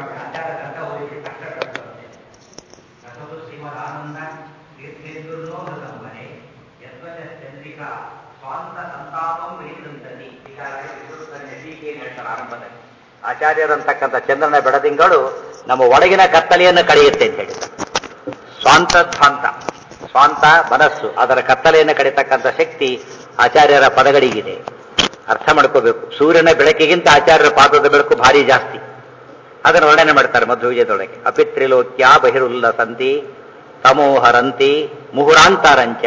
ಮಾಡ್ತಾರೆ ಆಚಾರ ಗ್ರಂಥ ಓದಿಸಿ ತಕ್ಷಣ ಕಳ್ಸುತ್ತೆ ರಸವು ಶ್ರೀಮದ್ ಆನಂದ ತೀರ್ಥೇಂದ್ರನೋ ಹೃದಂಬನೆ ಯದ್ವಜ ಚಂದ್ರಿಕಾ ಸ್ವಾಂತ ಸಂತಾಪಂ ವಿನಿಕೃಂತತಿ ಹೀಗಾಗಿ ವಿಶ್ವರೂಪದಲ್ಲಿ ಟೀಕೆಯನ್ನು ಹೇಳ್ತಾರೆ ಆರಂಭದಲ್ಲಿ ಆಚಾರ್ಯರಂತಕ್ಕಂಥ ಚಂದ್ರನ ಬೆಳದಿಂಗಳು ನಮ್ಮ ಒಳಗಿನ ಕತ್ತಲೆಯನ್ನು ಕಳೆಯುತ್ತೆ ಅಂತ ಹೇಳಿ ಸ್ವಾಂತ ಧ್ವಾಂತ ಸ್ವಾಂತ ಮನಸ್ಸು ಅದರ ಕತ್ತಲೆಯನ್ನು ಕಡಿತಕ್ಕಂಥ ಶಕ್ತಿ ಆಚಾರ್ಯರ ಪದಗಳಿಗಿದೆ ಅರ್ಥ ಮಾಡ್ಕೋಬೇಕು ಸೂರ್ಯನ ಬೆಳಕಿಗಿಂತ ಆಚಾರ್ಯರ ಪಾದದ ಬೆಳಕು ಭಾರಿ ಜಾಸ್ತಿ ಅದನ್ನು ವರ್ಣನೆ ಮಾಡ್ತಾರೆ ಮಧ್ವವಿಜಯದೊಳಗೆ ಅಪಿತ್ರಿಲೋಕ್ಯ ಬಹಿರುಲ್ಲಸಂತಿ ತಮೋಹರಂತಿ ಮುಹುರಾಂತರಂಚ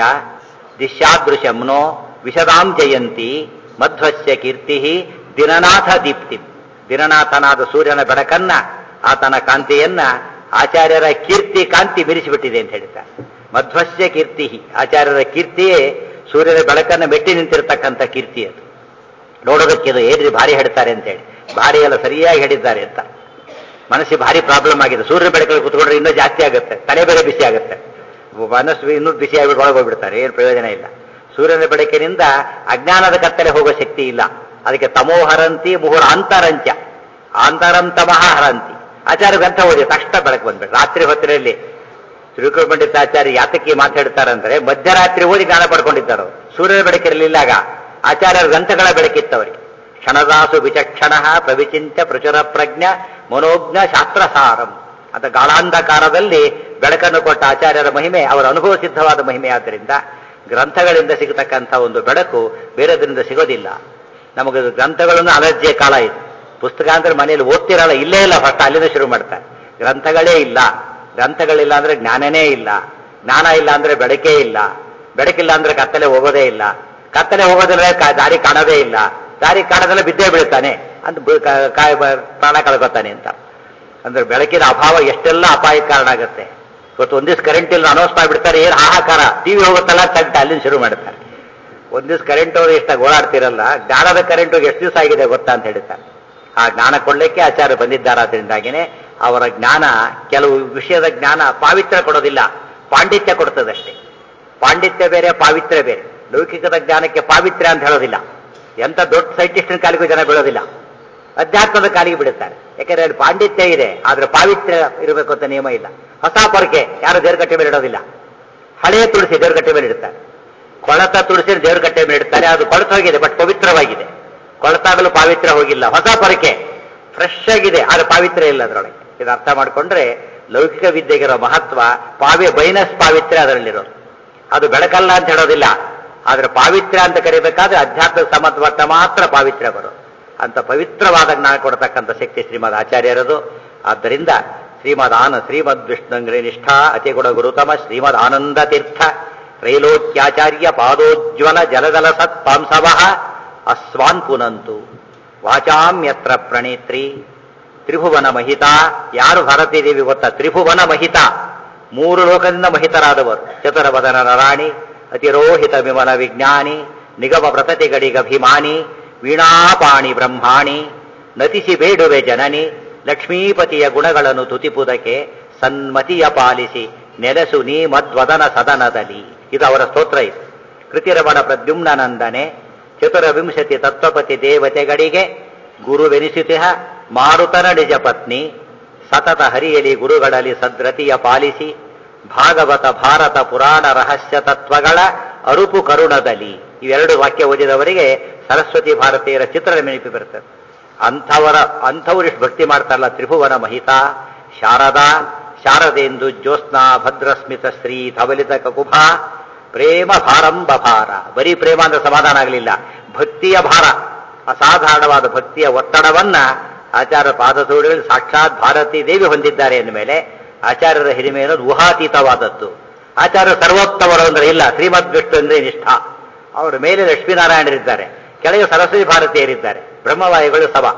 ದಿಶ್ಯಾದೃಶಂನೋ ವಿಶದಾಂ ಜಯಂತಿ ಮಧ್ವಸ್ಯ ಕೀರ್ತಿ ದಿನನಾಥ ದೀಪ್ತಿ ದಿನನಾಥನಾದ ಸೂರ್ಯನ ಬೆಳಕನ್ನ ಆತನ ಕಾಂತಿಯನ್ನ ಆಚಾರ್ಯರ ಕೀರ್ತಿ ಕಾಂತಿ ಬಿರಿಸಿಬಿಟ್ಟಿದೆ ಅಂತ ಹೇಳ್ತಾರೆ ಮಧ್ವಸ್ಯ ಕೀರ್ತಿ ಆಚಾರ್ಯರ ಕೀರ್ತಿಯೇ ಸೂರ್ಯನ ಬೆಳಕನ್ನ ಮೆಟ್ಟಿ ನಿಂತಿರತಕ್ಕಂಥ ಕೀರ್ತಿ ಅದು ನೋಡೋದಕ್ಕೆ ಇದು ಏನ್ರಿ ಭಾರಿ ಹೇಳ್ತಾರೆ ಅಂತೇಳಿ ಭಾರಿ ಎಲ್ಲ ಸರಿಯಾಗಿ ಹೇಳಿದ್ದಾರೆ ಅಂತ ಮನಸ್ಸಿಗೆ ಭಾರಿ ಪ್ರಾಬ್ಲಮ್ ಆಗಿದೆ ಸೂರ್ಯ ಬೆಳಕಲ್ಲಿ ಕುತ್ಕೊಂಡ್ರೆ ಇನ್ನೂ ಜಾಸ್ತಿ ಆಗುತ್ತೆ ತಲೆ ಬೇರೆ ಬಿಸಿ ಆಗುತ್ತೆ ಮನಸ್ಸು ಇನ್ನೂ ಬಿಸಿ ಆಗಿಬಿಟ್ಟು ಒಳಗೆ ಹೋಗ್ಬಿಡ್ತಾರೆ ಏನು ಪ್ರಯೋಜನ ಇಲ್ಲ ಸೂರ್ಯನ ಬೆಳಕಿನಿಂದ ಅಜ್ಞಾನದ ಕತ್ತಲೆ ಹೋಗೋ ಶಕ್ತಿ ಇಲ್ಲ ಅದಕ್ಕೆ ತಮೋಹರಂತಿ ಮುಹುರ ಅಂತರಂಚ ಆಂತರಂ ತಮಃ ಹರಂತಿ ಆಚಾರ್ಯ ಗ್ರಂಥ ಓದಿ ತಕ್ಷಣ ಬೆಳಕು ಬಂದ್ಬಿಟ್ಟು ರಾತ್ರಿ ಹೊತ್ತಿನಲ್ಲಿ ಶ್ರೀಕೃಷ್ಣ ಪಂಡಿತಾಚಾರ್ಯ ಯಾತಕ್ಕೆ ಮಾತಾಡ್ತಾರಂದ್ರೆ ಮಧ್ಯರಾತ್ರಿ ಓದಿ ಜ್ಞಾನ ಪಡ್ಕೊಂಡಿದ್ದಾರೆ ಅವ್ರು. ಸೂರ್ಯನ ಬೆಳಕಿರಲಿಲ್ಲಾಗ ಆಚಾರ್ಯರ ಗ್ರಂಥಗಳ ಬೆಳಕಿತ್ತವರಿಗೆ ಕ್ಷಣದಾಸು ವಿಚಕ್ಷಣ ಪ್ರವಿಚಿಂತ್ಯ ಪ್ರಚುರ ಪ್ರಜ್ಞ ಮನೋಜ್ಞ ಶಾಸ್ತ್ರಸಾರಂ ಅಂತ ಗಾಢಾಂಧಕಾರದಲ್ಲಿ ಬೆಳಕನ್ನು ಕೊಟ್ಟ ಆಚಾರ್ಯರ ಮಹಿಮೆ ಅವರ ಅನುಭವ ಸಿದ್ಧವಾದ ಮಹಿಮೆ ಆದ್ದರಿಂದ ಗ್ರಂಥಗಳಿಂದ ಸಿಗತಕ್ಕಂಥ ಒಂದು ಬೆಳಕು ಬೇರೆದರಿಂದ ಸಿಗೋದಿಲ್ಲ ನಮಗೆ ಗ್ರಂಥಗಳನ್ನು ಅಲರ್ಜಿಯ ಕಾಲ ಇದೆ ಪುಸ್ತಕ ಅಂದ್ರೆ ಮನೆಯಲ್ಲಿ ಓದ್ತಿರಲ್ಲ ಇಲ್ಲೇ ಇಲ್ಲ ಫಸ್ಟ್ ಅಲ್ಲಿಂದ ಶುರು ಮಾಡ್ತಾರೆ ಗ್ರಂಥಗಳೇ ಇಲ್ಲ ಗ್ರಂಥಗಳಿಲ್ಲ ಅಂದ್ರೆ ಜ್ಞಾನನೇ ಇಲ್ಲ ಜ್ಞಾನ ಇಲ್ಲ ಅಂದ್ರೆ ಬೆಳಕೇ ಇಲ್ಲ ಬೆಳಕಿಲ್ಲ ಅಂದ್ರೆ ಕತ್ತಲೆ ಹೋಗೋದೇ ಇಲ್ಲ ಕತ್ತಲೆ ಹೋಗೋದ್ರೆ ಕಾ- ದಾರಿ ಕಾಣೋದೇ ಇಲ್ಲ ದಾರಿ ಕಾಣೋದೆಲ್ಲ ಬಿದ್ದೇ ಬೀಳ್ತಾನೆ ಅಂತ ಬ- ಕ- ಕಾಯಿ ಬ- ಪ್ರಾಣ ಕಳ್ಕೊತಾನೆ ಅಂತ ಅಂದ್ರೆ ಬೆಳಕಿನ ಅಭಾವ ಎಷ್ಟೆಲ್ಲ ಅಪಾಯಕ್ಕೆ ಕಾರಣ ಆಗುತ್ತೆ ಇವತ್ತು ಒಂದಿವ್ಸ ಕರೆಂಟ್ ಇಲ್ಲ ಅನೌನ್ಸ್ ಮಾಡಿಬಿಡ್ತಾರೆ ಏನು ಹಾಹಾಕಾರ ಟಿವಿ ಹೋಗುತ್ತಲ್ಲ ತಗ್ಟ ಅಲ್ಲಿಂದ ಶುರು ಮಾಡ್ತಾರೆ ಒಂದ್ ದಿವ್ಸ ಕರೆಂಟ್ ಹೋದ್ರೆ ಇಷ್ಟ ಓಡಾಡ್ತಿರಲ್ಲ ಜ್ಞಾನದ ಕರೆಂಟ್ ಹೋಗಿ ಎಷ್ಟು ದಿವಸ ಆಗಿದೆ ಗೊತ್ತಾ ಅಂತ ಹೇಳ್ತಾರೆ ಆ ಜ್ಞಾನ ಕೊಡ್ಲಿಕ್ಕೆ ಆಚಾರ್ಯ ಬಂದಿದ್ದಾರಾದ್ರಿಂದಾಗಿನೇ ಅವರ ಜ್ಞಾನ ಕೆಲವು ವಿಷಯದ ಜ್ಞಾನ ಪಾವಿತ್ರ್ಯ ಕೊಡೋದಿಲ್ಲ ಪಾಂಡಿತ್ಯ ಕೊಡ್ತದಷ್ಟೇ ಪಾಂಡಿತ್ಯ ಬೇರೆ ಪಾವಿತ್ರ್ಯ ಬೇರೆ ಲೌಕಿಕದ ಜ್ಞಾನಕ್ಕೆ ಪಾವಿತ್ರ್ಯ ಅಂತ ಹೇಳೋದಿಲ್ಲ ಎಂತ ದೊಡ್ಡ ಸೈಂಟಿಸ್ಟಿನ ಕಾಲಿಗೂ ಜನ ಬೀಳೋದಿಲ್ಲ ಅಧ್ಯಾತ್ಮದ ಕಾಲಿಗೆ ಬಿಡುತ್ತಾರೆ ಯಾಕಂದ್ರೆ ಅಲ್ಲಿ ಪಾಂಡಿತ್ಯ ಇದೆ ಆದ್ರೆ ಪಾವಿತ್ರ್ಯ ಇರಬೇಕು ಅಂತ ನಿಯಮ ಇಲ್ಲ ಹೊಸ ಪೊರಕೆ ಯಾರು ದೇವ್ರಕಟ್ಟೆ ಮೇಲೆ ಇಡೋದಿಲ್ಲ ಹಳೆಯ ತುಳಸಿ ದೇವ್ರಕಟ್ಟೆ ಮೇಲೆ ಇಡ್ತಾರೆ ಕೊಳತ ತುಳಸಿ ದೇವ್ರಕಟ್ಟೆ ಮೇಲೆ ಇಡ್ತಾರೆ ಅದು ಕೊಳತ ಹೋಗಿದೆ ಬಟ್ ಪವಿತ್ರವಾಗಿದೆ ಕೊಳತಾಗಲು ಪಾವಿತ್ರ್ಯ ಹೋಗಿಲ್ಲ ಹೊಸ ಪೊರಕೆ ಫ್ರೆಶ್ ಆಗಿದೆ ಆದ್ರೆ ಪಾವಿತ್ರ್ಯ ಇಲ್ಲ ಅದರೊಳಗೆ ಇದು ಅರ್ಥ ಮಾಡ್ಕೊಂಡ್ರೆ ಲೌಕಿಕ ವಿದ್ಯೆಗಿರೋ ಮಹತ್ವ ಪಾವ್ಯ ಬೈನಸ್ ಪಾವಿತ್ರ್ಯ ಅದರಲ್ಲಿರೋದು ಅದು ಬೆಳಕಲ್ಲ ಅಂತ ಹೇಳೋದಿಲ್ಲ ಆದ್ರೆ ಪಾವಿತ್ರ್ಯ ಅಂತ ಕರಿಬೇಕಾದ್ರೆ ಅಧ್ಯಾತ್ಮ ಸಮತ್ವತ್ತ ಮಾತ್ರ ಪಾವಿತ್ರ್ಯ ಬರೋದು ಅಂತ ಪವಿತ್ರವಾದ ಜ್ಞಾನ ಕೊಡತಕ್ಕಂಥ ಶಕ್ತಿ ಶ್ರೀಮದ್ ಆಚಾರ್ಯರದು ಆದ್ದರಿಂದ ಶ್ರೀಮದ್ ಆನ ಶ್ರೀಮದ್ ವಿಷ್ಣುಂಗ್ರಿ ನಿಷ್ಠಾ ಅತಿಗುಣ ಗುರುತಮ ಶ್ರೀಮದ್ ಆನಂದ ತೀರ್ಥ ತ್ರೈಲೋಕ್ಯಾಚಾರ್ಯ ಪಾದೋಜ್ವಲ ಜಲದಲ ಸತ್ ಪಾಂಸವಃ ಅಸ್ವಾನ್ ಪುನಂತು ವಾಚಾಮ್ಯತ್ರ ಪ್ರಣೇತ್ರಿ ತ್ರಿಭುವನ ಮಹಿತ ಯಾರು ಭಾರತೀ ದೇವಿ ಗೊತ್ತಾ ತ್ರಿಭುವನ ಮಹಿತ ಮೂರು ಲೋಕದಿಂದ ಮಹಿತರಾದವರು ಚತುರವದನ ರಾಣಿ ಅತಿರೋಹಿತ ವಿಮಲ ವಿಜ್ಞಾನಿ ನಿಗಮ ವ್ರತತಿಗಳಿಗಭಿಮಾನಿ ವೀಣಾಪಾಣಿ ಬ್ರಹ್ಮಾಣಿ ನತಿಸಿ ಬೇಡುವೆ ಜನನಿ ಲಕ್ಷ್ಮೀಪತಿಯ ಗುಣಗಳನ್ನು ತುತಿಪುದಕ್ಕೆ ಸನ್ಮತಿಯ ಪಾಲಿಸಿ ನೆಲೆಸು ನೀ ಮದ್ವದನ ಸದನದಲ್ಲಿ ಇದು ಅವರ ಸ್ತೋತ್ರ ಇದು ಕೃತಿರಮಣ ಪ್ರದ್ಯುಮ್ನನಂದನೆ ಚತುರವಿಂಶತಿ ತತ್ವಪತಿ ದೇವತೆಗಳಿಗೆ ಗುರುವೆನಿಸುತಿಹ ಮಾರುತನ ನಿಜ ಪತ್ನಿ ಸತತ ಹರಿಯಲಿ ಗುರುಗಳಲ್ಲಿ ಸದ್ರತಿಯ ಪಾಲಿಸಿ ಭಾಗವತ ಭಾರತ ಪುರಾಣ ರಹಸ್ಯ ತತ್ವಗಳ ಅರುಪು ಕರುಣದಲ್ಲಿ ಇವೆರಡು ವಾಕ್ಯ ಓದಿದವರಿಗೆ ಸರಸ್ವತಿ ಭಾರತೀಯರ ಚಿತ್ರ ನೆನಪಿ ಬರ್ತದೆ ಅಂಥವರ ಅಂಥವ್ರು ಇಷ್ಟು ಭಕ್ತಿ ಮಾಡ್ತಾರಲ್ಲ ತ್ರಿಭುವನ ಮಹಿತ ಶಾರದಾ ಶಾರದೆಂದು ಜ್ಯೋತ್ಸ್ನಾ ಭದ್ರಸ್ಮಿತ ಶ್ರೀ ಧವಲಿತ ಕಕುಭ ಪ್ರೇಮ ಭಾರಂಬ ಭಾರ ಬರೀ ಪ್ರೇಮ ಅಂದ್ರೆ ಸಮಾಧಾನ ಆಗಲಿಲ್ಲ ಭಕ್ತಿಯ ಭಾರ ಅಸಾಧಾರಣವಾದ ಭಕ್ತಿಯ ಒತ್ತಡವನ್ನ ಆಚಾರ್ಯ ಪಾದಸೂಡಿಗಳು ಸಾಕ್ಷಾತ್ ಭಾರತೀ ದೇವಿ ಹೊಂದಿದ್ದಾರೆ ಎಂದ ಮೇಲೆ ಆಚಾರ್ಯರ ಹಿರಿಮೆ ಅನ್ನೋದು ಊಹಾತೀತವಾದದ್ದು ಆಚಾರ್ಯ ಸರ್ವೋತ್ತಮರು ಅಂದ್ರೆ ಇಲ್ಲ ಶ್ರೀಮದ್ ವಿಷ್ಣು ಅಂದ್ರೆ ನಿಷ್ಠ ಅವರ ಮೇಲೆ ಲಕ್ಷ್ಮೀನಾರಾಯಣರಿದ್ದಾರೆ ಕೆಳಗೆ ಸರಸ್ವತಿ ಭಾರತೀಯರಿದ್ದಾರೆ ಬ್ರಹ್ಮವಾಯುಗಳು ಸಭಾ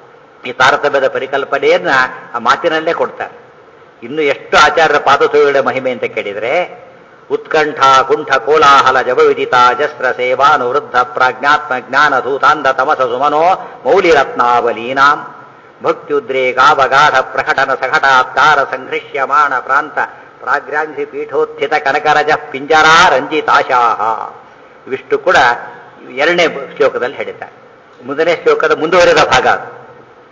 ಈ ತಾರತಮ್ಯದ ಪರಿಕಲ್ಪನೆಯನ್ನ ಆ ಮಾತಿನಲ್ಲೇ ಕೊಡ್ತಾರೆ ಇನ್ನು ಎಷ್ಟು ಆಚಾರ್ಯರ ಪಾದಸೂಡಿಗಳ ಮಹಿಮೆ ಅಂತ ಕೇಳಿದ್ರೆ ಉತ್ಕಂಠ ಕುಂಠ ಕೋಲಾಹಲ ಜಬವಿದಿತ ಜಸ್ರ ಸೇವಾನುವೃದ್ಧ ಪ್ರಾಜ್ಞಾತ್ಮ ಜ್ಞಾನ ಧೂತಾಂಧ ತಮಸ ಸುಮನೋ ಮೌಲಿರತ್ನಾವಲೀನಾಂ ಭಕ್ತ್ಯುದ್ರೇಕಾವಗಾಢ ಪ್ರಕಟನ ಸಘಟಾತ್ಕಾರ ಸಂಘೃಶ್ಯಮಾಣ ಪ್ರಾಂತ ಪ್ರಾಗ್ರಾಂಧಿ ಪೀಠೋತ್ಥಿತ ಕನಕರಜ ಪಿಂಜರಾ ರಂಜಿತಾಶಾಹ ಇವಿಷ್ಟು ಕೂಡ ಎರಡನೇ ಶ್ಲೋಕದಲ್ಲಿ ಹೇಳಿದ್ದಾರೆ ಮುಂದನೇ ಶ್ಲೋಕದ ಮುಂದುವರೆದ ಭಾಗ ಅದು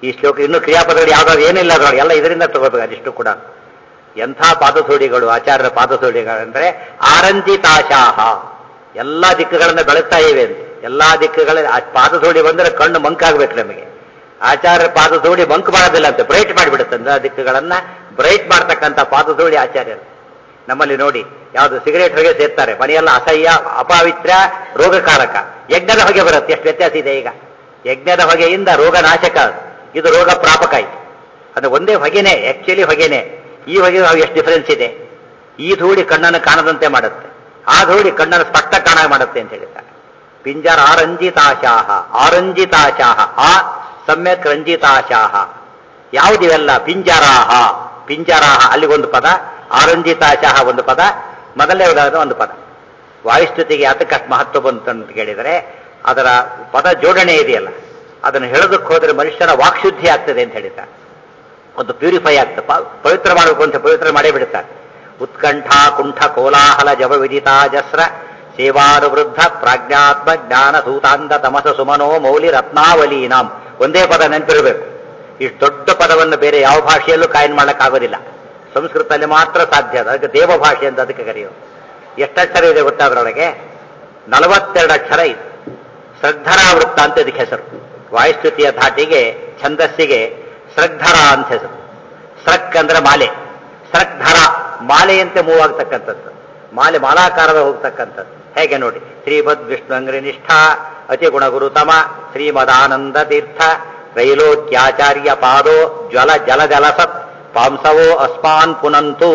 ಈ ಶ್ಲೋಕ ಇನ್ನೂ ಕ್ರಿಯಾಪದಗಳು ಯಾವ್ದಾದ್ರು ಏನಿಲ್ಲ ಅದ್ರೊಳಗೆ ಎಲ್ಲ ಇದರಿಂದ ತಗೋಬೇಕು ಅದಿಷ್ಟು ಕೂಡ ಎಂಥ ಪಾದಸೂಡಿಗಳು ಆಚಾರ್ಯರ ಪಾದಸೂಡಿಗಳು ಅಂದ್ರೆ ಆರಂಜಿತಾಶಾಹ ಎಲ್ಲಾ ದಿಕ್ಕುಗಳನ್ನ ಬೆಳಗ್ತಾ ಇವೆ ಅಂತ ಎಲ್ಲಾ ದಿಕ್ಕುಗಳ ಆ ಪಾದಸೂಡಿ ಬಂದ್ರೆ ಕಣ್ಣು ಮಂಕಾಗ್ಬೇಕು ನಮಗೆ ಆಚಾರ್ಯರ ಪಾದಸೂಡಿ ಮಂಕ್ ಮಾಡೋದಿಲ್ಲ ಅಂತ ಬ್ರೈಟ್ ಮಾಡಿಬಿಡುತ್ತೆ ಅಂದ್ರೆ ಆ ದಿಕ್ಕುಗಳನ್ನ ಬ್ರೈಟ್ ಮಾಡ್ತಕ್ಕಂಥ ಪಾದಸೂಡಿ ಆಚಾರ್ಯರು ನಮ್ಮಲ್ಲಿ ನೋಡಿ ಯಾವುದು ಸಿಗರೇಟ್ ಹೊಗೆ ಸೇರ್ತಾರೆ ಮನೆಯೆಲ್ಲ ಅಸಹ್ಯ ಅಪಾವಿತ್ರ ರೋಗಕಾರಕ ಯಜ್ಞದ ಹೊಗೆ ಬರುತ್ತೆ ಎಷ್ಟು ವ್ಯತ್ಯಾಸ ಇದೆ ಈಗ ಯಜ್ಞದ ಹೊಗೆಯಿಂದ ರೋಗ ನಾಶಕ ಅದು. ಇದು ರೋಗ ಪ್ರಾಪಕ ಇದು ಅದು ಒಂದೇ ಹೊಗೆನೆ ಆಕ್ಚುಲಿ ಹೊಗೆನೆ ಈ ಹೊಗೆ ಎಷ್ಟು ಡಿಫರೆನ್ಸ್ ಇದೆ ಈ ಧೂಳಿ ಕಣ್ಣನ್ನು ಕಾಣದಂತೆ ಮಾಡುತ್ತೆ ಆ ಧೂಳಿ ಕಣ್ಣನ್ನು ಸ್ಪಷ್ಟ ಕಾಣ ಮಾಡುತ್ತೆ ಅಂತ ಹೇಳಿದ್ದಾರೆ ಪಿಂಜರ ಆರಂಜಿತಾಶಾಹ ಆರಂಜಿತಾಶಾಹ ಆ ಸಮ್ಯಕ್ ರಂಜಿತಾಶಾಹ ಯಾವುದಿವೆಲ್ಲ ಪಿಂಜರಾಹ ಪಿಂಜರಾಹ ಅಲ್ಲಿಗೊಂದು ಪದ ಆರಂಜಿತಾಶಾಹ ಒಂದು ಪದ ಮೊದಲನೇ ಉದಾಹರಣೆ ಒಂದು ಪದ ವಾಯುಸ್ತುತಿಗೆ ಯಾತಕ್ಕೆ ಅಷ್ಟು ಮಹತ್ವ ಬಂತು ಅಂತ ಕೇಳಿದರೆ ಅದರ ಪದ ಜೋಡಣೆ ಇದೆಯಲ್ಲ ಅದನ್ನು ಹೇಳೋದಕ್ಕೆ ಹೋದರೆ ಮನುಷ್ಯನ ವಾಕ್ಶುದ್ಧಿ ಆಗ್ತದೆ ಅಂತ ಹೇಳಿದ್ದಾರೆ ಒಂದು ಪ್ಯೂರಿಫೈ ಆಗ್ತದೆ ಪ- ಪವಿತ್ರ ಮಾಡಬೇಕು ಅಂತ ಪವಿತ್ರ ಮಾಡೇ ಬಿಡುತ್ತಾರೆ ಉತ್ಕಂಠ ಕುಂಠ ಕೋಲಾಹಲ ಜವ ವಿದಿತಾ ಜಸ್ರ ಸೇವಾನುವೃದ್ಧ ಪ್ರಾಜ್ಞಾತ್ಮ ಜ್ಞಾನ ಸೂತಾಂತ ತಮಸ ಸುಮನೋ ಮೌಲಿ ರತ್ನಾವಲೀನಾಂ ಒಂದೇ ಪದ ನೆನಪಿರಬೇಕು ಇಷ್ಟು ದೊಡ್ಡ ಪದವನ್ನು ಬೇರೆ ಯಾವ ಭಾಷೆಯಲ್ಲೂ ಕಾಯನ್ ಮಾಡಕ್ಕಾಗೋದಿಲ್ಲ ಸಂಸ್ಕೃತದಲ್ಲಿ ಮಾತ್ರ ಸಾಧ್ಯ ಅದು ಅದಕ್ಕೆ ದೇವ ಭಾಷೆ ಅಂತ ಅದಕ್ಕೆ ಕರೆಯೋದು ಎಷ್ಟು ಅಕ್ಷರ ಇದೆ ಗೊತ್ತಾ ಅದರೊಳಗೆ ನಲವತ್ತೆರಡು ಅಕ್ಷರ ಇದೆ ಶ್ರದ್ಧರಾವೃತ್ತ ಅಂತ ಇದಕ್ಕೆ ಹೆಸರು ವಾಯುಸ್ತುತಿಯ ಧಾಟಿಗೆ ಛಂದಸ್ಸಿಗೆ ಶ್ರದ್ಧರ ಅಂತ ಹೆಸರು ಸ್ರಕ್ ಅಂದ್ರೆ ಮಾಲೆ ಸ್ರಗ್ಧರ ಮಾಲೆಯಂತೆ ಮೂವ್ ಆಗ್ತಕ್ಕಂಥದ್ದು ಮಾಲೆ ಮಾಲಾಕಾರದ ಹೋಗ್ತಕ್ಕಂಥದ್ದು ಹೇಗೆ ನೋಡಿ ಶ್ರೀಮದ್ ವಿಷ್ಣು ಅಂಗ್ರಿ ನಿಷ್ಠಾ ಅತಿ ಗುಣಗುರುತಮ ಶ್ರೀಮದಾನಂದ ತೀರ್ಥ ರೈಲೋಕ್ಯಾಚಾರ್ಯ ಪಾದೋ ಜ್ವಲ ಜಲ ಜಲಸತ್ ಪಾಂಸವೋ ಅಸ್ಮಾನ್ ಪುನಂತು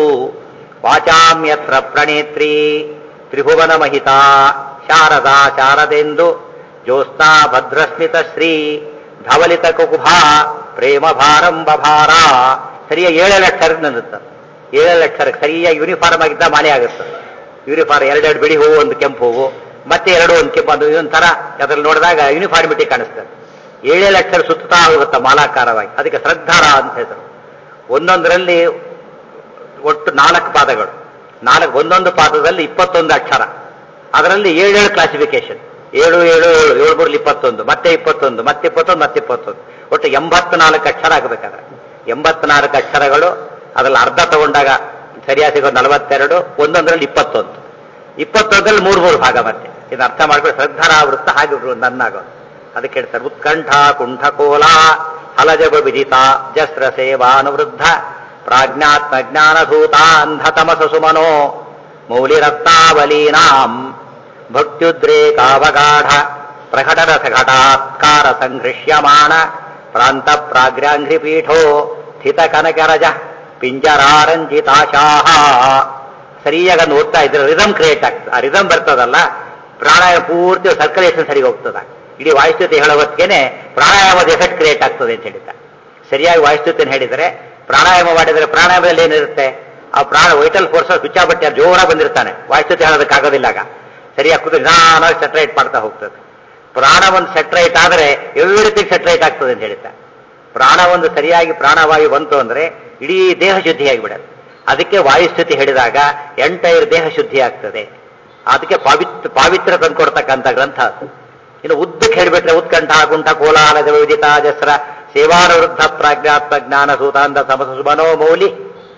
ವಾಚಾಮ್ಯತ್ರ ಪ್ರಣೇತ್ರಿ ತ್ರಿಭುವನ ಮಹಿತಾ ಶಾರದಾ ಶಾರದೆಂದು ಜ್ಯೋತ್ಸ್ನಾ ಭದ್ರಸ್ಮಿತ ಶ್ರೀ ಧವಲಿತ ಕುಕುಭಾ ಪ್ರೇಮ ಭಾರಂಬ ಭಾರ ಸರಿಯಾಗಿ ಏಳೇಳು ಅಕ್ಷರ ನಿಲ್ಲುತ್ತೆ ಏಳೇಳು ಅಕ್ಷರಕ್ಕೆ ಸರಿಯಾಗಿ ಯೂನಿಫಾರ್ಮ್ ಆಗಿದ್ದ ಮಾಲೆ ಆಗುತ್ತೆ ಯೂನಿಫಾರ್ಮ್ ಎರಡೆರಡು ಬಿಳಿ ಹೂವು ಒಂದು ಕೆಂಪು ಹೂವು ಮತ್ತೆ ಎರಡು ಒಂದು ಕೆಂಪು ಅದು ಇದೊಂಥರ ಅದ್ರಲ್ಲಿ ನೋಡಿದಾಗ ಯೂನಿಫಾರ್ಮಿಟಿ ಕಾಣಿಸ್ತದೆ ಏಳೇಳು ಅಕ್ಷರ ಸುತ್ತಾ ಹೋಗುತ್ತೆ ಮಾಲಾಕಾರವಾಗಿ ಅದಕ್ಕೆ ಶ್ರದ್ಧಾರ ಅಂತ ಹೆಸರು ಒಂದೊಂದರಲ್ಲಿ ಒಟ್ಟು ನಾಲ್ಕು ಪಾದಗಳು ನಾಲ್ಕು ಒಂದೊಂದು ಪಾದದಲ್ಲಿ ಇಪ್ಪತ್ತೊಂದು ಅಕ್ಷರ ಅದರಲ್ಲಿ ಏಳೇಳು ಕ್ಲಾಸಿಫಿಕೇಶನ್ ಏಳು ಏಳು ಏಳು ಏಳು ಮೂರಲ್ಲಿ ಇಪ್ಪತ್ತೊಂದು ಮತ್ತೆ ಇಪ್ಪತ್ತೊಂದು ಮತ್ತೆ ಇಪ್ಪತ್ತೊಂದು ಮತ್ತೆ ಇಪ್ಪತ್ತೊಂದು ಒಟ್ಟು ಎಂಬತ್ನಾಲ್ಕು ಅಕ್ಷರ ಆಗಬೇಕಾದ್ರೆ ಎಂಬತ್ನಾಲ್ಕು ಅಕ್ಷರಗಳು ಅದರಲ್ಲಿ ಅರ್ಧ ತಗೊಂಡಾಗ ಸರಿಯಾಗಿ ಸಿಗೋ ನಲವತ್ತೆರಡು ಒಂದೊಂದರಲ್ಲಿ ಇಪ್ಪತ್ತೊಂದು ಇಪ್ಪತ್ತೊಂದರಲ್ಲಿ ಮೂರು ಮೂರು ಭಾಗ ಮತ್ತೆ ಇದು ಅರ್ಥ ಮಾಡ್ಕೊಂಡು ಶ್ರದ್ಧಾರಾವೃತ್ತ ಹಾಗೆ ನನ್ನಾಗೋದು ಅದಕ್ಕೆ ಹೇಳ್ತಾರೆ ಉತ್ಕಂಠ ಕುಂಠಕೋಲ ಹಲಜಬ ವಿದಿತ ಜಸ್ರ ಸೇವಾನುವೃದ್ಧ ಪ್ರಾಜ್ಞಾತ್ಮ ಜ್ಞಾನಧೂತ ಅಂಧತಮಸ ಸುಮನೋ ಮೌಲಿರತ್ನಾವಲೀನಾಂ ಭಕ್ತ್ಯುದ್ರೇಕಾವಗಾಢ ಪ್ರಕಟನ ಸಘಟಾತ್ಕಾರ ಸಂಘೃಷ್ಯಮಾಣ ಪ್ರಾಂತ ಪ್ರಾಗ್ರಾಂಘ್ರಿಪೀಠೋ ಸ್ಥಿತ ಕನಕರಜ ಪಿಂಜರಾರಂಜಿತಾಶಾಹ ಸರಿಯಾಗಿ ಅದನ್ನ ಓದ್ತಾ ಇದ್ರೆ ರಿದಮ್ ಕ್ರಿಯೇಟ್ ಆಗ್ತದೆ ಆ ರಿದಮ್ ಬರ್ತದಲ್ಲ ಪ್ರಾಣಾಯಾಮ ಪೂರ್ತಿ ಸರ್ಕುಲೇಷನ್ ಸರಿ ಹೋಗ್ತದ ಇಡೀ ವಾಯುಸ್ಥಿತಿ ಹೇಳೋ ಹೊತ್ತಿಗೆನೆ ಪ್ರಾಣಾಯಾಮದ ಎಫೆಕ್ಟ್ ಕ್ರಿಯೇಟ್ ಆಗ್ತದೆ ಅಂತ ಹೇಳಿದ್ದ ಸರಿಯಾಗಿ ವಾಯುಸ್ಥಿತಿಯನ್ನು ಹೇಳಿದರೆ ಪ್ರಾಣಾಯಾಮ ಮಾಡಿದರೆ ಪ್ರಾಣಾಯಾಮದಲ್ಲಿ ಏನಿರುತ್ತೆ ಆ ಪ್ರಾಣ ವೈಟಲ್ ಫೋರ್ಸ್ ಸ್ವಿಚ್ ಬಟ್ಟೆ ಜೋರ ಬಂದಿರ್ತಾನೆ ವಾಯುಸ್ಥಿತಿ ಹೇಳೋದಕ್ಕಾಗೋದಿಲ್ಲ ಆಗ ಸರಿಯಾಗಿ ಕೂತು ನಿಧಾನವಾಗಿ ಸೆಟ್ರೇಟ್ ಮಾಡ್ತಾ ಹೋಗ್ತದೆ ಪ್ರಾಣ ಒಂದು ಸೆಟ್ರೇಟ್ ಆದರೆ ಎವ್ರಿಥಿಂಗ್ ಸೆಟ್ರೇಟ್ ಆಗ್ತದೆ ಅಂತ ಹೇಳಿದ್ದ ಪ್ರಾಣ ಒಂದು ಸರಿಯಾಗಿ ಪ್ರಾಣವಾಯು ಬಂತು ಅಂದ್ರೆ ಇಡೀ ದೇಹ ಶುದ್ಧಿಯಾಗಿ ಬಿಡುತ್ತೆ ಅದಕ್ಕೆ ವಾಯುಸ್ಥಿತಿ ಹೇಳಿದಾಗ ಎಂಟೈರ್ ದೇಹ ಶುದ್ಧಿ ಆಗ್ತದೆ ಅದಕ್ಕೆ ಪಾವಿತ್ರ ಪಾವಿತ್ರ ತಂದ್ಕೊಡ್ತಕ್ಕಂಥ ಗ್ರಂಥ ಅದು ಇನ್ನು ಉದ್ದಕ್ಕೆ ಹೇಳಿಬಿಟ್ರೆ ಉತ್ಕಂಠ ಕುಂಠ ಕೋಲಾಹಲ ವಿದಿತ ಜಸ್ರ ಸೇವಾನುವೃದ್ಧ ಪ್ರಾಜ್ಞಾತ್ಮ ಜ್ಞಾನ ಸೂತಾಂತ ಸಮಸ ಸುಮನೋ ಮೌಲಿ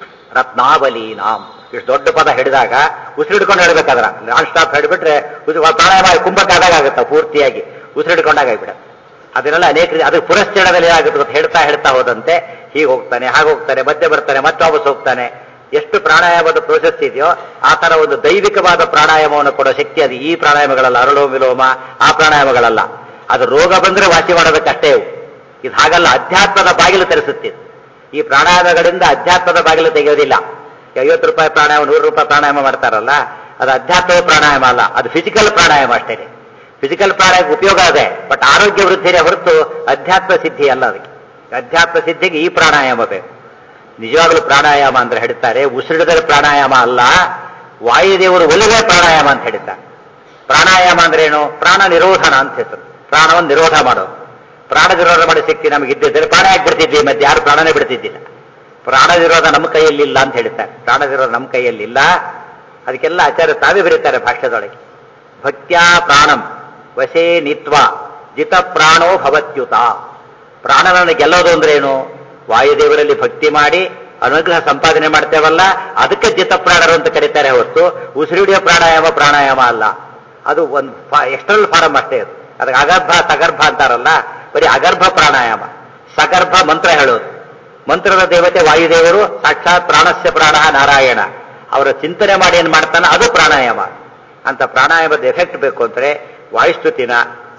ರತ್ನಾವಲೀನಾಂ ಇಷ್ಟು ದೊಡ್ಡ ಪದ ಹಿಡಿದಾಗ ಉಸಿರಿಡ್ಕೊಂಡು ಹೇಳ್ಬೇಕಾದ್ರ ನಾನ್ ಸ್ಟಾಪ್ ಹೇಳಿಬಿಟ್ರೆ ಪ್ರಾಣಾಯಾಮ ಕುಂಭಕ್ಕಾದಾಗ ಆಗುತ್ತೆ ಪೂರ್ತಿಯಾಗಿ ಉಸಿರಿಡ್ಕೊಂಡಾಗ ಆಗ್ಬಿಡುತ್ತೆ ಅದನ್ನೆಲ್ಲ ಅನೇಕ ರೀತಿ ಅದಕ್ಕೆ ಪುರಸ್ಚರಣದಲ್ಲಿ ಏನಾಗುತ್ತೆ ಗೊತ್ತಾ? ಹೇಳ್ತಾ ಹೇಳ್ತಾ ಹೋದಂತೆ ಹೀಗೆ ಹೋಗ್ತಾನೆ ಹಾಗೆ ಹೋಗ್ತಾನೆ ಮತ್ತೆ ಬರ್ತಾನೆ ಮತ್ತೆ ವಾಪಸ್ ಹೋಗ್ತಾನೆ ಎಷ್ಟು ಪ್ರಾಣಾಯಾಮದ ಪ್ರೋಸೆಸ್ ಇದೆಯೋ ಆ ತರ ಒಂದು ದೈವಿಕವಾದ ಪ್ರಾಣಾಯಾಮವನ್ನು ಕೊಡೋ ಶಕ್ತಿ ಅದು ಈ ಪ್ರಾಣಾಯಾಮಗಳಲ್ಲ ಅರಳೋ ವಿಲೋಮ ಆ ಪ್ರಾಣಾಯಾಮಗಳಲ್ಲ ಅದು ರೋಗ ಬಂದ್ರೆ ವಾಸಿ ಮಾಡೋದಕ್ಕಷ್ಟೇ ಇವು ಇದು ಹಾಗಲ್ಲ ಅಧ್ಯಾತ್ಮದ ಬಾಗಿಲು ತೆರೆಸುತ್ತೆ ಇದು. ಈ ಪ್ರಾಣಾಯಾಮಗಳಿಂದ ಅಧ್ಯಾತ್ಮದ ಬಾಗಿಲು ತೆಗೆಯೋದಿಲ್ಲ ಐವತ್ತು ರೂಪಾಯಿ ಪ್ರಾಣಾಯಾಮ ನೂರು ರೂಪಾಯಿ ಪ್ರಾಣಾಯಾಮ ಮಾಡ್ತಾರಲ್ಲ ಅದು ಅಧ್ಯಾತ್ಮದ ಪ್ರಾಣಾಯಾಮ ಅಲ್ಲ ಅದು ಫಿಸಿಕಲ್ ಪ್ರಾಣಾಯಾಮ ಅಷ್ಟೇ ಫಿಸಿಕಲ್ ಪ್ರಾಣಾಯಾಮ ಉಪಯೋಗ ಇದೆ ಬಟ್ ಆರೋಗ್ಯ ವೃದ್ಧಿನೇ ಹೊರತು ಅಧ್ಯಾತ್ಮ ಸಿದ್ಧಿ ಅಲ್ಲ ಅದಕ್ಕೆ ಅಧ್ಯಾತ್ಮ ಸಿದ್ಧಿಗೆ ಈ ಪ್ರಾಣಾಯಾಮ ಬೇಕು ನಿಜವಾಗ್ಲೂ ಪ್ರಾಣಾಯಾಮ ಅಂದ್ರೆ ಹೇಳ್ತಾರೆ ಉಸಿರಿಡದ ಪ್ರಾಣಾಯಾಮ ಅಲ್ಲ ವಾಯುದೇವರು ಒಲಿದ ಪ್ರಾಣಾಯಾಮ ಅಂತ ಹೇಳ್ತಾರೆ ಪ್ರಾಣಾಯಾಮ ಅಂದ್ರೆ ಏನು ಪ್ರಾಣ ನಿರೋಧನ ಅಂತ ಹೆಸರು ಪ್ರಾಣವನ್ನು ನಿರೋಧ ಮಾಡೋದು ಪ್ರಾಣ ನಿರೋಧ ಮಾಡೋ ಶಕ್ತಿ ನಮಗೆ ಇದ್ದಿದ್ದರೆ ಪ್ರಾಣ ಯಾಕೆ ಬಿಡ್ತಿದ್ವಿ ಮತ್ತೆ ಯಾರು ಪ್ರಾಣನೇ ಬಿಡ್ತಿದ್ದಿಲ್ಲ ಪ್ರಾಣ ನಿರೋಧ ನಮ್ಮ ಕೈಯಲ್ಲಿಲ್ಲ ಅಂತ ಹೇಳ್ತಾರೆ ಪ್ರಾಣ ನಿರೋಧ ನಮ್ಮ ಕೈಯಲ್ಲಿಲ್ಲ ಅದಕ್ಕೆಲ್ಲ ಆಚಾರ್ಯ ತಾವೇ ಬರೀತಾರೆ ಭಾಷ್ಯದೊಳಗೆ ಭಕ್ತ್ಯಾ ಪ್ರಾಣಂ ವಶೇ ನಿತ್ವ ಜಿತ ಪ್ರಾಣೋ ಭವತ್ಯುತ ಪ್ರಾಣನನ್ನು ಗೆಲ್ಲೋದು ಅಂದ್ರೆ ಏನು ವಾಯುದೇವರಲ್ಲಿ ಭಕ್ತಿ ಮಾಡಿ ಅನುಗ್ರಹ ಸಂಪಾದನೆ ಮಾಡ್ತೇವಲ್ಲ ಅದಕ್ಕೆ ಜಿತಪ್ರಾಣರು ಅಂತ ಕರೀತಾರೆ ಹೊರತು ಉಸಿರುಡಿಯೋ ಪ್ರಾಣಾಯಾಮ ಪ್ರಾಣಾಯಾಮ ಅಲ್ಲ ಅದು ಒಂದು ಎಕ್ಸ್ಟರ್ನಲ್ ಫಾರಂ ಅಷ್ಟೇ ಅದು ಅದಕ್ಕೆ ಅಗರ್ಭ ಸಗರ್ಭ ಅಂತಾರಲ್ಲ ಬರೀ ಅಗರ್ಭ ಪ್ರಾಣಾಯಾಮ ಸಗರ್ಭ ಮಂತ್ರ ಹೇಳೋದು ಮಂತ್ರದ ದೇವತೆ ವಾಯುದೇವರು ಸಾಕ್ಷಾತ್ ಪ್ರಾಣಸ್ಯ ಪ್ರಾಣ ನಾರಾಯಣ ಅವರ ಚಿಂತನೆ ಮಾಡಿ ಏನ್ ಮಾಡ್ತಾನೆ ಅದು ಪ್ರಾಣಾಯಾಮ ಅಂತ ಪ್ರಾಣಾಯಾಮದ ಎಫೆಕ್ಟ್ ಬೇಕು ಅಂದ್ರೆ ವಾಯುಸ್ತುತಿನ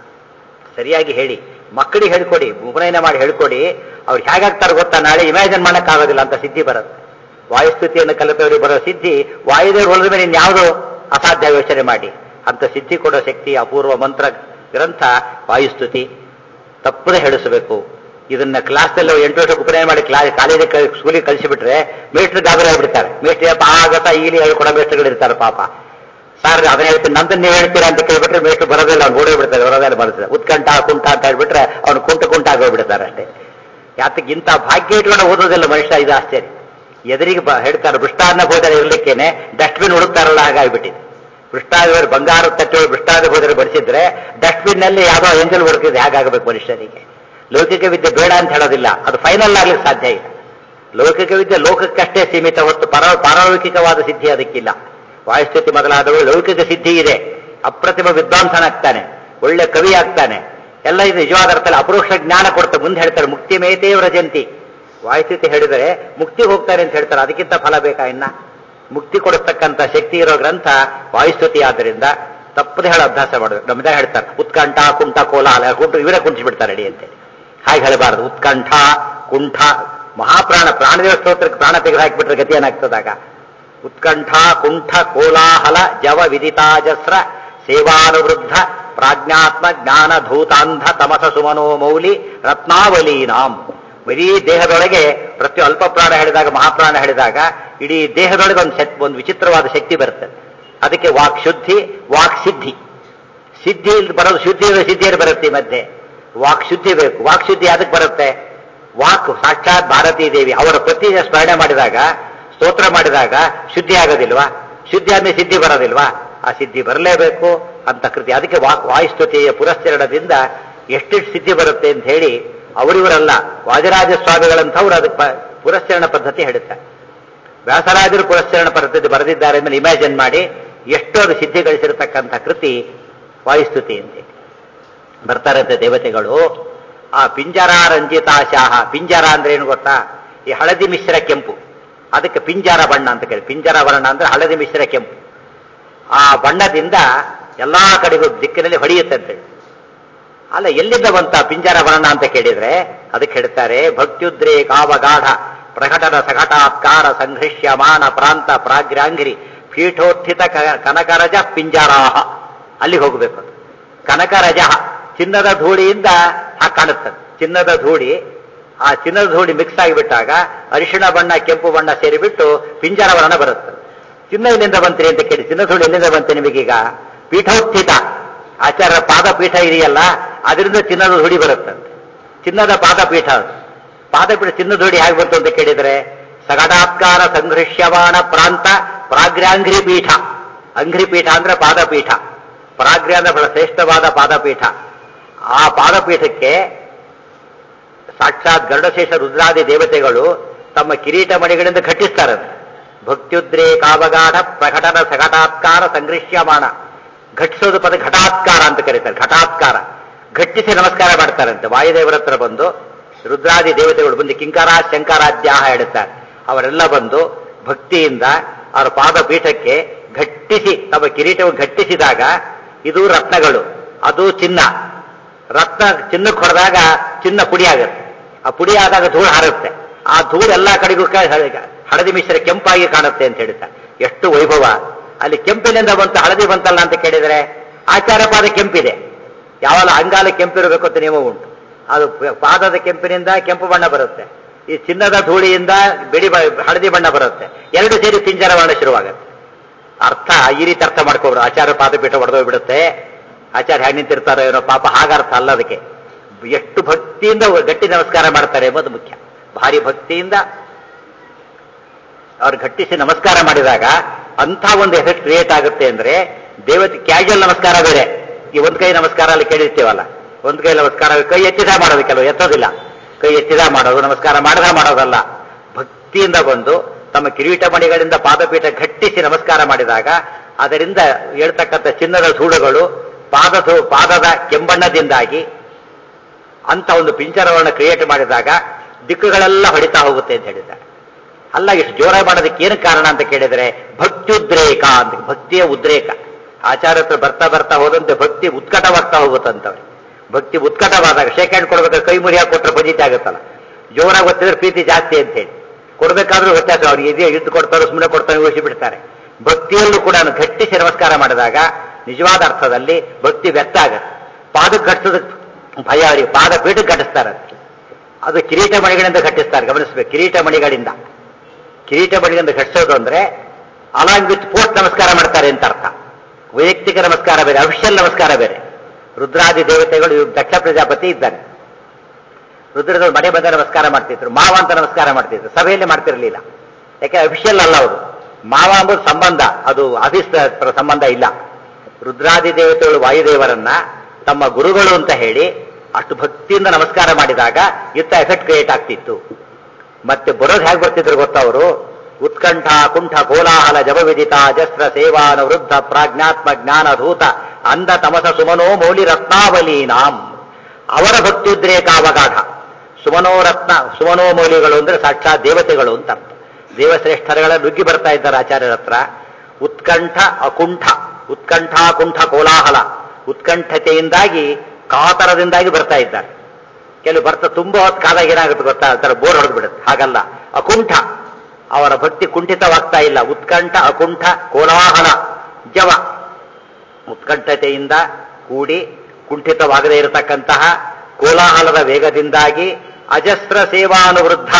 ಸರಿಯಾಗಿ ಹೇಳಿ ಮಕ್ಕಳಿಗೆ ಹೇಳ್ಕೊಡಿ ಉಪನಯನ ಮಾಡಿ ಹೇಳ್ಕೊಡಿ ಅವ್ರು ಹೇಗಾಗ್ತಾರೆ ಗೊತ್ತಾ ನಾಳೆ ಇಮ್ಯಾಜಿನ್ ಮಾಡೋಕ್ಕಾಗೋದಿಲ್ಲ ಅಂತ ಸಿದ್ಧಿ ಬರುತ್ತೆ ವಾಯುಸ್ತುತಿಯನ್ನು ಕಲಿತವರಿಗೆ ಬರೋ ಸಿದ್ಧಿ ವಾಯುದೇವರು ಹೊಲದ ಮೇಲೆ ಇನ್ಯಾವುದು ಅಸಾಧ್ಯ ಯೋಚನೆ ಮಾಡಿ ಅಂತ ಸಿದ್ಧಿ ಕೊಡೋ ಶಕ್ತಿ ಅಪೂರ್ವ ಮಂತ್ರ ಗ್ರಂಥ ವಾಯುಸ್ತುತಿ ತಪ್ಪದೆ ಹೇಳಿಸಬೇಕು ಇದನ್ನ ಕ್ಲಾಸ್ನಲ್ಲಿ ಎಂಟು ವರ್ಷ ಉಪನಯನ ಮಾಡಿ ಕ್ಲಾಸ್ ಕಾಲೇಜಿಗೆ ಸ್ಕೂಲಿಗೆ ಕಳಿಸಿಬಿಟ್ರೆ ಮೇಸ್ಟ್ರ್ ಗಾಬರಿ ಆಗ್ಬಿಡ್ತಾರೆ ಮೇಸ್ಟ್ರ್ ಯಪ್ಪ ಆಗತ್ತ ಈಲಿ ಹೇಳ್ಕೊಡೋ ಮೇಸ್ಟ್ರುಗಳು ಇರ್ತಾರೆ ಪಾಪ ಸರ್ ಅದನ್ನ ಹೇಳ್ತೀನಿ ನಂತರ ನೀವು ಹೇಳ್ತೀರಾ ಅಂತ ಕೇಳ್ಬಿಟ್ರೆ ಮೇಷ್ಟ್ರು ಬರೋದಿಲ್ಲ ಅವ್ನು ಓಡೇ ಬಿಡ್ತಾರೆ ಬರೋದಿಲ್ಲ ಬರ್ತದೆ ಉತ್ಕಂಠ ಕುಂಠ ಅಂತ ಹೇಳ್ಬಿಟ್ರೆ ಅವ್ನು ಕುಂಟ ಕುಂಟ ಆಗೋಗ್ಬಿಡ್ತಾರೆ ಅಷ್ಟೇ ಯಾತಕ್ಕೆ ಇಂಥ ಭಾಗ್ಯ ಇಟ್ಕೊಂಡು ಓದೋದಿಲ್ಲ ಮನುಷ್ಯ ಇದು ಆಶ್ಚರ್ಯ ಎದುರಿಗೆ ಬ ಹೇಳ್ತಾರೆ ಭ್ರಷ್ಟಾನ್ನ ಭೋಜನ ಇರ್ಲಿಕ್ಕೇನೆ ಡಸ್ಟ್ಬಿನ್ ಹುಡುಕ್ತಾರಲ್ಲ ಹಾಗಾಗ್ಬಿಟ್ಟಿದೆ ಭ್ರಷ್ಟಾದ ಬಂಗಾರ ತಟ್ಟೆ ಭ್ರಷ್ಟಾದ ಭೋಜನ ಬಡಿಸಿದ್ರೆ ಡಸ್ಟ್ಬಿನ್ ನಲ್ಲಿ ಯಾವುದೋ ಎಂಜಲ್ ಹುಡುಕಿದ್ರೆ ಹೇಗಾಗಬೇಕು ಮನುಷ್ಯನಿಗೆ ಲೌಕಿಕ ವಿದ್ಯೆ ಬೇಡ ಅಂತ ಹೇಳೋದಿಲ್ಲ ಅದು ಫೈನಲ್ ಆಗ್ಲಿಕ್ಕೆ ಸಾಧ್ಯ ಇಲ್ಲ ಲೌಕಿಕ ವಿದ್ಯೆ ಲೋಕಕ್ಕಷ್ಟೇ ಸೀಮಿತ ಹೊತ್ತು ಪರ ಪಾರಲೌಕಿಕವಾದ ಸಿದ್ಧಿ ಅದಕ್ಕಿಲ್ಲ ವಾಯುಸ್ಥಿತಿ ಮೊದಲಾದವು ಲೌಕಿಕ ಸಿದ್ಧಿ ಇದೆ ಅಪ್ರತಿಮ ವಿದ್ವಾಂಸನಾಗ್ತಾನೆ ಒಳ್ಳೆ ಕವಿ ಆಗ್ತಾನೆ ಎಲ್ಲ ಇದು ನಿಜವಾದ ಅರ್ಥದಲ್ಲಿ ಅಪರೋಕ್ಷ ಜ್ಞಾನ ಕೊಡ್ತಾರೆ ಮುಂದೆ ಹೇಳ್ತಾರೆ ಮುಕ್ತಿ ಮೇತೇ ವ್ರಜಂತಿ ವಾಯುಸ್ಥಿತಿ ಹೇಳಿದರೆ ಮುಕ್ತಿಗೆ ಹೋಗ್ತಾರೆ ಅಂತ ಹೇಳ್ತಾರೆ ಅದಕ್ಕಿಂತ ಫಲ ಬೇಕಾ ಇನ್ನ ಮುಕ್ತಿ ಕೊಡಿಸ್ತಕ್ಕಂಥ ಶಕ್ತಿ ಇರೋ ಗ್ರಂಥ ವಾಯುಸ್ತುತಿ ಆದ್ದರಿಂದ ತಪ್ಪದೆ ಹೇಳೋ ಅಭ್ಯಾಸ ಮಾಡೋದು ನಮ್ಮದೇ ಹೇಳ್ತಾರೆ ಉತ್ಕಂಠ ಕುಂಠ ಕೋಲಾಹಲ ಕುಂಟು ಇವರೇ ಕುಂಟಿಸಿ ಬಿಡ್ತಾರೆ ಅಡಿ ಅಂತೆ ಹಾಗೆ ಹೇಳಬಾರದು ಉತ್ಕಂಠ ಕುಂಠ ಮಹಾಪ್ರಾಣ ಪ್ರಾಣದೇವ ಸ್ತೋತ್ರಕ್ಕೆ ಪ್ರಾಣ ತೆಗೆದು ಹಾಕಿಬಿಟ್ರೆ ಗತಿ ಏನಾಗ್ತದಾಗ ಉತ್ಕಂಠ ಕುಂಠ ಕೋಲಾಹಲ ಜವ ವಿದಿತಾಜಸ್ರ ಸೇವಾನುವೃದ್ಧ ಪ್ರಾಜ್ಞಾತ್ಮ ಜ್ಞಾನ ಧೂತಾಂಧ ತಮಸ ಸುಮನೋ ಮೌಲಿ ರತ್ನಾವಲೀನಾಂ ಬರೀ ದೇಹದೊಳಗೆ ಪ್ರತಿ ಅಲ್ಪ ಪ್ರಾಣ ಹೇಳಿದಾಗ ಮಹಾಪ್ರಾಣ ಹೇಳಿದಾಗ ಇಡೀ ದೇಹದೊಳಗೆ ಒಂದು ಶಕ್ ಒಂದು ವಿಚಿತ್ರವಾದ ಶಕ್ತಿ ಬರ್ತದೆ ಅದಕ್ಕೆ ವಾಕ್ ಶುದ್ಧಿ ವಾಕ್ ಸಿದ್ಧಿ ಸಿದ್ಧಿ ಬರೋದು ಶುದ್ಧಿ ಸಿದ್ಧಿಯಲ್ಲಿ ಬರುತ್ತೆ ಈ ಮಧ್ಯೆ ವಾಕ್ ಶುದ್ಧಿ ಬೇಕು ವಾಕ್ ಶುದ್ಧಿ ಅದಕ್ಕೆ ಬರುತ್ತೆ ವಾಕ್ ಸಾಕ್ಷಾತ್ ಭಾರತೀ ದೇವಿ ಅವರ ಪ್ರತಿದಿನ ಸ್ಮರಣೆ ಮಾಡಿದಾಗ ಸ್ತೋತ್ರ ಮಾಡಿದಾಗ ಶುದ್ಧಿ ಆಗೋದಿಲ್ವಾ ಶುದ್ಧಿ ಆದ್ಮೇಲೆ ಸಿದ್ಧಿ ಬರೋದಿಲ್ವಾ ಆ ಸಿದ್ಧಿ ಬರಲೇಬೇಕು ಅಂತ ಕೃತಿ ಅದಕ್ಕೆ ವಾಕ್ ವಾಯುಸ್ತುತಿಯ ಪುರಸ್ಕರಣದಿಂದ ಎಷ್ಟೆಷ್ಟು ಸಿದ್ಧಿ ಬರುತ್ತೆ ಅಂತ ಹೇಳಿ ಅವರಿವರಲ್ಲ ವಾಜರಾಜ ಸ್ವಾಮಿಗಳಂಥವ್ರು ಅದಕ್ಕೆ ಪ- ಪುರಸ್ಕರಣ ಪದ್ಧತಿ ಹೇಳುತ್ತಾರೆ ವ್ಯಾಸರಾಜರು ಪುರಸ್ಕರಣ ಪದ್ಧತಿ ಬರೆದಿದ್ದಾರೆ ಮೇಲೆ ಇಮ್ಯಾಜಿನ್ ಮಾಡಿ ಎಷ್ಟೋ ಅದು ಸಿದ್ಧಿ ಗಳಿಸಿರತಕ್ಕಂಥ ಕೃತಿ ವಾಯುಸ್ತುತಿ ಅಂತ ಬರ್ತಾರಂತೆ ದೇವತೆಗಳು ಆ ಪಿಂಜರ ರಂಜಿತಾಶಾಹ ಪಿಂಜರ ಅಂದ್ರೆ ಏನು ಗೊತ್ತಾ ಈ ಹಳದಿ ಮಿಶ್ರ ಕೆಂಪು ಅದಕ್ಕೆ ಪಿಂಜರ ಬಣ್ಣ ಅಂತ ಕೇಳಿ ಪಿಂಜರ ವರ್ಣ ಅಂದ್ರೆ ಹಳದಿ ಮಿಶ್ರ ಕೆಂಪು ಆ ಬಣ್ಣದಿಂದ ಎಲ್ಲಾ ಕಡೆಗೂ ದಿಕ್ಕಿನಲ್ಲಿ ಹೊಡೆಯುತ್ತಂತೆ ಅಲ್ಲ ಎಲ್ಲಿಂದ ಬಂತ ಪಿಂಜರ ವರ್ಣ ಅಂತ ಕೇಳಿದ್ರೆ ಅದಕ್ಕೆ ಹೇಳ್ತಾರೆ ಭಕ್ತ್ಯುದ್ರೇ ಕಾವಗಾಢ ಪ್ರಕಟನ ಸಘಟಾತ್ಕಾರ ಸಂಘೃಷ್ಯಮಾನ ಪ್ರಾಂತ ಪ್ರಾಗ್ರಾಂಗಿರಿ ಪೀಠೋತ್ಥಿತ ಕ- ಕನಕರಜ ಪಿಂಜರಾಹ ಅಲ್ಲಿಗೆ ಹೋಗಬೇಕು ಅದು. ಕನಕರಜ ಚಿನ್ನದ ಧೂಳಿಯಿಂದ ಹಾಗೆ ಕಾಣುತ್ತದೆ ಚಿನ್ನದ ಧೂಳಿ ಆ ಚಿನ್ನದ ಧೂಳಿ ಮಿಕ್ಸ್ ಆಗಿಬಿಟ್ಟಾಗ ಅರಿಶಿಣ ಬಣ್ಣ ಕೆಂಪು ಬಣ್ಣ ಸೇರಿಬಿಟ್ಟು ಪಿಂಜರ ವರ್ಣ ಬರುತ್ತೆ ಚಿನ್ನ ಎಲ್ಲಿಂದ ಬಂತೀರಿ ಅಂತ ಕೇಳಿ ಚಿನ್ನ ಧೂಳಿ ಎಲ್ಲಿಂದ ಬಂತು ನಿಮಗೀಗ ಪೀಠೋತ್ಥಿತ ಆಚಾರ್ಯ ಪಾದಪೀಠ ಇದೆಯಲ್ಲ ಅದರಿಂದ ಚಿನ್ನದ ಧೂಳಿ ಬರುತ್ತಂತೆ ಚಿನ್ನದ ಪಾದಪೀಠ ಅದು. ಪಾದಪೀಠ ಚಿನ್ನದ ಧೂಳಿ ಹೇಗೆ ಬಂತು ಅಂತ ಕೇಳಿದರೆ ಸಗಟಾತ್ಕಾರ ಸಂಘೃಷ್ಯಮಾಣ ಪ್ರಾಂತ ಪ್ರಾಗ್ರಾಂಘ್ರಿ ಪೀಠ ಅಂಘ್ರಿ ಪೀಠ ಅಂದ್ರೆ ಪಾದಪೀಠ ಪ್ರಾಗ್ರ್ಯ ಅಂದ್ರೆ ಬಹಳ ಶ್ರೇಷ್ಠವಾದ ಪಾದಪೀಠ ಆ ಪಾದಪೀಠಕ್ಕೆ ಸಾಕ್ಷಾತ್ ಗರುಡಶೇಷ ರುದ್ರಾದಿ ದೇವತೆಗಳು ತಮ್ಮ ಕಿರೀಟ ಮಣಿಗಳಿಂದ ಘಟಿಸ್ತಾರಂತೆ ಭಕ್ತ್ಯುದ್ರೇ ಕಾವಗಾಢ ಪ್ರಕಟನ ಸಘಟಾತ್ಕಾರ ಸಂಘೃಷ್ಯಮಾಣ ಘಟಿಸೋದು ಪದ ಘಟಾತ್ಕಾರ ಅಂತ ಕರೀತಾರೆ ಘಟಾತ್ಕಾರ ಘಟ್ಟಿಸಿ ನಮಸ್ಕಾರ ಮಾಡ್ತಾರಂತೆ ವಾಯುದೇವರ ಹತ್ರ ಬಂದು ರುದ್ರಾದಿ ದೇವತೆಗಳು ಬಂದು ಕಿಂಕರ ಶಂಕರಾಧ್ಯಾಹ ಹೇಳುತ್ತಾರೆ ಅವರೆಲ್ಲ ಬಂದು ಭಕ್ತಿಯಿಂದ ಅವರ ಪಾದಪೀಠಕ್ಕೆ ಘಟ್ಟಿಸಿ ತಮ್ಮ ಕಿರೀಟವನ್ನು ಘಟ್ಟಿಸಿದಾಗ ಇದು ರತ್ನಗಳು ಅದು ಚಿನ್ನ ರತ್ನ ಚಿನ್ನಕ್ಕೆ ಹೊಡೆದಾಗ ಚಿನ್ನ ಪುಡಿ ಆಗುತ್ತೆ ಆ ಪುಡಿ ಆದಾಗ ಧೂಳು ಹಾರುತ್ತೆ ಆ ಧೂಳು ಎಲ್ಲಾ ಕಡೆಗೂ ಕ- ಹ- ಹಳದಿ ಮಿಶ್ರ ಕೆಂಪಾಗಿ ಕಾಣುತ್ತೆ ಅಂತ ಹೇಳ್ತಾರೆ ಎಷ್ಟು ವೈಭವ ಅಲ್ಲಿ ಕೆಂಪಿನಿಂದ ಬಂತು ಹಳದಿ ಬಂತಲ್ಲ ಅಂತ ಕೇಳಿದರೆ ಆಚಾರ ಪಾದ ಕೆಂಪಿದೆ ಯಾವಲ್ಲ ಅಂಗಾಲ ಕೆಂಪಿರಬೇಕು ಅಂತ ನಿಯಮ ಉಂಟು ಅದು ಪ- ಪಾದದ ಕೆಂಪಿನಿಂದ ಕೆಂಪು ಬಣ್ಣ ಬರುತ್ತೆ ಈ ಚಿನ್ನದ ಧೂಳಿಯಿಂದ ಬಿಳಿ ಬ- ಹಳದಿ ಬಣ್ಣ ಬರುತ್ತೆ ಎರಡು ಸೇರಿ ಪಿಂಜರ ಬಣ್ಣ ಶುರುವಾಗುತ್ತೆ ಅರ್ಥ ಈ ರೀತಿ ಅರ್ಥ ಮಾಡ್ಕೋಬ್ರು ಆಚಾರ್ಯ ಪಾದಪೀಠ ಹೊಡೆದೋಗ್ಬಿಡುತ್ತೆ ಆಚಾರ್ಯ ಹೇಗೆ ನಿಂತಿರ್ತಾರೋ ಏನೋ ಪಾಪ ಹಾಗರ್ಥ ಅಲ್ಲ ಅದಕ್ಕೆ ಎಷ್ಟು ಭಕ್ತಿಯಿಂದ ಗಟ್ಟಿ ನಮಸ್ಕಾರ ಮಾಡ್ತಾರೆ ಎಂಬುದು ಮುಖ್ಯ ಭಾರಿ ಭಕ್ತಿಯಿಂದ ಅವ್ರು ಘಟ್ಟಿಸಿ ನಮಸ್ಕಾರ ಮಾಡಿದಾಗ ಅಂಥ ಒಂದು ಎಫೆಕ್ಟ್ ಕ್ರಿಯೇಟ್ ಆಗುತ್ತೆ ಅಂದ್ರೆ ದೇವತೆ ಕ್ಯಾಶುವಲ್ ನಮಸ್ಕಾರ ಬೇರೆ ಈ ಒಂದ್ ಕೈ ನಮಸ್ಕಾರ ಅಲ್ಲಿ ಕೇಳಿರ್ತೀವಲ್ಲ ಒಂದ್ ಕೈ ನಮಸ್ಕಾರ ಕೈ ಎತ್ತಿದ ಮಾಡೋದು ಕೆಲವು ಎತ್ತೋದಿಲ್ಲ ಕೈ ಎತ್ತಿದ ಮಾಡೋದು ನಮಸ್ಕಾರ ಮಾಡದ ಮಾಡೋದಲ್ಲ ಭಕ್ತಿಯಿಂದ ಬಂದು ತಮ್ಮ ಕಿರೀಟ ಮಣಿಗಳಿಂದ ಪಾದಪೀಠ ಘಟ್ಟಿಸಿ ನಮಸ್ಕಾರ ಮಾಡಿದಾಗ ಅದರಿಂದ ಹೇಳ್ತಕ್ಕಂಥ ಚಿನ್ನದ ಸೂಡುಗಳು ಪಾದ ಪಾದದ ಕೆಂಬಣ್ಣದಿಂದಾಗಿ ಅಂತ ಒಂದು ಪಿಂಚರವನ್ನು ಕ್ರಿಯೇಟ್ ಮಾಡಿದಾಗ ದಿಕ್ಕುಗಳೆಲ್ಲ ಹೊಡಿತಾ ಹೋಗುತ್ತೆ ಅಂತ ಹೇಳಿದ್ದಾರೆ ಅಲ್ಲ ಇಷ್ಟು ಜೋರ ಮಾಡೋದಕ್ಕೆ ಏನು ಕಾರಣ ಅಂತ ಕೇಳಿದರೆ ಭಕ್ತ್ಯುದ್ರೇಕ ಅಂತ ಭಕ್ತಿಯ ಉದ್ರೇಕ ಆಚಾರ ಹತ್ರ ಬರ್ತಾ ಬರ್ತಾ ಹೋದಂತೆ ಭಕ್ತಿ ಉತ್ಕಟವಾಗ್ತಾ ಹೋಗುತ್ತಂತವ್ರೆ ಭಕ್ತಿ ಉತ್ಕಟವಾದಾಗ ಶೇಕ್ ಹ್ಯಾಂಡ್ ಕೊಡ್ಬೇಕಾದ್ರೆ ಕೈ ಮುರಿಯಾಗಿ ಕೊಟ್ಟರೆ ಪಜಿತಿ ಆಗುತ್ತಲ್ಲ ಜೋರಾಗಿ ಗೊತ್ತಿದ್ರೆ ಪ್ರೀತಿ ಜಾಸ್ತಿ ಅಂತ ಹೇಳಿ ಕೊಡ್ಬೇಕಾದ್ರೂ ವ್ಯತ್ಯಾಸ ಅವ್ರಿಗೆ ಇದೇ ಇದ್ದು ಕೊಡ್ತಾರೋ ಸುಮ್ಮನೆ ಕೊಡ್ತಾರೋ ಊಹಿಸಿ ಬಿಡ್ತಾರೆ ಭಕ್ತಿಯಲ್ಲೂ ಕೂಡ ಘಟ್ಟಿಸಿ ನಮಸ್ಕಾರ ಮಾಡಿದಾಗ ನಿಜವಾದ ಅರ್ಥದಲ್ಲಿ ಭಕ್ತಿ ವ್ಯಕ್ತ ಆಗುತ್ತೆ ಪಾದಕ್ಕೆ ಘಟ್ಟಿಸೋದಕ್ಕೆ ಭಯ ಅವರಿಗೆ ಪಾದ ಪೀಠಕ್ಕೆ ಘಟಿಸ್ತಾರೆ ಅದಕ್ಕೆ. ಅದು ಕಿರೀಟ ಮಣಿಗಳಿಂದ ಘಟ್ಟಿಸ್ತಾರೆ ಗಮನಿಸ್ಬೇಕು ಕಿರೀಟ ಮಣಿಗಳಿಂದ ಕಿರೀಟ ಮಣಿಗಳಿಂದ ಘಟಿಸೋದು ಅಂದ್ರೆ ಅಲಾಂಗ್ ವಿತ್ ಪೋಸ್ಟ್ ನಮಸ್ಕಾರ ಮಾಡ್ತಾರೆ ಅಂತ ಅರ್ಥ ವೈಯಕ್ತಿಕ ನಮಸ್ಕಾರ ಬೇರೆ ಅಫಿಷಿಯಲ್ ನಮಸ್ಕಾರ ಬೇರೆ ರುದ್ರಾದಿ ದೇವತೆಗಳು ಇವ್ರು ದಕ್ಷ ಪ್ರಜಾಪತಿ ಇದ್ದಾನೆ ರುದ್ರದವ್ರು ಮನೆ ಬಂದ ನಮಸ್ಕಾರ ಮಾಡ್ತಿದ್ರು ಮಾವ ಅಂತ ನಮಸ್ಕಾರ ಮಾಡ್ತಿದ್ರು ಸಭೆಯಲ್ಲಿ ಮಾಡ್ತಿರ್ಲಿಲ್ಲ ಯಾಕೆ ಅಫಿಷಿಯಲ್ ಅಲ್ಲ ಅವರು ಮಾವ ಅಂಬುದು ಸಂಬಂಧ ಅದು ಆಫೀಸ್ ಸಂಬಂಧ ಇಲ್ಲ ರುದ್ರಾದಿ ದೇವತೆಗಳು ವಾಯುದೇವರನ್ನ ತಮ್ಮ ಗುರುಗಳು ಅಂತ ಹೇಳಿ ಅಷ್ಟು ಭಕ್ತಿಯಿಂದ ನಮಸ್ಕಾರ ಮಾಡಿದಾಗ ಇತ್ತ ಎಫೆಕ್ಟ್ ಕ್ರಿಯೇಟ್ ಆಗ್ತಿತ್ತು ಮತ್ತೆ ಬರೋದು ಹೇಗೆ ಬರ್ತಿದ್ರು ಗೊತ್ತಾ ಅವರು ಉತ್ಕಂಠ ಕುಂಠ ಕೋಲಾಹಲ ಜಪವಿದಿತ ಜಸ್ತ್ರ ಸೇವಾನ ವೃದ್ಧ ಪ್ರಾಜ್ಞಾತ್ಮ ಜ್ಞಾನಧೂತ ಅಂಧ ತಮಸ ಸುಮನೋ ಮೌಲಿ ರತ್ನಾವಲೀನಾಂ ಅವರ ಭಕ್ತ್ಯುದ್ರೇಕಾವಗಾಢ ಸುಮನೋ ರತ್ನ ಸುಮನೋ ಮೌಲಿಗಳು ಅಂದ್ರೆ ಸಾಕ್ಷಾತ್ ದೇವತೆಗಳು ಅಂತ ಅರ್ಥ ದೇವಶ್ರೇಷ್ಠರುಗಳ ನುಗ್ಗಿ ಬರ್ತಾ ಇದ್ದಾರೆ ಆಚಾರ್ಯರ ಹತ್ರ ಉತ್ಕಂಠ ಅಕುಂಠ ಉತ್ಕಂಠ ಕುಂಠ ಕೋಲಾಹಲ ಉತ್ಕಂಠತೆಯಿಂದಾಗಿ ಕಾತರದಿಂದಾಗಿ ಬರ್ತಾ ಇದ್ದಾರೆ ಕೆಲವು ಬರ್ತಾ ತುಂಬಾ ಹೊತ್ತು ಕಾದಾಗ ಏನಾಗುತ್ತೆ ಗೊತ್ತಾ ಅಂತಾರೆ ಬೋರ್ ಹೊಡೆದು ಬಿಡುತ್ತೆ ಹಾಗಲ್ಲ ಅಕುಂಠ ಅವರ ಭಕ್ತಿ ಕುಂಠಿತವಾಗ್ತಾ ಇಲ್ಲ ಉತ್ಕಂಠ ಅಕುಂಠ ಕೋಲಾಹಲ ಜವ ಉತ್ಕಂಠತೆಯಿಂದ ಕೂಡಿ ಕುಂಠಿತವಾಗದೇ ಇರತಕ್ಕಂತಹ ಕೋಲಾಹಲದ ವೇಗದಿಂದಾಗಿ ಅಜಸ್ರ ಸೇವಾನುವೃದ್ಧ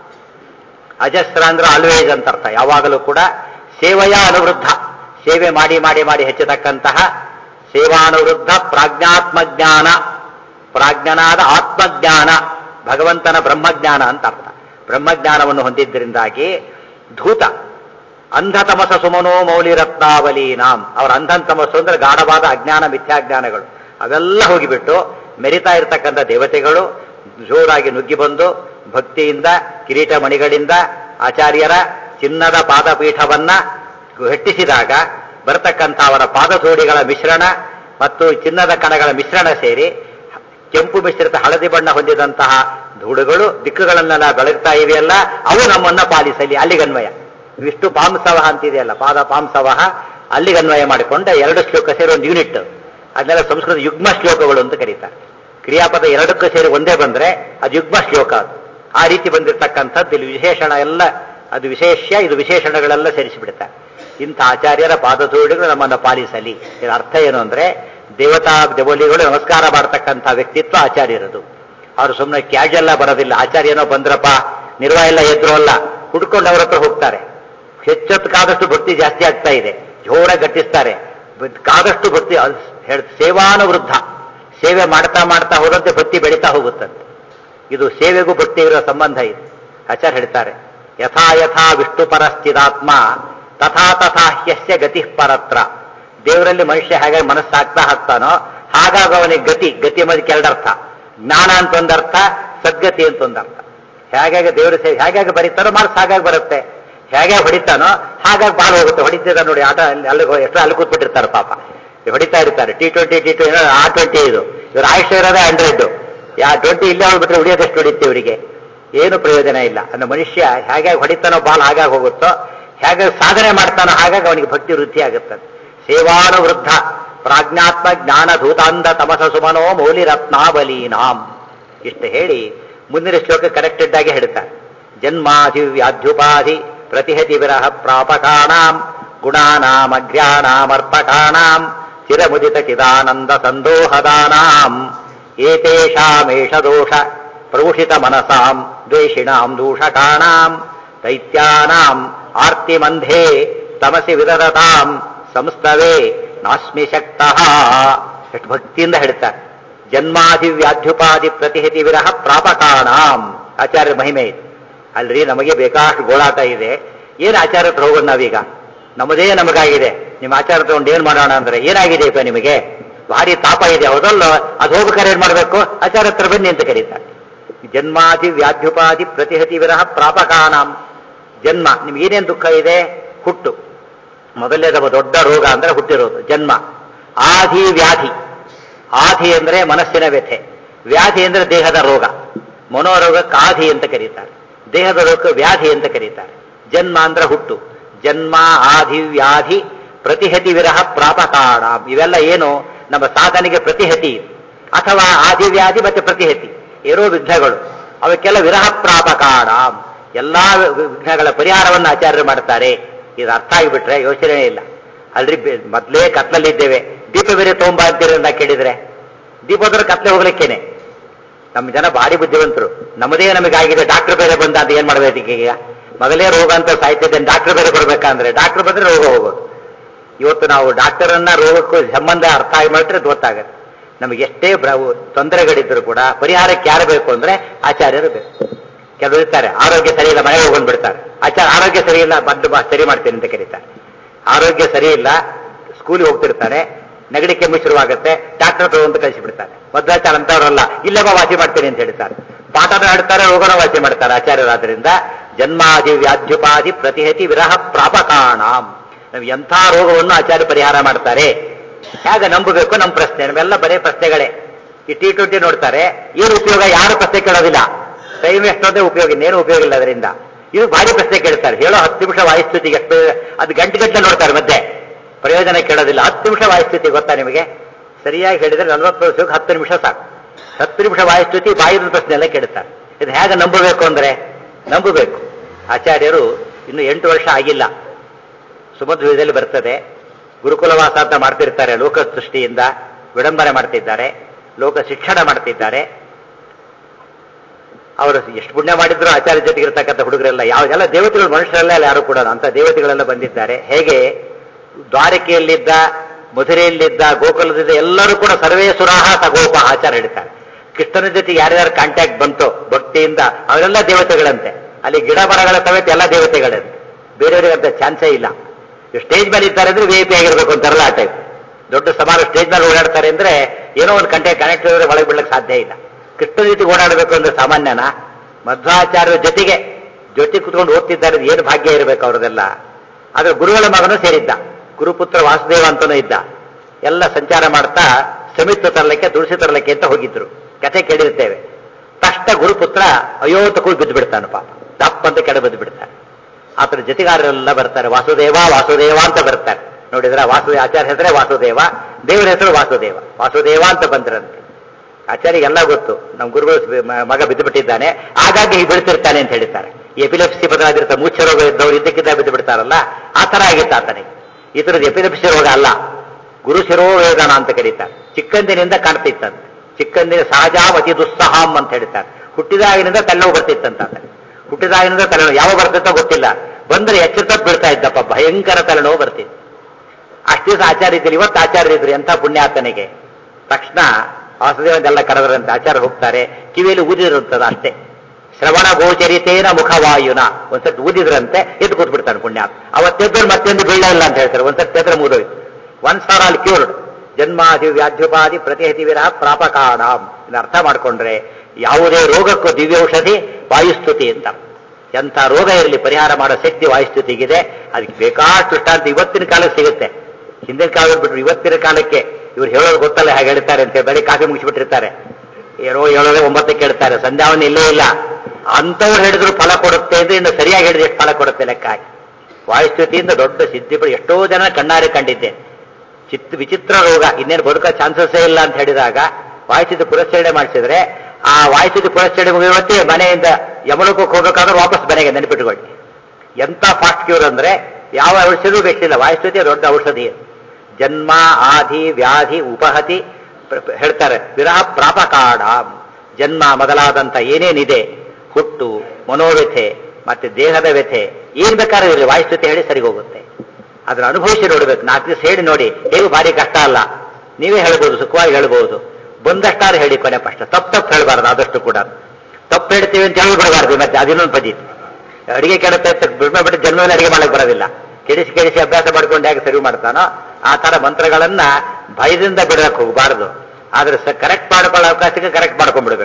ಅಜಸ್ರ ಅಂದ್ರೆ ಆಲ್ವೇಜ್ ಅಂತ ಅರ್ಥ ಯಾವಾಗಲೂ ಕೂಡ ಸೇವೆಯ ಅನುವೃದ್ಧ ಸೇವೆ ಮಾಡಿ ಮಾಡಿ ಮಾಡಿ ಹೆಚ್ಚತಕ್ಕಂತಹ ಸೇವಾನುವೃದ್ಧ ಪ್ರಾಜ್ಞಾತ್ಮ ಜ್ಞಾನ ಪ್ರಾಜ್ಞನಾದ ಆತ್ಮಜ್ಞಾನ ಭಗವಂತನ ಬ್ರಹ್ಮಜ್ಞಾನ ಅಂತ ಅರ್ಥ ಬ್ರಹ್ಮಜ್ಞಾನವನ್ನು ಹೊಂದಿದ್ದರಿಂದಾಗಿ ಧೂತ ಅಂಧತಮಸ ಸುಮನೋ ಮೌಲಿ ರತ್ನಾವಲೀನಾಂ ಅವರ ಅಂಧನ್ ತಮಸ್ಸು ಅಂದ್ರೆ ಗಾಢವಾದ ಅಜ್ಞಾನ ಮಿಥ್ಯಾಜ್ಞಾನಗಳು ಅವೆಲ್ಲ ಹೋಗಿಬಿಟ್ಟು ಮೆರಿತಾ ಇರತಕ್ಕಂಥ ದೇವತೆಗಳು ಜೋರಾಗಿ ನುಗ್ಗಿ ಬಂದು ಭಕ್ತಿಯಿಂದ ಕಿರೀಟ ಮಣಿಗಳಿಂದ ಆಚಾರ್ಯರ ಚಿನ್ನದ ಪಾದಪೀಠವನ್ನ ಹೆಟ್ಟಿಸಿದಾಗ ಬರತಕ್ಕಂಥ ಅವರ ಪಾದಸೋಡಿಗಳ ಮಿಶ್ರಣ ಮತ್ತು ಚಿನ್ನದ ಕಣಗಳ ಮಿಶ್ರಣ ಸೇರಿ ಕೆಂಪು ಮಿಶ್ರಿತ ಹಳದಿ ಬಣ್ಣ ಹೊಂದಿದಂತಹ ಧೂಳುಗಳು ದಿಕ್ಕುಗಳನ್ನೆಲ್ಲ ಬೆಳಗ್ತಾ ಇವೆಯಲ್ಲ ಅವು ನಮ್ಮನ್ನ ಪಾಲಿಸಲಿ ಅಲ್ಲಿಗನ್ವಯ ವಿಷ್ಣು ಪಾಂಸವಹ ಅಂತಿದೆಯಲ್ಲ ಪಾದ ಪಾಂಸವಹ ಅಲ್ಲಿಗನ್ವಯ ಮಾಡಿಕೊಂಡ ಎರಡು ಶ್ಲೋಕ ಸೇರಿ ಒಂದು ಯೂನಿಟ್ ಅದನ್ನೆಲ್ಲ ಸಂಸ್ಕೃತ ಯುಗ್ಮ ಶ್ಲೋಕಗಳು ಅಂತ ಕರೀತಾರೆ ಕ್ರಿಯಾಪದ ಎರಡಕ್ಕೂ ಸೇರಿ ಒಂದೇ ಬಂದ್ರೆ ಅದು ಯುಗ್ಮ ಶ್ಲೋಕ ಅದು ಆ ರೀತಿ ಬಂದಿರತಕ್ಕಂಥದ್ದು ಇಲ್ಲಿ ವಿಶೇಷಣ ಎಲ್ಲ ಅದು ವಿಶೇಷ ಇದು ವಿಶೇಷಣಗಳೆಲ್ಲ ಸೇರಿಸಿಬಿಡ್ತಾರೆ ಇಂಥ ಆಚಾರ್ಯರ ಪಾದಧೂಳಿಗಳು ನಮ್ಮನ್ನು ಪಾಲಿಸಲಿ ಇದರ ಅರ್ಥ ಏನು ಅಂದ್ರೆ ದೇವತಾ ದೇವಲಿಗಳು ನಮಸ್ಕಾರ ಮಾಡತಕ್ಕಂಥ ವ್ಯಕ್ತಿತ್ವ ಆಚಾರ್ಯರದು ಅವರು ಸುಮ್ಮನೆ ಕ್ಯಾಜೆಲ್ಲ ಬರೋದಿಲ್ಲ ಆಚಾರ್ಯನೋ ಬಂದ್ರಪ್ಪ ನಿರ್ವಾಹ ಎಲ್ಲ ಎದ್ರು ಅಲ್ಲ ಹುಡ್ಕೊಂಡು ಅವ್ರ ಹತ್ರ ಹೋಗ್ತಾರೆ ಹೆಚ್ಚೊತ್ತಕ್ಕಾದಷ್ಟು ಭಕ್ತಿ ಜಾಸ್ತಿ ಆಗ್ತಾ ಇದೆ ಜೋರ ಗಟ್ಟಿಸ್ತಾರೆ ಬ- ಕಾದಷ್ಟು ಭಕ್ತಿ ಅಲ್- ಹೇಳ್ ಸೇವಾನುವೃದ್ಧ ಸೇವೆ ಮಾಡ್ತಾ ಮಾಡ್ತಾ ಹೋದಂತೆ ಭಕ್ತಿ ಬೆಳೀತಾ ಹೋಗುತ್ತಂತೆ ಇದು ಸೇವೆಗೂ ಭಕ್ತಿ ಇರೋ ಸಂಬಂಧ ಇದೆ ಆಚಾರ್ಯ ಹೇಳ್ತಾರೆ ಯಥಾ ಯಥಾ ವಿಷ್ಣು ಪರಸ್ಥಿತಾತ್ಮ ತಥಾ ತಥಾ ಹ್ಯಸ್ಯ ಗತಿ ಪರತ್ರ ದೇವರಲ್ಲಿ ಮನುಷ್ಯ ಹೇಗೆ ಮನಸ್ಸಾಗ್ತಾ ಹಾಕ್ತಾನೋ ಹಾಗಾಗಿ ಅವನಿಗೆ ಗತಿ ಗತಿ ಅನ್ನೋದಕ್ಕೆ ಎರಡರ್ಥ ಜ್ಞಾನ ಅಂತ ಒಂದರ್ಥ ಸದ್ಗತಿ ಅಂತ ಒಂದರ್ಥ ಹೇಗಾಗಿ ದೇವರ ಸೇವೆ ಹೇಗಾಗಿ ಬರೀತಾನೋ ಮನಸ್ಸು ಹಾಗಾಗಿ ಬರುತ್ತೆ ಹೇಗೆ ಹೊಡಿತಾನೋ ಹಾಗಾಗಿ ಬಾಲ್ ಹೋಗುತ್ತೆ ಹೊಡಿತಿದ್ದ ನೋಡಿ ಆಟ ಅಲ್ಲಿ ಅಲ್ಲಿ ಎಷ್ಟು ಅಲ್ಲಿ ಕೂತ್ಬಿಟ್ಟಿರ್ತಾರೆ ಪಾಪ ಹೊಡಿತಾ ಇರ್ತಾರೆ ಟಿ ಟ್ವೆಂಟಿ ಟಿ ಟ್ವೆಂಟಿ ಆ ಟ್ವೆಂಟಿ ಇದು ಇವ್ರ ಆಯುಷ್ಯ ಇರೋದೇ ಹಂಡ್ರೆಡ್ ಯಾ ಟ್ವೆಂಟಿ ಇಲ್ಲೇ ಹೋಗ್ಬಿಟ್ರೆ ಉಳಿಯೋದಷ್ಟು ಹೊಡಿತೀವಿ ಇವರಿಗೆ ಏನು ಪ್ರಯೋಜನ ಇಲ್ಲ ಅಂದ್ರೆ ಮನುಷ್ಯ ಹೇಗೆ ಹೊಡಿತಾನೋ ಬಾಲ್ ಹಾಗಾಗಿ ಹೋಗುತ್ತೋ ಹೇಗೆ ಸಾಧನೆ ಮಾಡ್ತಾನೋ ಹಾಗಾಗಿ ಅವನಿಗೆ ಭಕ್ತಿ ವೃದ್ಧಿ ಆಗುತ್ತೆ ಸೇವಾನುವೃದ್ಧ ಪ್ರಾಜ್ಞಾತ್ಮ ಜ್ಞಾನ ಧೂತಾಂಧ ತಮಸ ಸುಮನೋ ಮೌಲಿ ರತ್ನಾವಲೀನಾಂ ಇಷ್ಟು ಹೇಳಿ ಮುಂದಿನ ಶ್ಲೋಕ ಕರೆಕ್ಟೆಡ್ ಆಗಿ ಹೇಳ್ತಾರೆ ಜನ್ಮಾಧಿ ವ್ಯಾಧ್ಯುಪಾಧಿ ಪ್ರತಿಹತಿ ವಿರಹ ಪ್ರಾಪಕಾಣಾಂ ಗುಣಾನಾಮಗ್ರ್ಯಾಣಾಮರ್ಪಕಾಣಾಂ ಚಿರಮುದಿತ ಚಿದಾನಂದ ಸಂದೋಹದಾನಾಂ ಏತೇಷಾಮೇಷ ದೋಷ ಪ್ರೌಷಿತ ಮನಸಾಂ ದ್ವೇಷಿಣಾಂ ದೂಷಕಾಣಾಂ ದೈತ್ಯಾನಾಂ ಆರ್ತಿಮಂಧೇ ತಮಸಿ ವಿದರತಾಂ ಸಂಸ್ತವೇ ನಾಸ್ಮಿ ಶಕ್ತಃ ಎಷ್ಟು ಭಕ್ತಿಯಿಂದ ಹೇಳ್ತಾರೆ ಜನ್ಮಾಧಿ ವ್ಯಾಧ್ಯುಪಾಧಿ ಪ್ರತಿಹತಿ ವಿರಹ ಪ್ರಾಪಕಾಣಾಂ ಆಚಾರ್ಯ ಮಹಿಮೆ ಇದೆ ಅಲ್ರಿ ನಮಗೆ ಬೇಕಾಷ್ಟು ಗೋಳಾಟ ಇದೆ ಏನು ಆಚಾರ್ಯ ಹತ್ರ ಹೋಗೋಣ ನಾವೀಗ ನಮ್ಮದೇ ನಮಗಾಗಿದೆ ನಿಮ್ಮ ಆಚಾರ ತಗೊಂಡು ಏನ್ ಮಾಡೋಣ ಅಂದ್ರೆ ಏನಾಗಿದೆ ಇಪ್ಪ ನಿಮಗೆ ಭಾರಿ ತಾಪ ಇದೆ ಹೌದಲ್ಲ ಅದು ಹೋಗ್ಬೇಕಾದ್ರೆ ಏನ್ ಮಾಡ್ಬೇಕು ಆಚಾರ ಹತ್ರ ಬನ್ನಿ ಅಂತ ಕರೀತಾರೆ ಜನ್ಮಾದಿ ವ್ಯಾಧ್ಯುಪಾದಿ ಪ್ರತಿಹತಿ ವಿರಹ ಪ್ರಾಪಕಾನಾಂ ಜನ್ಮ ನಿಮ್ಗೆ ಏನೇನು ದುಃಖ ಇದೆ ಹುಟ್ಟು ಮೊದಲನೇದವ ದೊಡ್ಡ ರೋಗ ಅಂದ್ರೆ ಹುಟ್ಟಿರೋದು ಜನ್ಮ ಆಧಿ ವ್ಯಾಧಿ ಆಧಿ ಅಂದ್ರೆ ಮನಸ್ಸಿನ ವ್ಯಥೆ ವ್ಯಾಧಿ ಅಂದ್ರೆ ದೇಹದ ರೋಗ ಮನೋರೋಗಕ್ಕೆ ಆಧಿ ಅಂತ ಕರೀತಾರೆ ದೇಹದ ರೋಗಕ್ಕೆ ವ್ಯಾಧಿ ಅಂತ ಕರೀತಾರೆ ಜನ್ಮ ಅಂದ್ರೆ ಹುಟ್ಟು ಜನ್ಮ ಆಧಿ ವ್ಯಾಧಿ ಪ್ರತಿಹತಿ ವಿರಹ ಪ್ರಾಪಕಾಣ ಇವೆಲ್ಲ ಏನು ನಮ್ಮ ಸಾಧನೆಗೆ ಪ್ರತಿಹತಿ ಅಥವಾ ಆದಿ ವ್ಯಾಧಿ ಮತ್ತೆ ಪ್ರತಿಹತಿ ಇರೋ ವಿಘ್ನಗಳು ಅವಕ್ಕೆಲ್ಲ ವಿರಹ ಪ್ರಾಪಕಾಣ ಎಲ್ಲಾ ವಿಘ್ನಗಳ ಪರಿಹಾರವನ್ನು ಆಚಾರ್ಯರು ಮಾಡ್ತಾರೆ ಇದು ಅರ್ಥ ಆಗಿಬಿಟ್ರೆ ಯೋಚನೆ ಇಲ್ಲ ಅಲ್ರಿ ಬೆ- ಮೊದ್ಲೇ ಕತ್ಲಲ್ಲಿದ್ದೇವೆ ದೀಪ ಬೇರೆ ತೊಗೊಂಬ ಅಂತೀರಿ ಅಂತ ಕೇಳಿದ್ರೆ ದೀಪ ಹೋದ್ರೆ ಕತ್ಲೆ ಹೋಗ್ಲಿಕ್ಕೇನೆ ನಮ್ಮ ಜನ ಭಾರಿ ಬುದ್ಧಿವಂತರು ನಮ್ಮದೇ ನಮಗಾಗಿದೆ ಡಾಕ್ಟರ್ ಬೇರೆ ಬಂದ ಅಂತ ಏನ್ ಮಾಡ್ಬೇಕು ಈಗ ಮೊದಲೇ ರೋಗ ಅಂತ ಸಾಯ್ತಿದ್ದೇನೆ ಡಾಕ್ಟರ್ ಬೇರೆ ಬರ್ಬೇಕಂದ್ರೆ ಡಾಕ್ಟರ್ ಬಂದ್ರೆ ರೋಗ ಹೋಗೋದು ಇವತ್ತು ನಾವು ಡಾಕ್ಟರನ್ನ ರೋಗಕ್ಕೂ ಸಂಬಂಧ ಅರ್ಥ ಆಗಿ ಮಾಡಿದ್ರೆ ಗೊತ್ತಾಗುತ್ತೆ ನಮಗೆ ಎಷ್ಟೇ ಬ್ರ- ತೊಂದರೆಗಳಿದ್ರು ಕೂಡ ಪರಿಹಾರಕ್ಕೆ ಯಾರು ಬೇಕು ಅಂದ್ರೆ ಆಚಾರ್ಯರು ಬೇಕು ಕೆಲವರು ಇರ್ತಾರೆ ಆರೋಗ್ಯ ಸರಿ ಇಲ್ಲ ಮನೆಗೆ ಹೋಗ್ಕೊಂಡು ಬಿಡ್ತಾರೆ ಆಚಾರ ಆರೋಗ್ಯ ಸರಿ ಇಲ್ಲ ಬಂದು ಬಾ ಸರಿ ಮಾಡ್ತೀನಿ ಅಂತ ಕರೀತಾರೆ ಆರೋಗ್ಯ ಸರಿ ಇಲ್ಲ ಸ್ಕೂಲಿಗೆ ಹೋಗ್ತಿರ್ತಾರೆ ನೆಗಡಿ ಕೆಮ್ಮು ಶುರುವಾಗುತ್ತೆ ಡಾಕ್ಟರ್ ಹತ್ರ ಅಂತ ಕಳಿಸಿ ಬಿಡ್ತಾರೆ ಮಧ್ವಾಚಾರ ಅಂತವರಲ್ಲ ಇಲ್ಲವ ವಾಸಿ ಮಾಡ್ತೀನಿ ಅಂತ ಹೇಳ್ತಾರೆ ಪಾಠನ ಆಡ್ತಾರೆ ರೋಗನ ವಾಸಿ ಮಾಡ್ತಾರೆ ಆಚಾರ್ಯರಾದ್ರಿಂದ ಜನ್ಮಾದಿ ವ್ಯಾಧ್ಯುಪಾದಿ ಪ್ರತಿಹತಿ ವಿರಹ ಪ್ರಾಪಕಾಣಾಂ ನಾವು ಎಂಥ ರೋಗವನ್ನು ಆಚಾರ್ಯ ಪರಿಹಾರ ಮಾಡ್ತಾರೆ ಹೇಗೆ ನಂಬಬೇಕು ನಮ್ಮ ಪ್ರಶ್ನೆ ನಮ್ಮೆಲ್ಲ ಬರೇ ಪ್ರಶ್ನೆಗಳೇ ಈ ಟಿ ಟ್ವೆಂಟಿ ನೋಡ್ತಾರೆ ಏನು ಉಪಯೋಗ ಯಾರು ಪ್ರಶ್ನೆ ಕೇಳೋದಿಲ್ಲ ಟೈಮ್ ಎಷ್ಟೊಂದೇ ಉಪಯೋಗ ಇನ್ನೇನು ಉಪಯೋಗ ಇಲ್ಲ ಅದರಿಂದ ಇದು ಭಾರಿ ಪ್ರಶ್ನೆ ಕೇಳ್ತಾರೆ ಹೇಳೋ ಹತ್ತು ನಿಮಿಷ ವಾಯುಸ್ಥಿತಿಗೆ ಎಷ್ಟು ಅದು ಗಂಟೆ ಗಂಟೆ ನೋಡ್ತಾರೆ ಮತ್ತೆ ಪ್ರಯೋಜನ ಕೇಳೋದಿಲ್ಲ ಹತ್ತು ನಿಮಿಷ ವಾಯುಸ್ಥಿತಿ ಗೊತ್ತಾ ನಿಮಗೆ ಸರಿಯಾಗಿ ಹೇಳಿದ್ರೆ ನಲವತ್ತು ವರ್ಷಕ್ಕೆ ಹತ್ತು ನಿಮಿಷ ಸಾಕು ಹತ್ತು ನಿಮಿಷ ವಾಯುಸ್ಥಿತಿ ಬಾಯಿದ ಪ್ರಶ್ನೆ ಎಲ್ಲ ಕೇಳ್ತಾರೆ ಇದು ಹೇಗೆ ನಂಬಬೇಕು ಅಂದ್ರೆ ನಂಬಬೇಕು ಆಚಾರ್ಯರು ಇನ್ನು ಎಂಟು ವರ್ಷ ಆಗಿಲ್ಲ ಸುಮಧ್ವದಲ್ಲಿ ಬರ್ತದೆ ಗುರುಕುಲವಾಸ ಅಂತ ಮಾಡ್ತಿರ್ತಾರೆ ಲೋಕ ದೃಷ್ಟಿಯಿಂದ ವಿಡಂಬನೆ ಮಾಡ್ತಿದ್ದಾರೆ ಲೋಕ ಶಿಕ್ಷಣ ಮಾಡ್ತಿದ್ದಾರೆ ಅವರು ಎಷ್ಟು ಪುಣ್ಯ ಮಾಡಿದ್ರು ಆಚಾರ್ಯ ಜೊತೆಗೆ ಇರ್ತಕ್ಕಂಥ ಹುಡುಗರೆಲ್ಲ ಯಾವ ಎಲ್ಲ ದೇವತೆಗಳು ಮನುಷ್ಯರಲ್ಲ ಅಲ್ಲ ಯಾರು ಕೂಡ ಅಂತ ದೇವತೆಗಳೆಲ್ಲ ಬಂದಿದ್ದಾರೆ ಹೇಗೆ ದ್ವಾರಕೆಯಲ್ಲಿದ್ದ ಮಧುರೆಯಲ್ಲಿದ್ದ ಗೋಕುಲದಿಂದ ಎಲ್ಲರೂ ಕೂಡ ಸರ್ವೇ ಸುರಾಹ ಸಗೋಪ ಆಚಾರ ಹೇಳ್ತಾರೆ ಕೃಷ್ಣನ ಜೊತೆಗೆ ಯಾರ್ಯಾರು ಕಾಂಟ್ಯಾಕ್ಟ್ ಬಂತೋ ಭಕ್ತಿಯಿಂದ ಅವರೆಲ್ಲ ದೇವತೆಗಳಂತೆ ಅಲ್ಲಿ ಗಿಡ ಮರಗಳ ಸಮೇತ ಎಲ್ಲ ದೇವತೆಗಳಂತೆ ಬೇರೆಯವರಿಗೆ ಅಂತ ಚಾನ್ಸೇ ಇಲ್ಲ ಸ್ಟೇಜ್ ಮೇಲೆ ಇದ್ದಾರೆ ಅಂದ್ರೆ ವಿ ಐ ಪಿ ಆಗಿರ್ಬೇಕು ಅಂತಾರಲ್ಲ ಆ ಟೈಪ್ ದೊಡ್ಡ ಸಮಾನ ಸ್ಟೇಜ್ ಮೇಲೆ ಓಡಾಡ್ತಾರೆ ಅಂದ್ರೆ ಏನೋ ಒಂದು ಕಂಟೆ ಕನೆಕ್ಟ್ ಇದ್ರೆ ಒಳಗೆ ಬಿಡ್ಲಿಕ್ಕೆ ಸಾಧ್ಯ ಇಲ್ಲ ಕೃಷ್ಣ ಜೊತೆಗೆ ಓಡಾಡಬೇಕು ಅಂದ್ರೆ ಸಾಮಾನ್ಯನ ಮಧ್ವಾಚಾರ್ಯರ ಜೊತೆಗೆ ಜೊತೆ ಕುತ್ಕೊಂಡು ಓದ್ತಿದ್ದಾರೆ ಇದು ಏನು ಭಾಗ್ಯ ಇರಬೇಕು ಅವ್ರದೆಲ್ಲ ಆದ್ರೆ ಗುರುಗಳ ಮಗನೂ ಸೇರಿದ್ದ ಗುರುಪುತ್ರ ವಾಸುದೇವ ಅಂತನೂ ಇದ್ದ ಎಲ್ಲ ಸಂಚಾರ ಮಾಡ್ತಾ ಸಮಿತ್ರ ತರಲಿಕ್ಕೆ ತುಳಸಿ ತರಲಿಕ್ಕೆ ಅಂತ ಹೋಗಿದ್ರು ಕಥೆ ಕೇಳಿರ್ತೇವೆ ತಕ್ಷಣ ಗುರುಪುತ್ರ ಅಯೋತ ಕೂಗಿ ಬಿದ್ದು ಬಿಡ್ತಾನೆ ಪಾಪ ದಪ್ಪ ಅಂತ ಕೆಡ ಬಿದ್ದು ಬಿಡ್ತಾನೆ ಆತರ ಜೊತೆಗಾರರೆಲ್ಲ ಬರ್ತಾರೆ ವಾಸುದೇವ ವಾಸುದೇವ ಅಂತ ಬರ್ತಾರೆ ನೋಡಿದ್ರ ವಾಸುದೇವ ಆಚಾರ್ಯ ಹೆಸರೇ ವಾಸುದೇವ ದೇವರ ಹೆಸರು ವಾಸುದೇವ ವಾಸುದೇವ ಅಂತ ಬಂದ್ರಂತೆ ಆಚಾರ್ಯಗೆಲ್ಲ ಗೊತ್ತು ನಮ್ಮ ಗುರುಗಳು ಸ- ಮ- ಮಗ ಬಿದ್ದು ಬಿಟ್ಟಿದ್ದಾನೆ ಆಗಾಗ್ಗೆ ಹೀಗೆ ಬೀಳ್ತಿರ್ತಾನೆ ಅಂತ ಹೇಳ್ತಾರೆ ಎಪಿಲೆಪ್ಸಿ ಬದಲಾಗಿರ್ತಾರೆ ಮೂರ್ಛೆ ರೋಗ ಇದ್ದವ್ರು ಇದ್ದಕ್ಕಿದ್ದ ಬಿದ್ದು ಬಿಡ್ತಾರಲ್ಲ ಆ ತರ ಆಗಿತ್ತು ಆತನಿಗೆ ಈ ತರದ ಎಪಿಲೆಪ್ಸಿ ರೋಗ ಅಲ್ಲ ಗುರು ಶಿರೋವೇದನ ಅಂತ ಕರೀತಾರೆ ಚಿಕ್ಕಂದಿನಿಂದ ಕಾಣ್ತಿತ್ತಂತೆ ಚಿಕ್ಕಂದಿನ ಸಹಜಾವತಿ ದುಸ್ಸಹಾಂ ಅಂತ ಹೇಳ್ತಾರೆ ಹುಟ್ಟಿದಾಗಿನಿಂದ ತಲೆನೋವು ಬರ್ತಿತ್ತಂತ ಆತನಿಗೆ ಹುಟ್ಟಿದಾಗಿನಿಂದ ತಲೆನೋವು ಯಾವ ಬರ್ತಿತ್ತೋ ಗೊತ್ತಿಲ್ಲ ಬಂದ್ರೆ ಎಚ್ಚರಿತ ಬೀಳ್ತಾ ಇದ್ದಪ್ಪ ಭಯಂಕರ ತಲೆನೋವು ಬರ್ತಿತ್ತು ಅಷ್ಟು ದಿವಸ ಆಚಾರ್ಯ ಇದ್ರು ಇವತ್ತು ಆಚಾರ್ಯ ಇದ್ರು ಎಂಥ ಪುಣ್ಯಾತನಿಗೆ ತಕ್ಷಣ ವಾಸುದೇವನೆಲ್ಲ ಕರೆದರಂತೆ ಆಚಾರ್ಯ ಹೋಗ್ತಾರೆ ಕಿವಿಯಲ್ಲಿ ಊದಿರುತ್ತದೆ ಅಷ್ಟೇ ಶ್ರವಣ ಗೋಚರಿತೇನ ಮುಖವಾಯುನ ಒಂದ್ಸತಿ ಊದಿದ್ರಂತೆ ಎದ್ದು ಕೂತ್ಬಿಡ್ತಾನೆ ಪುಣ್ಯಾತ್ ಅವತ್ತೆದ್ದು ಮತ್ತೊಂದು ಬೀಳ ಇಲ್ಲ ಅಂತ ಹೇಳ್ತಾರೆ ಒಂದ್ಸತಿ ಎದ್ರೆ ಮುಗಿದೋಯ್ತು ಒನ್ ಸ್ಟಾರ್ ಆಲ್ ಕ್ಯೂರ್ಡ್ ಜನ್ಮಾದಿ ವ್ಯಾಧ್ಯುಪಾದಿ ಪ್ರತಿಹತಿ ವಿರಹ ಪ್ರಾಪಕಾಣಾಂ ಇದನ್ನ ಅರ್ಥ ಮಾಡ್ಕೊಂಡ್ರೆ ಯಾವುದೇ ರೋಗಕ್ಕೂ ದಿವ್ಯೌಷಧಿ ವಾಯುಸ್ತುತಿ ಅಂತ ಎಂಥ ರೋಗ ಇರಲಿ ಪರಿಹಾರ ಮಾಡೋ ಶಕ್ತಿ ವಾಯುಸ್ತುತಿಗಿದೆ ಅದಕ್ಕೆ ಬೇಕಾಷ್ಟು ದೃಷ್ಟಾಂತ ಇವತ್ತಿನ ಕಾಲಕ್ಕೆ ಸಿಗುತ್ತೆ ಹಿಂದಿನ ಕಾಲದಲ್ಲಿ ಬಿಟ್ರು ಇವತ್ತಿನ ಕಾಲಕ್ಕೆ ಇವ್ರು ಹೇಳೋದು ಗೊತ್ತಲ್ಲ ಹೇಗೆ ಹೇಳ್ತಾರೆ ಅಂತ ಬೆಳಿಗ್ಗೆ ಕಾಫಿ ಮುಗಿಸ್ಬಿಟ್ಟಿರ್ತಾರೆ ಏನೋ ಹೇಳೋದೇ ಒಂಬತ್ತಕ್ಕೆ ಹೇಳ್ತಾರೆ ಸಂಧ್ಯಾವನ್ನ ಇಲ್ಲೇ ಇಲ್ಲ ಅಂಥವ್ರು ಹೇಳಿದ್ರು ಫಲ ಕೊಡುತ್ತೆ ಅಂದ್ರೆ ಇನ್ನು ಸರಿಯಾಗಿ ಹೇಳಿದ್ರೆ ಎಷ್ಟು ಫಲ ಕೊಡುತ್ತೆ ಲೆಕ್ಕ ಹಾಕಿ ವಾಯುಸ್ತುತಿಯಿಂದ ದೊಡ್ಡ ಸಿದ್ಧಿ ಪಡಿ ಎಷ್ಟೋ ಜನ ಕಣ್ಣಾರೆ ಕಂಡಿದ್ದೆ ಚಿತ್ ವಿಚಿತ್ರ ರೋಗ ಇನ್ನೇನು ಬದುಕೋ ಚಾನ್ಸಸ್ಸೇ ಇಲ್ಲ ಅಂತ ಹೇಳಿದಾಗ ವಾಯುಸ್ಥಿತಿ ಪುರಸ್ಕರಣೆ ಮಾಡಿಸಿದ್ರೆ ಆ ವಾಯುಸ್ಥಿತಿ ಪುರಸ್ಕರಣೆ ಮುಗಿಯುವತ್ತೆ ಮನೆಯಿಂದ ಯಮಲೋಕಕ್ಕೆ ಹೋಗ್ಬೇಕಾದ್ರೆ ವಾಪಸ್ ಮನೆಗೆ ನೆನಪಿಟ್ಕೊಳ್ಳಿ ಎಂತ ಫಾಸ್ಟ್ ಕ್ಯೂರ್ ಅಂದ್ರೆ ಯಾವ ಔಷಧಿಯೂ ಬೇಕಿಲ್ಲ ವಾಯುಸ್ಥಿತಿ ದೊಡ್ಡ ಔಷಧಿ ಅದು. ಜನ್ಮ ಆಧಿ ವ್ಯಾಧಿ ಉಪಹತಿ ಪ್ರ- ಪ್ರ- ಹೇಳ್ತಾರೆ ವಿರಹ ಪ್ರಾಪಕಾಡ ಜನ್ಮ ಮೊದಲಾದಂತ ಏನೇನಿದೆ ಹುಟ್ಟು ಮನೋವ್ಯಥೆ ಮತ್ತೆ ದೇಹದ ವ್ಯಥೆ ಏನ್ ಬೇಕಾದ್ರೂ ಇರಲಿ ವಾಯುಸ್ಥಿತಿ ಹೇಳಿ ಸರಿ ಹೋಗುತ್ತೆ ಅದನ್ನ ಅನುಭವಿಸಿ ನೋಡ್ಬೇಕು ನಾಲ್ಕು ದಿವಸ ಹೇಳಿ ನೋಡಿ ಹೇಗೂ ಭಾರಿ ಕಷ್ಟ ಅಲ್ಲ ನೀವೇ ಹೇಳ್ಬೋದು ಸುಖವಾಗಿ ಹೇಳ್ಬೋದು ಬಂದಷ್ಟಾರು ಹೇಳಿ ಕೊನೆ ಪಕ್ಷ ತಪ್ಪು ತಪ್ಪು ಹೇಳ್ಬಾರ್ದು ಆದಷ್ಟು ಕೂಡ ತಪ್ಪು ಹೇಳ್ತೀವಿ ಅಂತ ಹೇಳಿ ಬಿಡಬಾರ್ದು ಮತ್ತೆ ಅದಿನ್ನೊಂದು ಪದಿ ಅಡಿಗೆ ಕೆಡುತ್ತೆ ಅಂತ ಬಿಡ್ಮ ಬಿಟ್ಟು ಜನ್ಮದಲ್ಲಿ ಅಡಿಗೆ ಮಾಡಕ್ ಬರೋದಿಲ್ಲ ಕೆಡಿಸಿ ಕೆಡಿಸಿ ಅಭ್ಯಾಸ ಮಾಡ್ಕೊಂಡು ಹೇಗೆ ಸರಿ ಮಾಡ್ತಾನೋ ಆ ತರ ಮಂತ್ರಗಳನ್ನ ಭಯದಿಂದ ಬಿಡಕ್ಕೆ ಹೋಗಬಾರದು ಆದ್ರೆ ಕರೆಕ್ಟ್ ಮಾಡ್ಕೊಳ್ಳೋ ಅವಕಾಶಕ್ಕೆ ಕರೆಕ್ಟ್ ಮಾಡ್ಕೊಂಡ್ಬಿಡ್ಬೇಕು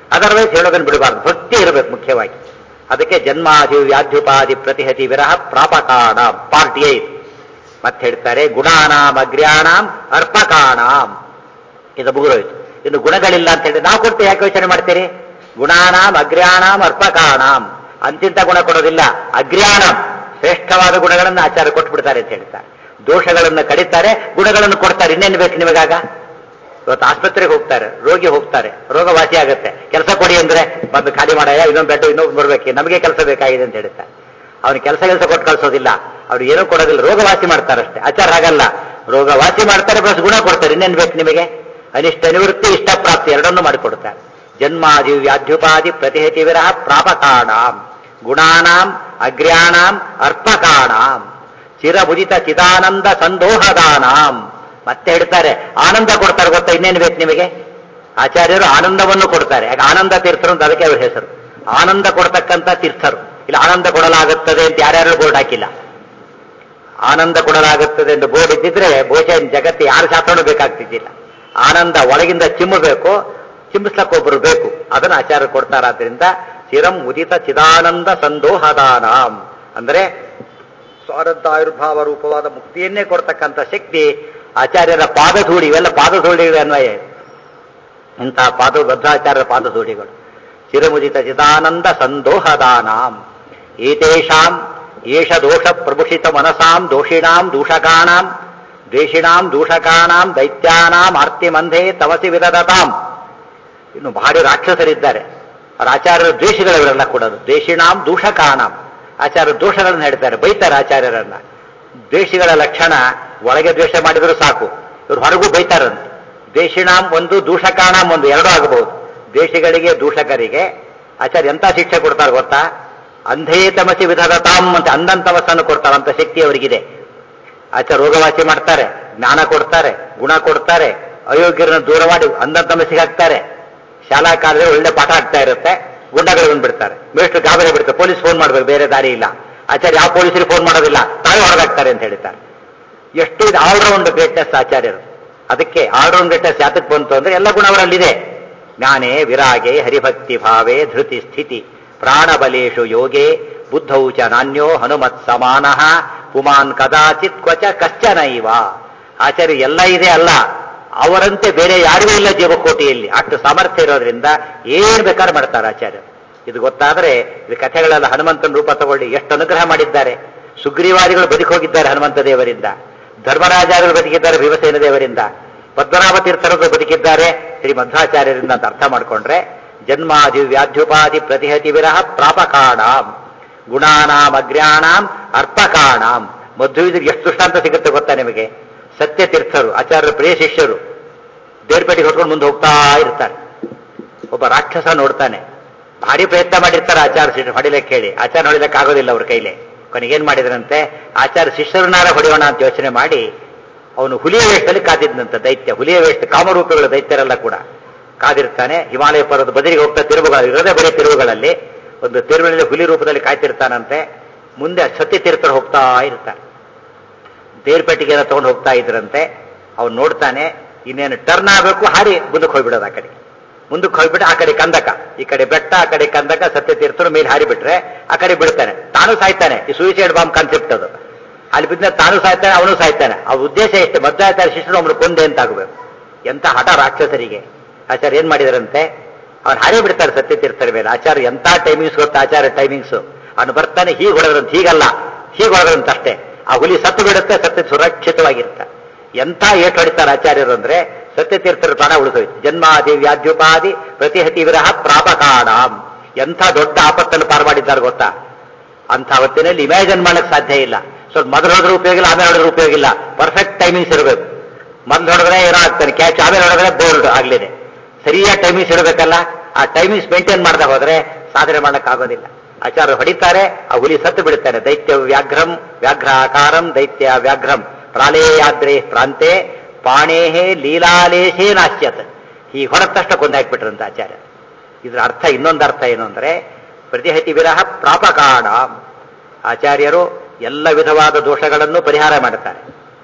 ಅದರ್ವೈಸ್ ಹೇಳೋದನ್ನು ಬಿಡಬಾರ್ದು ಭಕ್ತಿ ಇರಬೇಕು ಮುಖ್ಯವಾಗಿ ಅದಕ್ಕೆ ಜನ್ಮಾದಿ ವ್ಯಾಧ್ಯುಪಾದಿ ಪ್ರತಿಹತಿ ವಿರಹ ಪ್ರಾಪಕಾಣ ಪಾರ್ಟ್ ಏಟ್ ಮತ್ತೆ ಹೇಳ್ತಾರೆ ಗುಣಾನಾಂ ಅಗ್ರ್ಯಾಣಾಂ ಅರ್ಪಕಾಣಾಂ ಇದು ಮುಗಿದೋಯ್ತು ಇನ್ನು ಗುಣಗಳಿಲ್ಲ ಅಂತ ಹೇಳಿ ನಾವು ಕೊಟ್ಟು ಯಾಕೆ ಯೋಚನೆ ಮಾಡ್ತೀರಿ ಗುಣಾನಾಂ ಅಗ್ರ್ಯಾಣಾಂ ಅರ್ಪಕಾಣಾಂ ಅಂತಿಂತ ಗುಣ ಕೊಡೋದಿಲ್ಲ ಅಗ್ರ್ಯಾಣಂ ಶ್ರೇಷ್ಠವಾದ ಗುಣಗಳನ್ನು ಆಚಾರ ಕೊಟ್ಟು ಬಿಡ್ತಾರೆ ಅಂತ ಹೇಳ್ತಾರೆ ದೋಷಗಳನ್ನು ಕಡಿತಾರೆ ಗುಣಗಳನ್ನು ಕೊಡ್ತಾರೆ ಇನ್ನೇನು ಬೇಕು ನಿಮಗಾಗ ಇವತ್ತು ಆಸ್ಪತ್ರೆಗೆ ಹೋಗ್ತಾರೆ ರೋಗಿ ಹೋಗ್ತಾರೆ ರೋಗ ವಾಸಿ ಆಗುತ್ತೆ ಕೆಲಸ ಕೊಡಿ ಅಂದ್ರೆ ಬಂದು ಖಾಲಿ ಮಾಡಯ್ಯ ಇನ್ನೊಂದು ಬೆಡ್ ಇನ್ನೊಂದು ಬರ್ಬೇಕು ನಮಗೆ ಕೆಲಸ ಬೇಕಾಗಿದೆ ಅಂತ ಹೇಳ್ತಾರೆ ಅವನಿಗೆ ಕೆಲಸ ಕೆಲಸ ಕೊಟ್ಟು ಕಳ್ಸೋದಿಲ್ಲ ಅವ್ರು ಏನೂ ಕೊಡೋದಿಲ್ಲ ರೋಗ ವಾಸಿ ಮಾಡ್ತಾರಷ್ಟೇ ಆಚಾರ ಹಾಗಲ್ಲ ರೋಗ ವಾಸಿ ಮಾಡ್ತಾರೆ ಪ್ಲಸ್ ಗುಣ ಕೊಡ್ತಾರೆ ಇನ್ನೇನು ಬೇಕು ನಿಮಗೆ ಅನಿಷ್ಟ ನಿವೃತ್ತಿ ಇಷ್ಟ ಪ್ರಾಪ್ತಿ ಎರಡನ್ನೂ ಮಾಡಿಕೊಡ್ತಾರೆ ಜನ್ಮಾದಿ ವ್ಯಾಧ್ಯುಪಾದಿ ಪ್ರತಿಹತಿ ವಿರಹ ಪ್ರಾಪಕಾಣಾಂ ಗುಣಾನಾಂ ಅಗ್ರ್ಯಾಣಾಂ ಅರ್ಪಕಾಣಾಂ ಚಿರಭುಜಿತ ಚಿದಾನಂದ ಸಂದೋಹದಾನಾಂ ಮತ್ತೆ ಹೇಳ್ತಾರೆ ಆನಂದ ಕೊಡ್ತಾರೆ ಗೊತ್ತಾ ಇನ್ನೇನು ಬೇಕು ನಿಮಗೆ ಆಚಾರ್ಯರು ಆನಂದವನ್ನು ಕೊಡ್ತಾರೆ ಯಾಕೆ ಆನಂದ ತೀರ್ಥರು ಅಂತ ಅದಕ್ಕೆ ಅವ್ರ ಹೆಸರು ಆನಂದ ಕೊಡ್ತಕ್ಕಂಥ ತೀರ್ಥರು ಇಲ್ಲಿ ಆನಂದ ಕೊಡಲಾಗುತ್ತದೆ ಅಂತ ಯಾರ್ಯಾರು ಬೋರ್ಡ್ ಹಾಕಿಲ್ಲ ಆನಂದ ಕೊಡಲಾಗುತ್ತದೆ ಎಂದು ಬೋರ್ಡ್ ಇದ್ದಿದ್ರೆ ಬಹುಶಃ ಜಗತ್ತು ಯಾರ ಶಾಸ್ತ್ರನೂ ಬೇಕಾಗ್ತಿದ್ದಿಲ್ಲ ಆನಂದ ಒಳಗಿಂದ ಚಿಮ್ಮಬೇಕು ಚಿಮ್ಮಿಸ್ಲಕ್ಕೆ ಒಬ್ಬರು ಬೇಕು ಅದನ್ನು ಆಚಾರ್ಯ ಕೊಡ್ತಾರಾದ್ರಿಂದ ಚಿರಂ ಉದಿತ ಚಿದಾನಂದ ಸಂದೋಹದಾನಾಂ ಅಂದ್ರೆ ಸ್ವಾರದ್ಧ ಆಯುರ್ಭಾವ ರೂಪವಾದ ಮುಕ್ತಿಯನ್ನೇ ಕೊಡ್ತಕ್ಕಂಥ ಶಕ್ತಿ ಆಚಾರ್ಯರ ಪಾದಧೂಳಿ ಇವೆಲ್ಲ ಪಾದಧೂಳಿಗಳ ಅನ್ವಯ ಇದೆ. ಇಂತಹ ಪಾದ ಬದ್ಧಾಚಾರ್ಯರ ಪಾದಧೂಳಿಗಳು ಚಿರಮುದಿತ ಚಿದಾನಂದ ಸಂದೋಹದಾನಾಂ ಏತೇಷಾಂ ಏಷ ದೋಷ ಪ್ರಭುಷಿತ ಮನಸಾಂ ದೋಷಿಣಾಂ ದೂಷಕಾಣಾಂ ದ್ವೇಷಿಣಾಂ ದೂಷಕಾಣಾಂ ದೈತ್ಯಾನಾಂ ಆರ್ತಿಮಂಧೆ ತಮಸಿ ವಿದದತಾಂ ಇನ್ನು ಭಾರಿ ರಾಕ್ಷಸರಿದ್ದಾರೆ ಅವರ ಆಚಾರ್ಯರ ದ್ವೇಷಗಳವರೆಲ್ಲ ಕೊಡೋದು ದ್ವೇಷಿಣಾಂ ದೂಷಕಾಣಾಂ ಆಚಾರ್ಯ ದೋಷಗಳನ್ನು ಹೇಳ್ತಾರೆ ಬೈತಾರೆ ಆಚಾರ್ಯರನ್ನ ದ್ವೇಷಿಗಳ ಲಕ್ಷಣ ಒಳಗೆ ದ್ವೇಷ ಮಾಡಿದರೂ ಸಾಕು ಇವರು ಹೊರಗೂ ಬೈತಾರಂತೆ ದ್ವೇಷಿಣಾಂ ಒಂದು ದೂಷಕಾಣಾಂ ಒಂದು ಎರಡೂ ಆಗಬಹುದು ದ್ವೇಷಿಗಳಿಗೆ ದೂಷಕರಿಗೆ ಆಚಾರ್ಯ ಎಂತ ಶಿಕ್ಷೆ ಕೊಡ್ತಾರೆ ಗೊತ್ತಾ ಅಂಧೇ ತಮಸಿ ವಿಧದ ತಾಮ್ ಅಂತ ಅಂಧಂತಮಸನ್ನು ಕೊಡ್ತಾರೆ ಅಂತ ಶಕ್ತಿ ಅವರಿಗಿದೆ ಆಚಾರ್ಯ ರೋಗವಾಸಿ ಮಾಡ್ತಾರೆ ಜ್ಞಾನ ಕೊಡ್ತಾರೆ ಗುಣ ಕೊಡ್ತಾರೆ ಅಯೋಗ್ಯರನ್ನು ದೂರ ಮಾಡಿ ಅಂಧಂತಮಸಿಗೆ ಹಾಕ್ತಾರೆ ಶಾಲಾ ಕಾಲದಲ್ಲಿ ಒಳ್ಳೆ ಪಾಠ ಆಗ್ತಾ ಇರುತ್ತೆ ಗುಂಡಗಳು ಬಂದ್ಬಿಡ್ತಾರೆ ಮೇಷ್ಟು ಗಾಬರಿ ಬಿಡ್ತಾರೆ ಪೊಲೀಸ್ ಫೋನ್ ಮಾಡ್ಬೇಕು ಬೇರೆ ದಾರಿ ಇಲ್ಲ ಆಚಾರ್ಯ ಯಾವ ಪೊಲೀಸರಿಗೆ ಫೋನ್ ಮಾಡೋದಿಲ್ಲ ತಾವೇ ಹೊರಗಾಗ್ತಾರೆ ಅಂತ ಹೇಳ್ತಾರೆ ಎಷ್ಟು ಇದು ಆಲ್ರೌಂಡ್ ಗ್ರೇಟ್ನೆಸ್ ಆಚಾರ್ಯರು ಅದಕ್ಕೆ ಆಲ್ರೌಂಡ್ ಗ್ರೇಟ್ನೆಸ್ ಯಾತಕ್ಕೆ ಬಂತು ಅಂದ್ರೆ ಎಲ್ಲ ಗುಣ ಅವರಲ್ಲಿದೆ ಜ್ಞಾನೇ ವಿರಾಗೆ ಹರಿಭಕ್ತಿ ಭಾವೆ ಧೃತಿ ಸ್ಥಿತಿ ಪ್ರಾಣಬಲೇಶು ಯೋಗೆ ಬುದ್ಧೌ ಚ ನಾನ್ಯೋ ಹನುಮತ್ ಸಮಾನಃ ಪುಮಾನ್ ಕದಾಚಿತ್ ಕ್ವಚ ಕಶ್ಚನೈವ ಆಚಾರ್ಯ ಎಲ್ಲ ಇದೆ ಅಲ್ಲ ಅವರಂತೆ ಬೇರೆ ಯಾರಿಗೂ ಇಲ್ಲ ಜೀವಕೋಟಿಯಲ್ಲಿ ಅಷ್ಟು ಸಾಮರ್ಥ್ಯ ಇರೋದ್ರಿಂದ ಏನ್ ಬೇಕಾದ್ರೂ ಮಾಡ್ತಾರೆ ಆಚಾರ್ಯ ಇದು ಗೊತ್ತಾದ್ರೆ ಇದು ಕಥೆಗಳೆಲ್ಲ ಹನುಮಂತನ ರೂಪ ತಗೊಳ್ಳಿ ಎಷ್ಟು ಅನುಗ್ರಹ ಮಾಡಿದ್ದಾರೆ ಸುಗ್ರೀವಾದಿಗಳು ಬದುಕಿ ಹೋಗಿದ್ದಾರೆ ಹನುಮಂತ ದೇವರಿಂದ ಧರ್ಮರಾಜಾರು ಬದುಕಿದ್ದಾರೆ ಭೀಮಸೇನ ದೇವರಿಂದ ಪದ್ಮನಾಭ ತೀರ್ಥರದ್ದು ಬದುಕಿದ್ದಾರೆ ಶ್ರೀ ಮಧ್ವಾಚಾರ್ಯರಿಂದ ಅಂತ ಅರ್ಥ ಮಾಡ್ಕೊಂಡ್ರೆ ಜನ್ಮಾದಿ ವ್ಯಾಧ್ಯುಪಾದಿ ಪ್ರತಿಹತಿ ವಿರಹ ಪ್ರಾಪಕಾಣಾಂ ಗುಣಾನಾಂ ಅಗ್ರ್ಯಾಣಾಂ ಅರ್ಪಕಾಣಾಂ ಮಧ್ವಿದ್ರಿಗೆ ಎಷ್ಟು ದೃಷ್ಟಾಂತ ಸಿಗುತ್ತೆ ಗೊತ್ತಾ ನಿಮಗೆ ಸತ್ಯ ತೀರ್ಥರು ಆಚಾರ್ಯರ ಪ್ರಿಯ ಶಿಷ್ಯರು ದೇರ್ಪೇಟೆಗೆ ಹೊತ್ಕೊಂಡು ಮುಂದೆ ಹೋಗ್ತಾ ಇರ್ತಾರೆ ಒಬ್ಬ ರಾಕ್ಷಸ ನೋಡ್ತಾನೆ ಭಾರಿ ಪ್ರಯತ್ನ ಮಾಡಿರ್ತಾರೆ ಆಚಾರ ಶಿಷ್ಯರು ಹೊಡಿಲಿಕ್ಕೆ ಹೇಳಿ ಆಚಾರ ಹೊಡಿಲಿಕ್ಕೆ ಆಗೋದಿಲ್ಲ ಅವ್ರ ಕೈಲಿ ಕೊನೆಗೇನ್ ಮಾಡಿದ್ರಂತೆ ಆಚಾರ ಶಿಷ್ಯರನ್ನಾರ ಹೊಡೆಯೋಣ ಅಂತ ಯೋಚನೆ ಮಾಡಿ ಅವನು ಹುಲಿಯ ವೇಷದಲ್ಲಿ ಕಾದಿದ್ದಂತ ದೈತ್ಯ ಹುಲಿಯ ವೇಷ ಕಾಮರೂಪಗಳು ದೈತ್ಯರೆಲ್ಲ ಕೂಡ ಕಾದಿರ್ತಾನೆ ಹಿಮಾಲಯ ಪರ್ವತ ಬದಿರಿಗೆ ಹೋಗ್ತಾ ತಿರುವುಗಳು ಇರೋದೇ ಬರೀ ತಿರುವುಗಳಲ್ಲಿ ಒಂದು ತಿರುವಿನಲ್ಲಿ ಹುಲಿ ರೂಪದಲ್ಲಿ ಕಾಯ್ತಿರ್ತಾನಂತೆ ಮುಂದೆ ಸತ್ಯ ತೀರ್ಥರು ಹೋಗ್ತಾ ಇರ್ತಾರೆ ದೇರ್ಪೆಟ್ಟಿಗೆ ಎಲ್ಲ ತಗೊಂಡು ಹೋಗ್ತಾ ಇದ್ರಂತೆ ಅವ್ನು ನೋಡ್ತಾನೆ ಇನ್ನೇನು ಟರ್ನ್ ಆಗಬೇಕು ಹಾರಿ ಮುಂದಕ್ಕೆ ಹೋಗ್ಬಿಡೋದು ಆ ಕಡೆ ಮುಂದಕ್ಕೆ ಹೋಗ್ಬಿಟ್ಟು ಆ ಕಡೆ ಕಂದಕ ಈ ಕಡೆ ಬೆಟ್ಟ ಆ ಕಡೆ ಕಂದಕ ಸತ್ಯ ತೀರ್ಥರು ಮೇಲೆ ಹಾರಿ ಬಿಟ್ರೆ ಆ ಕಡೆ ಬಿಡ್ತಾನೆ ತಾನು ಸಾಯ್ತಾನೆ ಈ ಸೂಸೈಡ್ ಬಾಂಬ್ ಕಾನ್ಸೆಪ್ಟ್ ಅದು ಅಲ್ಲಿ ಬಿದ್ದ ತಾನು ಸಾಯ್ತಾನೆ ಅವನು ಸಾಯ್ತಾನೆ ಆ ಉದ್ದೇಶ ಎಷ್ಟು ಮಧ್ವಾಚಾರ್ಯ ಶಿಷ್ಯರು ಒಬ್ರು ಕೊಂದೆ ಅಂತ ಆಗಬೇಕು ಎಂತ ಹಠ ರಾಕ್ಷಸರಿಗೆ ಆಚಾರ್ಯ ಏನ್ ಮಾಡಿದಾರಂತೆ ಅವ್ನು ಹಾರಿ ಬಿಡ್ತಾರೆ ಸತ್ಯ ತೀರ್ಥರ ಮೇಲೆ ಆಚಾರ್ಯ ಎಂತ ಟೈಮಿಂಗ್ಸ್ ಗೊತ್ತಾ ಆಚಾರ್ಯ ಟೈಮಿಂಗ್ಸ್ ಅವನು ಬರ್ತಾನೆ ಹೀಗೆ ಹೊಡೆದ್ರಂತ ಹೀಗಲ್ಲ ಹೀಗೆ ಹೊಡೆದ್ರಂತ ಅಷ್ಟೇ ಆ ಹುಲಿ ಸತ್ತು ಬಿಡುತ್ತೆ ಸತ್ಯ ಸುರಕ್ಷಿತವಾಗಿರುತ್ತೆ ಎಂಥ ಏಟು ಹೊಡಿತಾರೆ ಆಚಾರ್ಯರು ಅಂದ್ರೆ ಸತ್ಯತೀರ್ಥರ ಪ್ರಾಣ ಉಳಿಸೋಯ್ತು ಜನ್ಮಾದಿ ವ್ಯಾಧ್ಯುಪಾದಿ ಪ್ರತಿಹತಿ ವಿರಹ ಪ್ರಾಪಕಾಣಾಂ ಎಂಥ ದೊಡ್ಡ ಆಪತ್ತನ್ನು ಪಾರು ಮಾಡಿದ್ದಾರೆ ಗೊತ್ತಾ ಅಂಥ ಹೊತ್ತಿನಲ್ಲಿ ಇಮ್ಯಾಜಿನ್ ಮಾಡಕ್ ಸಾಧ್ಯ ಇಲ್ಲ ಸ್ವಲ್ಪ ಮೊದಲು ಹೊಡೆದ್ರೆ ಉಪಯೋಗ ಇಲ್ಲ ಆಮೇಲೆ ಹೊಡೆದ್ರೆ ಉಪಯೋಗ ಇಲ್ಲ ಪರ್ಫೆಕ್ಟ್ ಟೈಮಿಂಗ್ಸ್ ಇರಬೇಕು ಮೊದಲು ಹೊಡೆದ್ರೆ ಏನೋ ಆಗ್ತಾನೆ ಕ್ಯಾಚ್ ಆಮೇಲೆ ಹೊಡೆದ್ರೆ ಬೋಲ್ಡ್ ಆಗ್ಲಿದೆ ಸರಿಯಾದ ಟೈಮಿಂಗ್ಸ್ ಇರಬೇಕಲ್ಲ ಆ ಟೈಮಿಂಗ್ಸ್ ಮೇಂಟೈನ್ ಮಾಡದೆ ಹೋದ್ರೆ ಸಾಧನೆ ಮಾಡಕ್ ಆಗೋದಿಲ್ಲ ಆಚಾರ್ಯ ಹೊಡಿತಾರೆ ಆ ಹುಲಿ ಸತ್ತು ಬಿಡುತ್ತಾನೆ ದೈತ್ಯ ವ್ಯಾಘ್ರಂ ವ್ಯಾಘ್ರಾಕಾರಂ ದೈತ್ಯ ವ್ಯಾಘ್ರಂ ಪ್ರಾಲೇಯಾದ್ರೇ ಪ್ರಾಂತೆ ಪಾಣೇಹೇ ಲೀಲಾಲೇಶೇ ನಾಶ್ಯತ್ ಈ ಹೊಡೆದ ತಕ್ಷಣ ಕೊಂದಾಕ್ಬಿಟ್ರಂತ ಆಚಾರ್ಯ ಇದ್ರ ಅರ್ಥ ಇನ್ನೊಂದು ಅರ್ಥ ಏನು ಅಂದ್ರೆ ಪ್ರತಿಹತಿ ವಿರಹ ಪ್ರಾಪಕಾಣ ಆಚಾರ್ಯರು ಎಲ್ಲ ವಿಧವಾದ ದೋಷಗಳನ್ನು ಪರಿಹಾರ ಮಾಡುತ್ತಾರೆ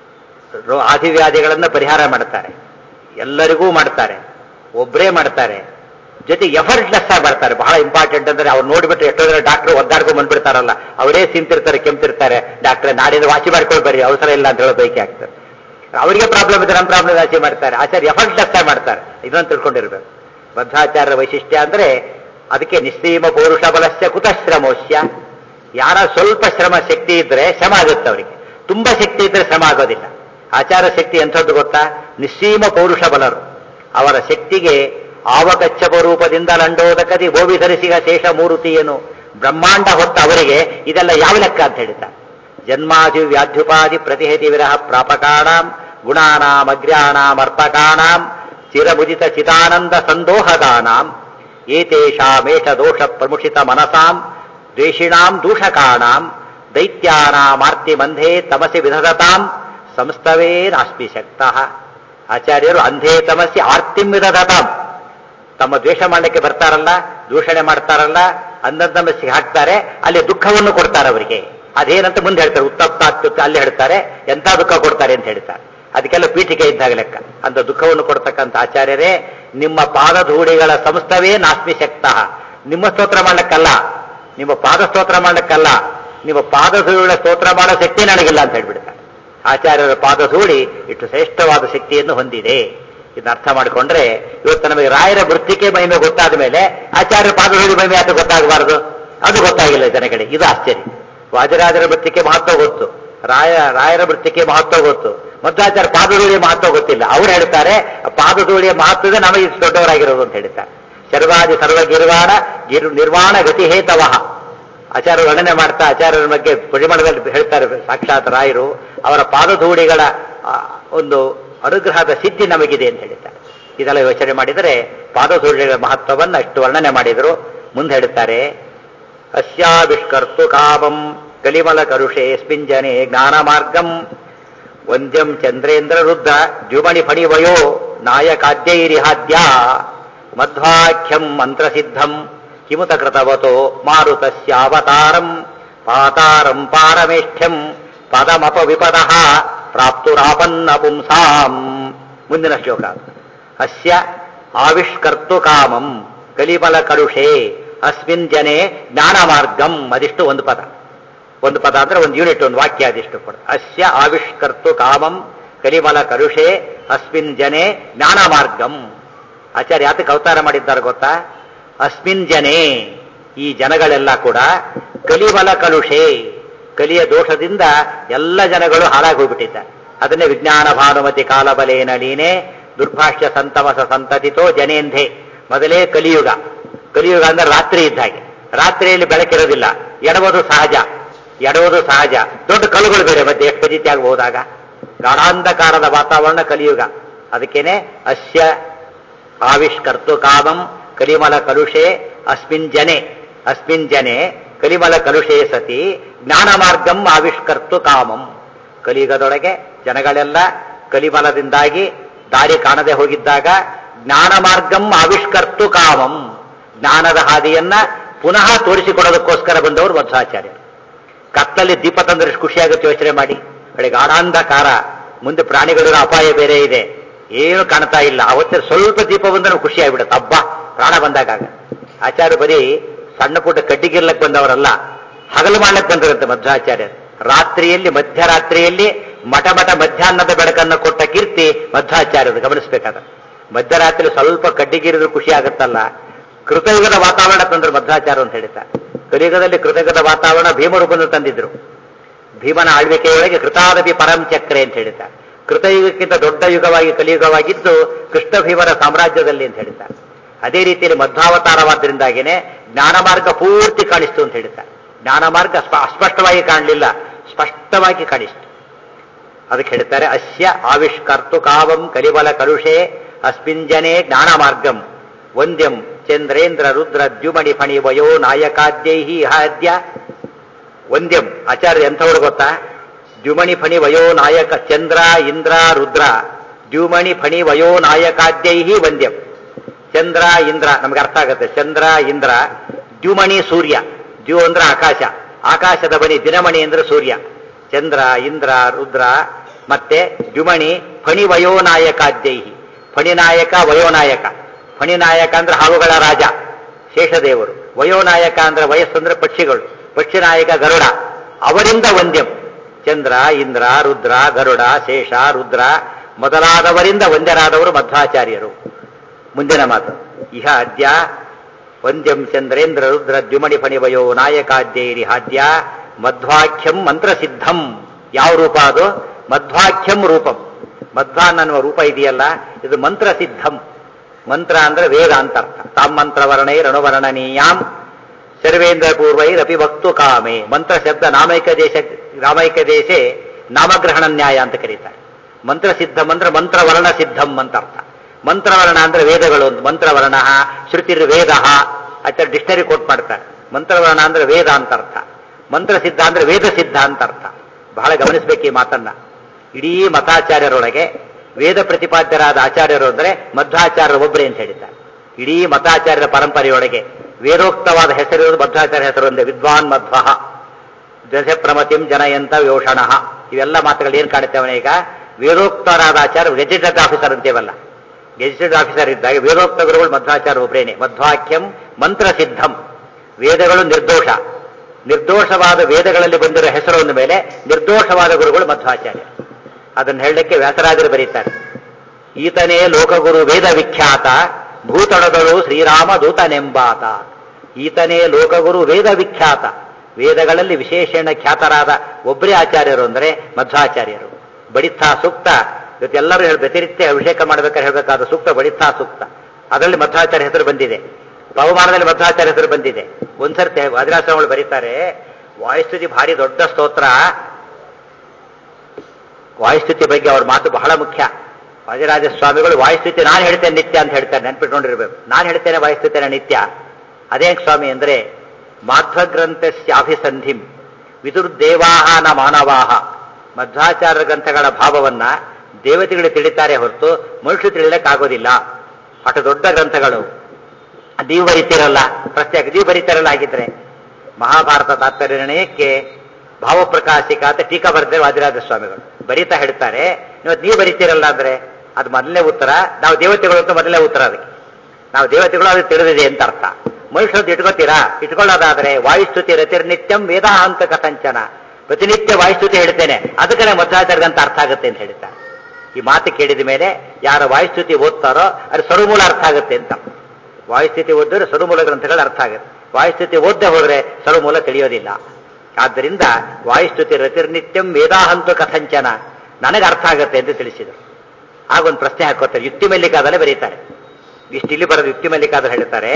ರೋ- ಆದಿವ್ಯಾಧಿಗಳನ್ನು ಪರಿಹಾರ ಮಾಡುತ್ತಾರೆ ಎಲ್ಲರಿಗೂ ಮಾಡ್ತಾರೆ ಒಬ್ಬರೇ ಮಾಡ್ತಾರೆ ಜೊತೆಗೆ ಎಫರ್ಟ್ಲೆಸ್ ಆಗಿ ಬರ್ತಾರೆ ಬಹಳ ಇಂಪಾರ್ಟೆಂಟ್ ಅಂದ್ರೆ ಅವ್ರು ನೋಡಿಬಿಟ್ಟು ಎಷ್ಟೋ ಜನ ಡಾಕ್ಟರ್ ಒದ್ದಾಡ್ಕೊಂಡು ಬಂದ್ಬಿಡ್ತಾರಲ್ಲ ಅವರೇ ಸಿಂತಿರ್ತಾರೆ ಕೆಂಪಿರ್ತಾರೆ ಡಾಕ್ಟ್ರೆ ನಾಡಿನ ವಾಸಿ ಮಾಡ್ಕೊಂಡು ಬರ್ರಿ ಅವಸರ ಇಲ್ಲ ಅಂತ ಹೇಳೋ ಬೈಕಿ ಆಗ್ತಾರೆ ಅವರಿಗೆ ಪ್ರಾಬ್ಲಮ್ ಇದೆ ನಮ್ಮ ಪ್ರಾಬ್ಲಮ್ ವಾಸಿ ಮಾಡ್ತಾರೆ ಆಚಾರ್ಯ ಎಫರ್ಟ್ಲೆಸ್ ಆಗಿ ಮಾಡ್ತಾರೆ ಇದನ್ನು ತಿಳ್ಕೊಂಡಿರ್ಬೇಕು ಬದ್ಧಾಚಾರ್ಯರ ವೈಶಿಷ್ಟ್ಯ ಅಂದ್ರೆ ಅದಕ್ಕೆ ನಿಸ್ಸೀಮ ಪೌರುಷ ಬಲಸ್ಯ ಕುತಶ್ರಮೋಶ್ಯ ಯಾರ ಸ್ವಲ್ಪ ಶ್ರಮ ಶಕ್ತಿ ಇದ್ರೆ ಶ್ರಮ ಆಗುತ್ತೆ ಅವರಿಗೆ ತುಂಬಾ ಶಕ್ತಿ ಇದ್ರೆ ಶ್ರಮ ಆಗೋದಿಲ್ಲ ಆಚಾರ ಶಕ್ತಿ ಎಂಥದ್ದು ಗೊತ್ತಾ ನಿಸ್ಸೀಮ ಪೌರುಷ ಬಲರು ಅವರ ಶಕ್ತಿಗೆ ಆವಕಚ್ಚಪ ರೂಪದಿಂದ ಲಂಡೋದಕದಿ ಬೋವಿ ಧರಿಸಿಗ ಶೇಷ ಮೂರುತಿಯೇನು ಬ್ರಹ್ಮಾಂಡ ಹೊತ್ತ ಅವರಿಗೆ ಇದೆಲ್ಲ ಯಾವ ಲೆಕ್ಕ ಅಂತ ಹೇಳ್ತಾರೆ ಜನ್ಮಾದಿ ವ್ಯಾಧ್ಯುಪಾದಿ ಪ್ರತಿಹತಿ ವಿರಹ ಪ್ರಾಪಕಾಣಾಂ ಗುಣಾನಾಂ ಅಗ್ರ್ಯಾಣಾಂ ಅರ್ಪಕಾಣಾಂ ಚಿರಮುದಿತ ಚಿದಾನಂದ ಸಂದೋಹದಾನಾಂ ಏತೇಷಾಮೇಷ ದೋಷ ಪ್ರಮುಷಿತ ಮನಸಾಂ ದ್ವೇಷಿಣಾಂ ದೂಷಕಾಣಾಂ ದೈತ್ಯಾನಾಮಾರ್ತಿ ಮಂಧೇ ತಮಸಿ ವಿಧದತಾಂ ಸಂಸ್ತವೇ ನಾಸ್ಮಿ ಶಕ್ತಃ ಆಚಾರ್ಯರು ಅಂಧೇ ತಮಸಿ ಆರ್ತಿಂ ವಿಧದತಾಂ ತಮ್ಮ ದ್ವೇಷ ಮಾಡಲಿಕ್ಕೆ ಬರ್ತಾರಲ್ಲ ದೂಷಣೆ ಮಾಡ್ತಾರಲ್ಲ ಅಂಧತಮಸ್ಸಿಗೆ ಹಾಕ್ತಾರೆ ಅಲ್ಲಿ ದುಃಖವನ್ನು ಕೊಡ್ತಾರೆ ಅವರಿಗೆ ಅದೇನಂತ ಮುಂದೆ ಹೇಳ್ತಾರೆ ಉತ್ತಪ್ತಾತ್ಯುತ್ತ ಅಲ್ಲಿ ಹೇಳ್ತಾರೆ ಎಂತ ದುಃಖ ಕೊಡ್ತಾರೆ ಅಂತ ಹೇಳ್ತಾರೆ ಅದಕ್ಕೆಲ್ಲ ಪೀಠಿಕೆ ಇದ್ದಾಗ ಲೆಕ್ಕ ಅಂತ ದುಃಖವನ್ನು ಕೊಡ್ತಕ್ಕಂಥ ಆಚಾರ್ಯರೇ ನಿಮ್ಮ ಪಾದಧೂಳಿಗಳ ಸಂಸ್ಥವೇ ನಾಸ್ಮಿ ಶಕ್ತಃ ನಿಮ್ಮ ಸ್ತೋತ್ರ ಮಾಡ್ಲಿಕ್ಕಲ್ಲ ನಿಮ್ಮ ಪಾದ ಸ್ತೋತ್ರ ಮಾಡ್ಲಿಕ್ಕಲ್ಲ ನಿಮ್ಮ ಪಾದಧೂಳಿಗಳ ಸ್ತೋತ್ರ ಮಾಡೋ ಶಕ್ತಿ ನನಗಿಲ್ಲ ಅಂತ ಹೇಳ್ಬಿಡ್ತಾರೆ ಆಚಾರ್ಯರ ಪಾದಧೂಳಿ ಇಷ್ಟು ಶ್ರೇಷ್ಠವಾದ ಶಕ್ತಿಯನ್ನು ಹೊಂದಿದೆ ಇದನ್ನ ಅರ್ಥ ಮಾಡಿಕೊಂಡ್ರೆ ಇವತ್ತು ನಮಗೆ ರಾಯರ ವೃತ್ತಿಕೆ ಮಹಿಮೆ ಗೊತ್ತಾದ ಮೇಲೆ ಆಚಾರ್ಯ ಪಾದಧೂಳಿ ಮಹಿಮೆ ಯಾಕೆ ಗೊತ್ತಾಗಬಾರದು ಅದು ಗೊತ್ತಾಗಿಲ್ಲ ಜನಗಳಿಗೆ ಇದು ಆಶ್ಚರ್ಯ ವಾಜರಾಜರ ವೃತ್ತಿಕೆ ಮಹತ್ವ ಗೊತ್ತು ರಾಯ ರಾಯರ ವೃತ್ತಿಕೆ ಮಹತ್ವ ಗೊತ್ತು ಮಧ್ವಾಚಾರ್ಯ ಪಾದಧೂಳಿಯ ಮಹತ್ವ ಗೊತ್ತಿಲ್ಲ ಅವ್ರು ಹೇಳ್ತಾರೆ ಪಾದಧೂಳಿಯ ಮಹತ್ವವೇ ನಮಗೆ ಇಷ್ಟು ದೊಡ್ಡವರಾಗಿರೋದು ಅಂತ ಹೇಳ್ತಾರೆ ಸರ್ವಾದಿ ಸರ್ವಗಿರ್ವಾಣ ಗಿರ್ ನಿರ್ವಾಣ ಗತಿ ಹೇತವಹ ಆಚಾರ್ಯರು ವರ್ಣನೆ ಮಾಡ್ತಾ ಆಚಾರ್ಯರ ಬಗ್ಗೆ ಪರಿಮಳದಲ್ಲಿ ಹೇಳ್ತಾರೆ ಸಾಕ್ಷಾತ್ ರಾಯರು ಅವರ ಪಾದಧೂಳಿಗಳ ಆ, ಒಂದು ಅನುಗ್ರಹದ ಸಿದ್ಧಿ ನಮಗಿದೆ ಅಂತ ಹೇಳ್ತಾರೆ ಇದೆಲ್ಲ ಯೋಚನೆ ಮಾಡಿದರೆ ಪಾದಧೂಳಿಗಳ ಮಹತ್ವವನ್ನು ಅಷ್ಟು ವರ್ಣನೆ ಮಾಡಿದರು ಮುಂದೆ ಹೇಳುತ್ತಾರೆ ಅಸ್ಯಾವಿಷ್ಕರ್ತು ಕಾಮಂ ಕಲಿಮಲ ಕರುಷೆ ಸ್ಪಿಂಜನೆ ಜ್ಞಾನ ಮಾರ್ಗಂ ವಂದ್ಯಂ ಚಂದ್ರೇಂದ್ರ ರುದ್ರ ದ್ಯುಮಣಿ ಫಣಿವಯೋ ನಾಯಕಾದ್ಯೈರಿಹಾದ್ಯ ಮಧ್ವಾಖ್ಯಂ ಮಂತ್ರಸಿದ್ಧಂ ಕಿಮುತ ಕೃತವತೋ ಮಾರುತಸ್ಯಾವತಾರಂ ಪಾತಾರಂ ಪಾರಮೇಷ್ಠ್ಯಂ ಪದಮಪ ವಿಪದಃ ಪ್ರಾಪ್ತುರಾಪನ್ನ ಪುಂಸಾಂ ಮುಂದಿನ ಶ್ಲೋಕ ಅಸ್ಯ ಆವಿಷ್ಕರ್ತು ಕಾಮಂ ಕಲಿಮಲ ಕಲುಷೆ ಅಸ್ಮಿನ್ ಜನೆ ಜ್ಞಾನ ಮಾರ್ಗಂ ಅದಿಷ್ಟು ಒಂದು ಪದ ಒಂದು ಪದ ಅಂದ್ರೆ ಒಂದು ಯೂನಿಟ್ ಒಂದು ವಾಕ್ಯ ಅದಿಷ್ಟು ಪದ ಅಸ್ಯ ಆವಿಷ್ಕರ್ತು ಕಾಮಂ ಕಲಿಮಲ ಕಲುಷೆ ಅಸ್ಮಿನ್ ಜನೆ ಜ್ಞಾನ ಮಾರ್ಗಂ ಆಚಾರ್ಯ ಯಾತಕ್ಕೆ ಅವತಾರ ಮಾಡಿದ್ದಾರೆ ಗೊತ್ತಾ ಅಸ್ಮಿನ್ ಜನೆ ಈ ಜನಗಳೆಲ್ಲ ಕೂಡ ಕಲಿಮಲ ಕಲುಷೆ ಕಲಿಯ ದೋಷದಿಂದ ಎಲ್ಲ ಜನಗಳು ಹಾಳಾಗಿ ಹೋಗ್ಬಿಟ್ಟಿದ್ದಾರೆ ಅದನ್ನೇ ವಿಜ್ಞಾನ ಭಾನುಮತಿ ಕಾಲಬಲೇನ ನೀನೆ ದುರ್ಭಾಷ್ಯ ಸಂತಮಸ ಸಂತತಿತೋ ಜನೇಂಧೆ ಮೊದಲೇ ಕಲಿಯುಗ ಕಲಿಯುಗ ಅಂದ್ರೆ ರಾತ್ರಿ ಇದ್ದ ಹಾಗೆ ರಾತ್ರಿಯಲ್ಲಿ ಬೆಳಕಿರೋದಿಲ್ಲ ಎಡವುದು ಸಹಜ ಎಡವುದು ಸಹಜ ದೊಡ್ಡ ಕಲ್ಲುಗಳು ಬೇರೆ ಮಧ್ಯೆ ಎಷ್ಟು ಫಜಿತಿ ಆಗಬಹುದಾಗ ಗಾಢಾಂಧಕಾರದ ವಾತಾವರಣ ಕಲಿಯುಗ ಅದಕ್ಕೇನೆ ಅಸ್ಯ ಆವಿಷ್ಕರ್ತು ಕಾಮಂ ಕಲಿಮಲ ಕಲುಷೆ ಅಸ್ಮಿನ್ ಜನೆ ಅಸ್ಮಿನ್ ಜನೆ ಕಲಿಮಲ ಕಲುಷೆ ಸತಿ ಜ್ಞಾನ ಮಾರ್ಗಂ ಆವಿಷ್ಕರ್ತು ಕಾಮಂ ಕಲಿಯುಗದೊಳಗೆ ಜನಗಳೆಲ್ಲ ಕಲಿಮಲದಿಂದಾಗಿ ದಾರಿ ಕಾಣದೆ ಹೋಗಿದ್ದಾಗ ಜ್ಞಾನ ಮಾರ್ಗಂ ಆವಿಷ್ಕರ್ತು ಕಾಮಂ ಜ್ಞಾನದ ಹಾದಿಯನ್ನ ಪುನಃ ತೋರಿಸಿಕೊಡೋದಕ್ಕೋಸ್ಕರ ಬಂದವರು ಮಧ್ವಾಚಾರ್ಯರು ಕತ್ತಲ್ಲಿ ದೀಪ ತಂದ್ರೆ ಎಷ್ಟು ಖುಷಿಯಾಗುತ್ತೆ ಯೋಚನೆ ಮಾಡಿ ಕಡೆ ಗಾಢಾಂಧಕಾರ ಮುಂದೆ ಪ್ರಾಣಿಗಳಿರೋ ಅಪಾಯ ಬೇರೆ ಇದೆ ಏನು ಕಾಣ್ತಾ ಇಲ್ಲ ಅವತ್ತೇ ಸ್ವಲ್ಪ ದೀಪ ಬಂದ್ರೆ ಖುಷಿ ಆಗ್ಬಿಡುತ್ತೆ ಹಬ್ಬ ಪ್ರಾಣ ಬಂದಾಗ ಆಚಾರ್ಯ ಬರೀ ಸಣ್ಣ ಪುಟ್ಟ ಕಡ್ಡಿಗಿರ್ಲಕ್ ಬಂದವರಲ್ಲ ಹಗಲು ಮಾಡ್ಲಕ್ ಬಂದರಂತೆ ಮಧ್ವಾಚಾರ್ಯರು ರಾತ್ರಿಯಲ್ಲಿ ಮಧ್ಯರಾತ್ರಿಯಲ್ಲಿ ಮಠ ಮಠ ಮಧ್ಯಾಹ್ನದ ಬೆಳಕನ್ನು ಕೊಟ್ಟ ಕೀರ್ತಿ ಮಧ್ವಾಚಾರ್ಯರು ಗಮನಿಸಬೇಕಾದ ಮಧ್ಯರಾತ್ರಿ ಸ್ವಲ್ಪ ಕಡ್ಡಿಗಿರಿದ್ರು ಖುಷಿ ಆಗುತ್ತಲ್ಲ ಕೃತಯುಗದ ವಾತಾವರಣ ತಂದ್ರು ಮಧ್ವಾಚಾರ್ಯ ಅಂತ ಹೇಳ್ತಾರೆ ಕಲಿಯುಗದಲ್ಲಿ ಕೃತಯುಗದ ವಾತಾವರಣ ಭೀಮರೂಪನ್ನು ತಂದಿದ್ರು ಭೀಮನ ಆಳ್ವಿಕೆಯೊಳಗೆ ಕೃತಾದಪಿ ಪರಂ ಚಕ್ರೆ ಅಂತ ಹೇಳ್ತಾರೆ ಕೃತಯುಗಕ್ಕಿಂತ ದೊಡ್ಡ ಯುಗವಾಗಿ ಕಲಿಯುಗವಾಗಿದ್ದು ಕೃಷ್ಣ ಭೀಮರ ಸಾಮ್ರಾಜ್ಯದಲ್ಲಿ ಅಂತ ಹೇಳ್ತಾರೆ ಅದೇ ರೀತಿಯಲ್ಲಿ ಮಧ್ವಾವತಾರವಾದ್ದರಿಂದಾಗಿನೇ ಜ್ಞಾನ ಮಾರ್ಗ ಪೂರ್ತಿ ಕಾಣಿಸ್ತು ಅಂತ ಹೇಳ್ತಾರೆ ಜ್ಞಾನ ಮಾರ್ಗ ಸ್ಪ- ಅಸ್ಪಷ್ಟವಾಗಿ ಕಾಣಲಿಲ್ಲ ಸ್ಪಷ್ಟವಾಗಿ ಕಾಣಿಸ್ತು ಅದಕ್ಕೆ ಹೇಳ್ತಾರೆ ಅಸ್ಯ ಆವಿಷ್ಕರ್ತು ಕಾವಂ ಕಲಿಬಲ ಕಲುಷೆ ಅಸ್ಮಿನ್ ಜನೆ ಜ್ಞಾನ ಮಾರ್ಗಂ ವಂದ್ಯಂ ಚಂದ್ರೇಂದ್ರ ರುದ್ರ ದ್ಯುಮಣಿ ಫಣಿ ವಯೋ ನಾಯಕಾದ್ಯೈಹಿ ಹಾದ್ಯ ವಂದ್ಯಂ ಆಚಾರ್ಯ ಎಂಥವ್ರು ಗೊತ್ತಾ ದ್ಯುಮಣಿ ಫಣಿ ವಯೋ ನಾಯಕ ಚಂದ್ರ ಇಂದ್ರ ರುದ್ರ ದ್ಯುಮಣಿ ಫಣಿ ವಯೋ ನಾಯಕಾದ್ಯೈಹಿ ವಂದ್ಯಂ ಚಂದ್ರ ಇಂದ್ರ ನಮ್ಗೆ ಅರ್ಥ ಆಗುತ್ತೆ ಚಂದ್ರ ಇಂದ್ರ ದ್ಯುಮಣಿ ಸೂರ್ಯ ದ್ಯು ಅಂದ್ರೆ ಆಕಾಶ ಆಕಾಶದ ಬನಿ ದಿನಮಣಿ ಅಂದ್ರೆ ಸೂರ್ಯ ಚಂದ್ರ ಇಂದ್ರ ರುದ್ರ ಮತ್ತೆ ದ್ಯುಮಣಿ ಫಣಿ ವಯೋನಾಯಕಾದ್ಯೈಹಿ ಫಣಿನಾಯಕ ವಯೋನಾಯಕ ಫಣಿನಾಯಕ ಅಂದ್ರೆ ಹಾವುಗಳ ರಾಜ ಶೇಷದೇವರು ವಯೋನಾಯಕ ಅಂದ್ರೆ ವಯಸ್ಸಂದ್ರೆ ಪಕ್ಷಿಗಳು ಪಕ್ಷಿ ನಾಯಕ ಗರುಡ ಅವರಿಂದ ವಂದ್ಯಂ ಚಂದ್ರ ಇಂದ್ರ ರುದ್ರ ಗರುಡ ಶೇಷ ರುದ್ರ ಮೊದಲಾದವರಿಂದ ವಂದ್ಯರಾದವರು ಮಧ್ವಾಚಾರ್ಯರು ಮುಂದಿನ ಮಾತು ಇಹ ಅದ್ಯ ವಂದ್ಯಂ ಚಂದ್ರೇಂದ್ರ ರುದ್ರ ದ್ಯುಮಣಿ ಫಣಿವಯೋ ನಾಯಕಾದ್ಯೈರಿ ಹಾದ್ಯ ಮಧ್ವಾಖ್ಯಂ ಮಂತ್ರಸಿದ್ಧಂ ಯಾವ ರೂಪ ಅದು ಮಧ್ವಾಖ್ಯಂ ರೂಪಂ ಮಧ್ವಾನ್ ಅನ್ನುವ ರೂಪ ಇದೆಯಲ್ಲ ಇದು ಮಂತ್ರಸಿದ್ಧಂ ಮಂತ್ರ ಅಂದ್ರೆ ವೇದ ಅಂತ ಅರ್ಥ ತಾಮ್ ಮಂತ್ರವರ್ಣೈ ರಣವರ್ಣನೀಯಾಂ ಸರ್ವೇಂದ್ರ ಪೂರ್ವೈರಪಿ ಭಕ್ತು ಕಾಮೆ ಮಂತ್ರ ಶಬ್ದ ನಾಮೈಕ ದೇಶ ರಾಮೈಕ ದೇಶೆ ನಾಮಗ್ರಹಣ ನ್ಯಾಯ ಅಂತ ಕರೀತಾರೆ ಮಂತ್ರಸಿದ್ಧಂ ಅಂದ್ರೆ ಮಂತ್ರವರ್ಣ ಸಿದ್ಧಂ ಅಂತ ಅರ್ಥ ಮಂತ್ರವರ್ಣ ಅಂದ್ರೆ ವೇದಗಳು ಅಂತ ಮಂತ್ರವರ್ಣ ಶ್ರುತಿರ್ ವೇದ ಆಚಾರ ಡಿಕ್ಷನರಿ ಕೋಟ್ ಮಾಡ್ತಾರೆ ಮಂತ್ರವರ್ಣ ಅಂದ್ರೆ ವೇದ ಅಂತ ಅರ್ಥ ಮಂತ್ರಸಿದ್ಧ ಅಂದ್ರೆ ವೇದ ಸಿದ್ಧ ಅಂತ ಅರ್ಥ ಬಹಳ ಗಮನಿಸಬೇಕು ಈ ಮಾತನ್ನ ಇಡೀ ಮತಾಚಾರ್ಯರೊಳಗೆ ವೇದ ಪ್ರತಿಪಾದ್ಯರಾದ ಆಚಾರ್ಯರು ಅಂದ್ರೆ ಮಧ್ವಾಚಾರ್ಯರು ಒಬ್ಬರೇ ಅಂತ ಹೇಳಿದ್ದಾರೆ ಇಡೀ ಮತಾಚಾರ್ಯರ ಪರಂಪರೆಯೊಳಗೆ ವೇದೋಕ್ತವಾದ ಹೆಸರಿರೋದು ಮಧ್ವಾಚಾರ್ಯ ಹೆಸರು ಒಂದೇ ವಿದ್ವಾನ್ ಮಧ್ವ ದಶಪ್ರಮತಿಂ ಜನಯಂತ ಯೋಷಣ ಇವೆಲ್ಲ ಮಾತುಗಳು ಏನ್ ಕಾಣುತ್ತೇವೆ ಈಗ ವೇದೋಕ್ತರಾದ ಆಚಾರ್ಯ ಗೆಜೆಟೆಡ್ ಆಫೀಸರ್ ಅಂತೇವಲ್ಲ ಗೆಜೆಟೆಡ್ ಆಫೀಸರ್ ಇದ್ದಾಗ ವೇದೋಕ್ತ ಗುರುಗಳು ಮಧ್ವಾಚಾರ್ಯ ಒಬ್ಬರೇನೆ ಮಧ್ವಾಖ್ಯಂ ಮಂತ್ರಸಿದ್ಧಂ ವೇದಗಳು ನಿರ್ದೋಷ ನಿರ್ದೋಷವಾದ ವೇದಗಳಲ್ಲಿ ಬಂದಿರೋ ಹೆಸರು ಅಂದ ಮೇಲೆ ನಿರ್ದೋಷವಾದ ಗುರುಗಳು ಮಧ್ವಾಚಾರ್ಯ ಅದನ್ನು ಹೇಳಲಿಕ್ಕೆ ವ್ಯಾಸರಾಜರು ಬರೀತಾರೆ ಈತನೇ ಲೋಕಗುರು ವೇದ ವಿಖ್ಯಾತ ಭೂತಳದಳು ಶ್ರೀರಾಮ ದೂತನೆಂಬಾತ ಈತನೇ ಲೋಕಗುರು ವೇದ ವಿಖ್ಯಾತ ವೇದಗಳಲ್ಲಿ ವಿಶೇಷಣ ಖ್ಯಾತರಾದ ಒಬ್ಬರೇ ಆಚಾರ್ಯರು ಅಂದರೆ ಮಧ್ವಾಚಾರ್ಯರು ಬಡಿತ್ತಾ ಸೂಕ್ತ ಇವತ್ತೆಲ್ಲರೂ ಹೇಳಿ ವ್ಯತಿರಿಕ್ತ ಅಭಿಷೇಕ ಮಾಡಬೇಕಾದ್ರೆ ಹೇಳಬೇಕಾದ ಸೂಕ್ತ ಬಡಿತ್ತಾ ಸೂಕ್ತ ಅದರಲ್ಲಿ ಮಧ್ವಾಚಾರ್ಯ ಹೆಸರು ಬಂದಿದೆ ಪವಮಾನದಲ್ಲಿ ಮಧ್ವಾಚಾರ್ಯ ಹೆಸರು ಬಂದಿದೆ ಒಂದ್ಸರ್ತಿ ವಾದಿರಾಶ್ರಮಗಳು ಬರೀತಾರೆ ವಾಯುಸ್ತುತಿ ಭಾರಿ ದೊಡ್ಡ ಸ್ತೋತ್ರ ವಾಯುಸ್ತುತಿ ಬಗ್ಗೆ ಅವ್ರ ಮಾತು ಬಹಳ ಮುಖ್ಯ ವಾದಿರಾಜ ಸ್ವಾಮಿಗಳು ವಾಯುಸ್ತುತಿ ನಾನು ಹೇಳ್ತೇನೆ ನಿತ್ಯ ಅಂತ ಹೇಳ್ತಾರೆ ನೆನ್ಪಿಟ್ಕೊಂಡಿರ್ಬೇಕು ನಾನು ಹೇಳ್ತೇನೆ ವಾಯುಸ್ತುತಿನ ನಿತ್ಯ ಅದೇ ಸ್ವಾಮಿ ಅಂದ್ರೆ ಮಾಧ್ವಗ್ರಂಥಸ್ಯಾಭಿಸಂಧಿಂ ವಿದುರ್ದೇವಾಹ ನ ಮಾನವಾಹ ಮಧ್ವಾಚಾರ್ಯ ಗ್ರಂಥಗಳ ಭಾವವನ್ನ ದೇವತೆಗಳು ತಿಳಿತಾರೆ ಹೊರತು ಮನುಷ್ಯ ತಿಳಿಯಕ್ಕಾಗೋದಿಲ್ಲ ಅಷ್ಟು ದೊಡ್ಡ ಗ್ರಂಥಗಳು ನೀವು ಬರೀತಿರಲ್ಲ ಪ್ರತ್ಯೇಕ ನೀವು ಬರೀತಾರಲ್ಲ ಆಗಿದ್ರೆ ಮಹಾಭಾರತ ತಾತ್ಪರ್ಯ ನಿರ್ಣಯಕ್ಕೆ ಭಾವಪ್ರಕಾಶಿಕ ಅಂತ ಟೀಕಾ ಬರೆದಿದ್ದಾರೆ ವಾದಿರಾಜ ಸ್ವಾಮಿಗಳು ಬರೀತಾ ಹೇಳ್ತಾರೆ ಇವತ್ತು ನೀವು ಬರೀತೀರಲ್ಲ ಅಂದ್ರೆ ಅದು ಮೊದಲನೇ ಉತ್ತರ ನಾವು ದೇವತೆಗಳು ಅಂತ ಮೊದಲನೇ ಉತ್ತರ ಅದಕ್ಕೆ ನಾವು ದೇವತೆಗಳು ಅದು ತಿಳಿದಿದೆ ಅಂತ ಅರ್ಥ ಮನುಷ್ಯರದ್ದು ಇಟ್ಕೋತೀರಾ ಇಟ್ಕೊಳ್ಳೋದಾದ್ರೆ ವಾಯುಸ್ತುತಿ ರತಿರ್ನಿತ್ಯಂ ವೇದಾಂತ ಕಥಂಚನ ಪ್ರತಿನಿತ್ಯ ವಾಯುಸ್ತುತಿ ಹೇಳ್ತೇನೆ ಅದಕ್ಕೆ ಮಧ್ವಾಚಾರ್ಯಂತ ಅರ್ಥ ಆಗುತ್ತೆ ಅಂತ ಹೇಳ್ತಾರೆ ಈ ಮಾತು ಕೇಳಿದ ಮೇಲೆ ಯಾರ ವಾಯುಸ್ತುತಿ ಓದ್ತಾರೋ ಅದು ಸರ್ವಮೂಲ ಅರ್ಥ ಆಗುತ್ತೆ ಅಂತ ವಾಯುಸ್ಥಿತಿ ಓದಿದ್ರೆ ಸರ್ವಮೂಲ ಗ್ರಂಥಗಳು ಅರ್ಥ ಆಗುತ್ತೆ ವಾಯುಸ್ಥಿತಿ ಓದ್ದೆ ಹೋದ್ರೆ ಸರ್ವಮೂಲ ತಿಳಿಯೋದಿಲ್ಲ ಆದ್ದರಿಂದ ವಾಯುಸ್ತುತಿ ರತಿರ್ನಿತ್ಯಂ ವೇದಾಹಂತು ಕಥಂಚನ ನನಗೆ ಅರ್ಥ ಆಗುತ್ತೆ ಅಂತ ತಿಳಿಸಿದರು ಆಗ ಒಂದು ಪ್ರಶ್ನೆ ಹಾಕೋತಾರೆ ಯುಕ್ತಿ ಮಲ್ಲಿಕಾದಲ್ಲೇ ಬರೀತಾರೆ ಇಷ್ಟು ಇಲ್ಲಿ ಬರೋದು ಯುಕ್ತಿ ಮಲ್ಲಿಕಾದಲ್ಲಿ ಹೇಳ್ತಾರೆ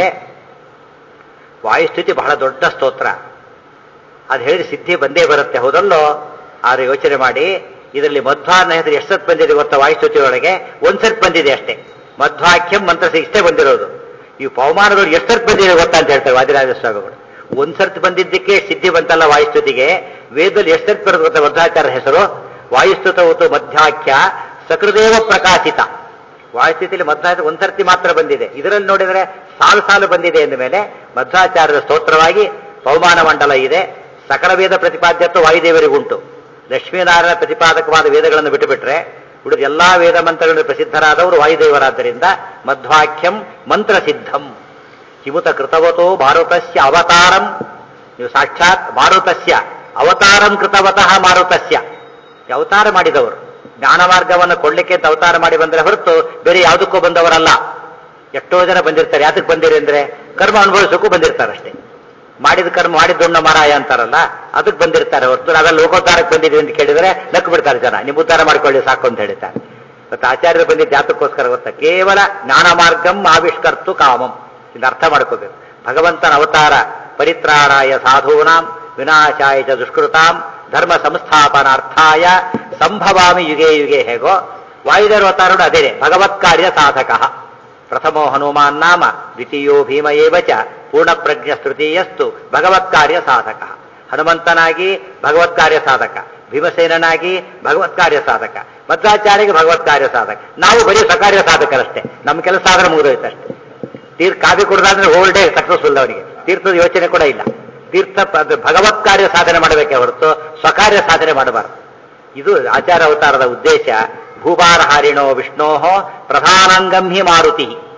ವಾಯುಸ್ಥಿತಿ ಬಹಳ ದೊಡ್ಡ ಸ್ತೋತ್ರ ಅದು ಹೇಳಿದ್ರೆ ಸಿದ್ಧಿ ಬಂದೇ ಬರುತ್ತೆ ಹೌದಲ್ಲೋ ಆದ್ರೆ ಯೋಚನೆ ಮಾಡಿ ಇದರಲ್ಲಿ ಮಧ್ವಾನ ಹೆಸರು ಎಷ್ಟೊತ್ತು ಬಂದಿದೆ ಗೊತ್ತಾ ವಾಯುಸ್ತುತಿ ಒಳಗೆ ಒಂದ್ಸರ್ತ್ ಬಂದಿದೆ ಅಷ್ಟೇ ಮಧ್ವಾಖ್ಯಂ ಮಂತ್ರ ಇಷ್ಟೇ ಬಂದಿರೋದು ಈ ಪವಮಾನಗಳು ಎಷ್ಟೊತ್ತು ಬಂದಿದೆ ಗೊತ್ತಾ ಅಂತ ಹೇಳ್ತಾರೆ ವಾದಿರಾಜ ಸ್ವಾಮಿಗಳು ಒಂದ್ಸರ್ತಿ ಬಂದಿದ್ದಕ್ಕೆ ಸಿದ್ಧಿ ಬಂತಲ್ಲ ವಾಯುಸ್ತುತಿಗೆ ವೇದದಲ್ಲಿ ಎಷ್ಟೊತ್ತು ಬರೋದು ಗೊತ್ತಾ ಮಧ್ವಾಚಾರ್ಯ ಹೆಸರು ವಾಯುಸ್ತುತ ಹೊತ್ತು ಮಧ್ಯಾಖ್ಯ ಸಕೃದೇವ ಪ್ರಕಾಶಿತ ವಾಯುಸ್ಥಿತಿಯಲ್ಲಿ ಮಧ್ವಾಚಾರ್ಯ ಒಂದ್ಸರ್ತಿ ಮಾತ್ರ ಬಂದಿದೆ ಇದರಲ್ಲಿ ನೋಡಿದರೆ ಸಾಲು ಸಾಲು ಬಂದಿದೆ ಎಂದ ಮೇಲೆ ಮಧ್ವಾಚಾರ್ಯರ ಸ್ತೋತ್ರವಾಗಿ ಪವಮಾನ ಮಂಡಲ ಇದೆ ಸಕಲ ವೇದ ಪ್ರತಿಪಾದ್ಯತ್ವ ವಾಯುದೇವರಿಗುಂಟು ಲಕ್ಷ್ಮೀನಾರಾಯಣ ಪ್ರತಿಪಾದಕವಾದ ವೇದಗಳನ್ನು ಬಿಟ್ಟುಬಿಟ್ರೆ ಉಳಿದ ಎಲ್ಲಾ ವೇದ ಮಂತ್ರಗಳಲ್ಲಿ ಪ್ರಸಿದ್ಧರಾದವರು ವಾಯುದೇವರಾದ್ದರಿಂದ ಮಧ್ವಾಖ್ಯಂ ಮಂತ್ರಸಿದ್ಧಂ ಕಿಮುತ ಕೃತವತೋ ಮಾರುತಸ್ಯ ಅವತಾರಂ ನೀವು ಸಾಕ್ಷಾತ್ ಮಾರುತಸ್ಯ ಅವತಾರಂ ಕೃತವತಃ ಮಾರುತಸ್ಯ ಅವತಾರ ಮಾಡಿದವರು ಜ್ಞಾನ ಮಾರ್ಗವನ್ನು ಕೊಡ್ಲಿಕ್ಕೆ ಅಂತ ಅವತಾರ ಮಾಡಿ ಬಂದರೆ ಹೊರತು ಬೇರೆ ಯಾವುದಕ್ಕೂ ಬಂದವರಲ್ಲ ಎಷ್ಟೋ ಜನ ಬಂದಿರ್ತಾರೆ ಯಾತಕ್ಕೆ ಬಂದಿರಿ ಅಂದ್ರೆ ಕರ್ಮ ಅನುಭವಿಸೋಕ್ಕೂ ಬಂದಿರ್ತಾರೆ ಅಷ್ಟೇ ಮಾಡಿದ ಕರ್ಮ ಮಾಡಿದ್ದೊಣ್ಣ ಮಾರಾಯ ಅಂತಾರಲ್ಲ ಅದಕ್ಕೆ ಬಂದಿರ್ತಾರೆ ಹೊರತು ನಾವೆಲ್ಲ ಲೋಕೋದ್ಧಾರಕ್ಕೆ ಬಂದಿದ್ವಿ ಅಂತ ಕೇಳಿದ್ರೆ ನಕ್ಕು ಬಿಡ್ತಾರೆ ಜನ ನೀವು ಉದ್ಧಾರ ಮಾಡ್ಕೊಳ್ಳಿ ಸಾಕು ಅಂತ ಹೇಳ್ತಾರೆ ಮತ್ತೆ ಆಚಾರ್ಯರು ಬಂದಿದ್ದ ಜಾತಕ್ಕೋಸ್ಕರ ಗೊತ್ತಾ ಕೇವಲ ಜ್ಞಾನ ಮಾರ್ಗಂ ಆವಿಷ್ಕರ್ತು ಕಾಮಂ ಇದು ಅರ್ಥ ಮಾಡ್ಕೋಬೇಕು ಭಗವಂತನ ಅವತಾರ ಪರಿತ್ರಾಣಾಯ ಸಾಧೂನಾಂ ವಿನಾಶಾಯ ಚ ದುಷ್ಕೃತಾಂ ಧರ್ಮ ಸಂಸ್ಥಾಪನಾರ್ಥಾಯ ಸಂಭವಾಮಿ ಯುಗೆ ಯುಗೆ ಹೇಗೋ ವಾಯುದೇವರ ಅವತಾರನು ಅದೇನೆ ಭಗವತ್ ಕಾರ್ಯ ಸಾಧಕ ಪ್ರಥಮೋ ಹನುಮಾನ್ ನಾಮ ದ್ವಿತೀಯೋ ಭೀಮ ಏವ ಚ ಪೂರ್ಣಪ್ರಜ್ಞ ತೃತೀಯಸ್ತು ಭಗವತ್ ಕಾರ್ಯ ಸಾಧಕ ಹನುಮಂತನಾಗಿ ಭಗವತ್ ಕಾರ್ಯ ಸಾಧಕ ಭೀಮಸೇನನಾಗಿ ಭಗವತ್ ಕಾರ್ಯ ಸಾಧಕ ಮಧ್ವಾಚಾರ್ಯಗೆ ಭಗವತ್ ಕಾರ್ಯ ಸಾಧಕ ನಾವು ಬರೀ ಸ್ವಕಾರ್ಯ ಸಾಧಕರಷ್ಟೇ ನಮ್ಮ ಕೆಲಸ ಆದ್ರೆ ಮುಗಿದೋಯ್ತಷ್ಟೇ ತೀರ್ಥ ಕಾಫಿ ಕುಡ್ದಾದ್ರೆ ಹೋಲ್ ಡೇ ಸಕ್ಸಸ್ಫುಲ್ ಅವನಿಗೆ ತೀರ್ಥದ ಯೋಚನೆ ಕೂಡ ಇಲ್ಲ ತೀರ್ಥ ಅದು ಭಗವತ್ ಕಾರ್ಯ ಸಾಧನೆ ಮಾಡಬೇಕೇ ಹೊರತು ಸ್ವಕಾರ್ಯ ಸಾಧನೆ ಮಾಡಬಾರದು ಇದು ಆಚಾರ ಅವತಾರದ ಉದ್ದೇಶ ಭೂಭಾರ ಹಾರಿಣೋ ವಿಷ್ಣೋ ಪ್ರಧಾನಾಂಗಂ ಹಿ ಮಾರುತಿ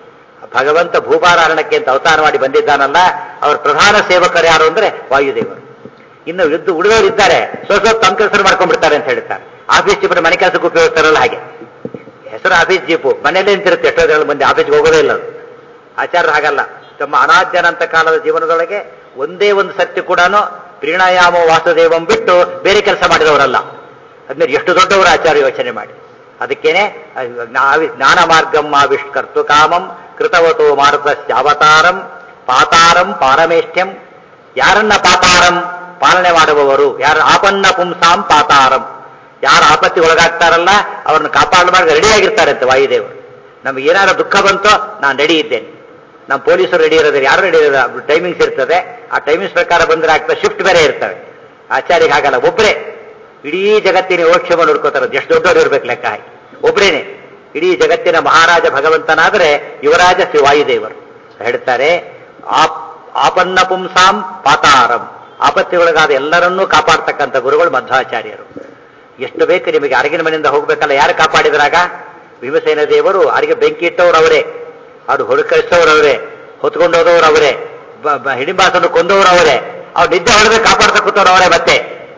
ಭಗವಂತ ಭೂಪಾರಾಯಣಕ್ಕೆ ಅಂತ ಅವತಾರ ಮಾಡಿ ಬಂದಿದ್ದಾನಲ್ಲ ಅವರ ಪ್ರಧಾನ ಸೇವಕರು ಯಾರು ಅಂದ್ರೆ ವಾಯುದೇವರು ಇನ್ನು ಯುದ್ಧ ಉಳಿದವರು ಇದ್ದಾರೆ ಸ್ವಲ್ಪ ಸ್ವಲ್ಪ ತಮ್ಮ ಕೆಲಸ ಮಾಡ್ಕೊಂಡ್ಬಿಡ್ತಾರೆ ಅಂತ ಹೇಳ್ತಾರೆ ಆಫೀಸ್ ಜೀಪನ ಮನೆ ಕೆಲಸಕ್ಕೆ ಉಪಯೋಗಿಸ್ತಾರಲ್ಲ ಹಾಗೆ ಹೆಸರು ಆಫೀಸ್ ಜೀಪು ಮನೆಯಲ್ಲೇ ನಿಂತಿರುತ್ತೆ ಎಷ್ಟೋ ಜನ ಮಂದಿ ಆಫೀಸ್ಗೆ ಹೋಗೋದೇ ಇಲ್ಲ ಅದು ಆಚಾರ್ಯರು ಹಾಗಲ್ಲ ತಮ್ಮ ಅನಾದ್ಯನಂತ ಕಾಲದ ಜೀವನದೊಳಗೆ ಒಂದೇ ಒಂದು ಸತ್ಯ ಕೂಡ ಪ್ರೀಣಾಯಾಮ ವಾಸುದೇವಂ ಬಿಟ್ಟು ಬೇರೆ ಕೆಲಸ ಮಾಡಿದವರಲ್ಲ ಅದ್ಮೇಲೆ ಎಷ್ಟು ದೊಡ್ಡವರು ಆಚಾರ್ಯ ಯೋಚನೆ ಮಾಡಿ ಅದಕ್ಕೇನೆ ಜ್ಞಾ- ಜ್ಞಾನ ಮಾರ್ಗಂ ಆವಿಷ್ಕರ್ತು ಕಾಮಂ ಕೃತವತೋ ಮಾರುತಸ್ಯ ಅವತಾರಂ ಪಾತಾರಂ ಪಾರಮೇಷ್ಠ್ಯಂ ಯಾರನ್ನ ಪಾತಾರಂ ಪಾಲನೆ ಮಾಡುವವರು ಯಾರ ಆಪನ್ನ ಪುಂಸಾಂ ಪಾತಾರಂ ಯಾರು ಆಪತ್ತಿ ಒಳಗಾಗ್ತಾರಲ್ಲ ಅವ್ರನ್ನ ಕಾಪಾಡು ಮಾಡಿ ರೆಡಿ ಆಗಿರ್ತಾರಂತೆ ವಾಯುದೇವರು ನಮ್ಗೆ ಏನಾದ್ರು ದುಃಖ ಬಂತೋ ನಾನು ರೆಡಿ ಇದ್ದೇನೆ ನಮ್ಮ ಪೊಲೀಸರು ರೆಡಿ ಇರೋದ್ರೆ ಯಾರು ರೆಡಿ ಇರೋದು ಟೈಮಿಂಗ್ಸ್ ಇರ್ತದೆ ಆ ಟೈಮಿಂಗ್ಸ್ ಪ್ರಕಾರ ಬಂದ್ರೆ ಆಗ್ತದೆ ಶಿಫ್ಟ್ ಬೇರೆ ಇರ್ತವೆ ಆಚಾರ್ಯ ಹಾಗಲ್ಲ ಒಬ್ಬರೇ ಇಡೀ ಜಗತ್ತಿನ ಯೋಕ್ಷೇಮ ನೋಡ್ಕೋತಾರೆ ಎಷ್ಟು ದೊಡ್ಡವರು ಇರ್ಬೇಕು ಲೆಕ್ಕ ಹಾಕಿ ಒಬ್ಬರೇನೆ ಇಡೀ ಜಗತ್ತಿನ ಮಹಾರಾಜ ಭಗವಂತನಾದರೆ ಯುವರಾಜ ಶ್ರೀ ವಾಯುದೇವರು ಹೇಳ್ತಾರೆ ಆಪ್- ಆಪನ್ನ ಪುಂಸಾಂ ಪಾತಾರಂ ಆಪತ್ತಿಗೊಳಗಾದ ಎಲ್ಲರನ್ನೂ ಕಾಪಾಡ್ತಕ್ಕಂಥ ಗುರುಗಳು ಮಧ್ವಾಚಾರ್ಯರು ಎಷ್ಟು ಬೇಕು ನಿಮಗೆ ಅರಗಿನ ಮನೆಯಿಂದ ಹೋಗ್ಬೇಕಲ್ಲ ಯಾರು ಕಾಪಾಡಿದ್ರಾಗ ಭೀಮಸೇನ ದೇವರು ಅರಿಗೆ ಬೆಂಕಿ ಇಟ್ಟವ್ರು ಅವರೇ ಅವ್ರು ಹೊರಕಳಿಸೋರು ಅವರೇ ಹೊತ್ಕೊಂಡು ಹೋದವ್ರು ಅವರೇ ಬ- ಬ- ಹಿಡಿಂಬಾಸನ್ನು ಕೊಂದವರು ಅವರೇ ಅವ್ರು ನಿದ್ದೆ ಹೊಡೆದ್ರೆ ಕಾಪಾಡ್ತಾ ಕೂತವ್ರು ಅವರೇ ಮತ್ತೆ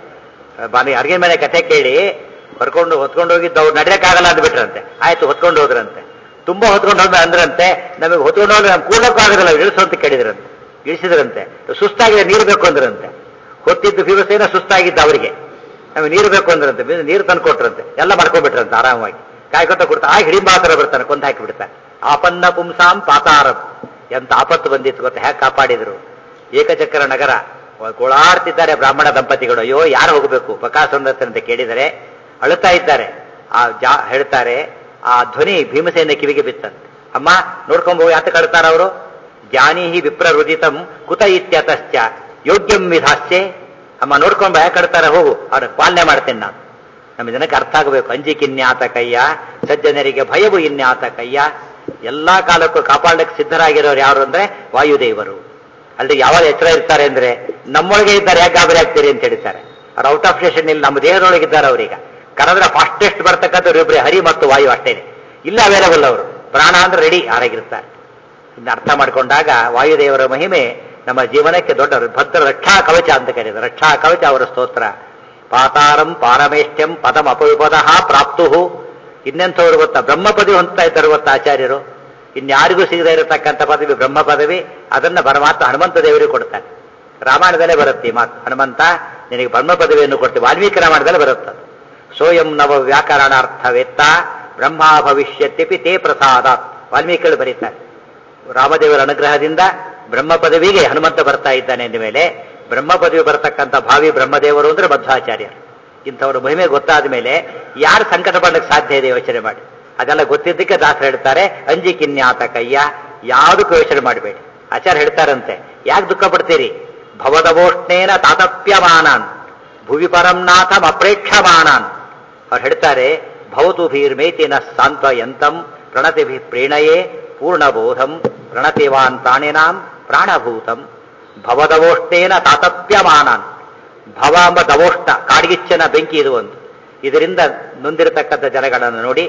ಬಾನಿ ಅರ್ಗಿನ ಮನೆ ಕಥೆ ಕೇಳಿ ಹೊರ್ಕೊಂಡು ಹೊತ್ಕೊಂಡು ಹೋಗಿದ್ದು ಅವ್ರು ನಡೆಯಕ್ಕಾಗಲ್ಲ ಅಂದ್ಬಿಟ್ರಂತೆ ಆಯ್ತು ಹೊತ್ಕೊಂಡು ಹೋದ್ರಂತೆ ತುಂಬಾ ಹೊತ್ಕೊಂಡು ಹೋದ್ರೆ ಅಂದ್ರಂತೆ ನಮಗೆ ಹೊತ್ಕೊಂಡು ಹೋದ್ರೆ ನಮ್ಗೆ ಕೂಡಕ್ಕೂ ಆಗೋದಿಲ್ಲ ಇಳಿಸು ಅಂತ ಕೇಳಿದ್ರಂತೆ ಇಳಿಸಿದ್ರಂತೆ ಸುಸ್ತಾಗಿದೆ ನೀರು ಬೇಕು ಅಂದ್ರಂತೆ ಹೊತ್ತಿದ್ದು ಭೀಮಸೇನ ಸುಸ್ತಾಗಿದ್ದ ಅವರಿಗೆ ನಮಗೆ ನೀರು ಬೇಕು ಅಂದ್ರಂತೆ ಬಿ- ನೀರು ತಂದು ಕೊಟ್ರಂತೆ ಎಲ್ಲ ಮಾಡ್ಕೊಂಡ್ಬಿಟ್ರಂತೆ ಆರಾಮವಾಗಿ ಕಾಯ್ಕೊತ ಕೊಡ್ತಾ ಆ ಹಿಡಿಂಬಾತರ ಬರ್ತಾನೆ ಕೊಂದು ಹಾಕಿ ಬಿಡ್ತಾನೆ ಆಪನ್ನ ಪುಂಸಾಂ ಪಾತಾರಂ ಎಂತ ಆಪತ್ತು ಬಂದಿತ್ತು ಗೊತ್ತಾ ಹೇಗೆ ಕಾಪಾಡಿದ್ರು ಏಕಚಕ್ರ ನಗರ ಗೋಳಾಡ್ತಿದ್ದಾರೆ ಬ್ರಾಹ್ಮಣ ದಂಪತಿಗಳು ಅಯ್ಯೋ ಯಾರು ಹೋಗಬೇಕು ಬಕಾಸುಂದರ ಅಂತ ಕೇಳಿದರೆ ಅಳುತ್ತಾ ಇದ್ದಾರೆ ಆ ಜಾ ಹೇಳ್ತಾರೆ ಆ ಧ್ವನಿ ಭೀಮಸೇನ ಕಿವಿಗೆ ಬಿತ್ತಂತೆ ಅಮ್ಮ ನೋಡ್ಕೊಂಡ್ ಹೋಗಿ ಯಾತಕ್ಕೆ ಅಳ್ತಾರ ಅವರು ಜಾನೀಹಿ ವಿಪ್ರ ರುದಿತಂ ಕುತ ಇತ್ಯತಶ್ಚ ಯೋಗ್ಯಂ ವಿಧಾಸ್ಯೆ ಅಮ್ಮ ನೋಡ್ಕೊಂಡು ಯಾಕೆ ಅಳ್ತಾರೆ ಹೋಗು ಅವ್ರ ಪಾಲನೆ ಮಾಡ್ತೇನೆ ನಾನು ನಮ್ಮ ಜನಕ್ಕೆ ಅರ್ಥ ಆಗಬೇಕು ಅಂಜಿಕಿನ್ಯಾತ ಕಯ್ಯ ಸಜ್ಜನರಿಗೆ ಭಯವು ಇನ್ಯಾತ ಕಯ್ಯ ಎಲ್ಲಾ ಕಾಲಕ್ಕೂ ಕಾಪಾಡಲಿಕ್ಕೆ ಸಿದ್ಧರಾಗಿರೋರು ಯಾರು ಅಂದ್ರೆ ವಾಯುದೇವರು ಅಲ್ಲಿ ಯಾವಾಗ ಎಚ್ಚರ ಇರ್ತಾರೆ ಅಂದ್ರೆ ನಮ್ಮೊಳಗೆ ಇದ್ದಾರೆ ಯಾಕೆ ಗಾಬರಿ ಆಗ್ತೀರಿ ಅಂತ ಹೇಳ್ತಾರೆ ಅವ್ರು ಔಟ್ ಆಫ್ ಸ್ಟೇಷನ್ ಇಲ್ಲಿ ನಮ್ಮ ದೇಹದೊಳಗೆ ಇದ್ದಾರೆ ಅವರೀಗ ಕರೆದ್ರೆ ಫಾಸ್ಟೆಸ್ಟ್ ಬರ್ತಕ್ಕಂಥ ಇಬ್ಬರೇ ಹರಿ ಮತ್ತು ವಾಯು ಅಷ್ಟೇನೆ ಇಲ್ಲ ಅವೈಲಬಲ್ ಅವರು ಪ್ರಾಣ ಅಂದ್ರೆ ರೆಡಿ ಆರಾಗಿರ್ತಾರೆ ಇನ್ನು ಅರ್ಥ ಮಾಡಿಕೊಂಡಾಗ ವಾಯುದೇವರ ಮಹಿಮೆ ನಮ್ಮ ಜೀವನಕ್ಕೆ ದೊಡ್ಡ ಭದ್ರ ರಕ್ಷಾ ಕವಚ ಅಂತ ಕರೀತಾರೆ ರಕ್ಷಾ ಕವಚ ಅವರ ಸ್ತೋತ್ರ ಪಾತಾರಂ ಪಾರಮೇಷ್ಠ್ಯಂ ಪದಂ ಅಪವಿಪದ ಪ್ರಾಪ್ತು ಇನ್ನೆಂಥವ್ರು ಗೊತ್ತಾ ಬ್ರಹ್ಮ ಪದವಿ ಹೊಂದ್ತಾ ಇದ್ದಾರೆ ಗೊತ್ತಾ ಆಚಾರ್ಯರು ಇನ್ಯಾರಿಗೂ ಸಿಗದೇ ಇರತಕ್ಕಂಥ ಪದವಿ ಬ್ರಹ್ಮ ಪದವಿ ಅದನ್ನ ಪರಮಾತ್ಮ ಹನುಮಂತ ದೇವರಿಗೆ ಕೊಡ್ತಾನೆ ರಾಮಾಯಣದಲ್ಲೇ ಬರುತ್ತೆ ಈ ಮಾತು ಹನುಮಂತ ನಿನಗೆ ಬ್ರಹ್ಮ ಪದವಿಯನ್ನು ಕೊಡ್ತೀವಿ ವಾಲ್ಮೀಕಿ ರಾಮಾಯಣದಲ್ಲೇ ಬರುತ್ತೆ ಸೋಯಂ ನವ ವ್ಯಾಕರಣಾರ್ಥವೆತ್ತ ಬ್ರಹ್ಮ ಭವಿಷ್ಯತ್ಯಪಿ ತೇ ಪ್ರಸಾದ ವಾಲ್ಮೀಕಿಗಳು ಬರೀತಾರೆ ರಾಮದೇವರ ಅನುಗ್ರಹದಿಂದ ಬ್ರಹ್ಮ ಪದವಿಗೆ ಹನುಮಂತ ಬರ್ತಾ ಇದ್ದಾನೆ ಎಂದ ಮೇಲೆ ಬ್ರಹ್ಮ ಪದವಿ ಬರತಕ್ಕಂಥ ಭಾವಿ ಬ್ರಹ್ಮದೇವರು ಅಂದ್ರೆ ಮಧ್ವಾಚಾರ್ಯರು ಇಂಥವ್ರ ಮಹಿಮೆ ಗೊತ್ತಾದ ಮೇಲೆ ಯಾರು ಸಂಕಟ ಪಡಲಿಕ್ಕೆ ಸಾಧ್ಯ ಇದೆ ಯೋಚನೆ ಮಾಡಿ ಅದೆಲ್ಲ ಗೊತ್ತಿದ್ದಕ್ಕೆ ದಾಸರು ಹೇಳ್ತಾರೆ ಅಂಜಿಕಿನ್ಯಾತ ಕಯ್ಯ ಯಾವುದಕ್ಕೂ ಯೋಚನೆ ಮಾಡಬೇಡಿ ಆಚಾರ್ಯ ಹೇಳ್ತಾರಂತೆ ಯಾಕೆ ದುಃಖ ಪಡ್ತೀರಿ ಭವದವೋಷ್ಣೇನ ತಾತಪ್ಯಮಾನಾನ್ ಭುವಿ ಪರಂನಾಥಂ ಅಪ್ರೇಕ್ಷಮಾನಾನ್ ಅವ್ರು ಹೇಳ್ತಾರೆ ಭವತು ಭೀರ್ಮೇತಿನ ಸಾಂತ್ವಯಂತಂ ಪ್ರಣತಿಭಿ ಪ್ರೇಣಯೇ ಪೂರ್ಣಬೋಧಂ ಪ್ರಣತಿವಾನ್ ಪ್ರಾಣಿನಾಂ ಪ್ರಾಣಭೂತಂ ಭವದವೋಷ್ಟೇನ ತಾತಪ್ಯಮಾನಾನ್ ಭವ ಎಂಬ ದವೋಷ್ಟ ಕಾಡ್ಗಿಚ್ಚನ ಬೆಂಕಿ ಇದು ಒಂದು ಇದರಿಂದ ನೊಂದಿರತಕ್ಕಂಥ ಜನಗಳನ್ನು ನೋಡಿ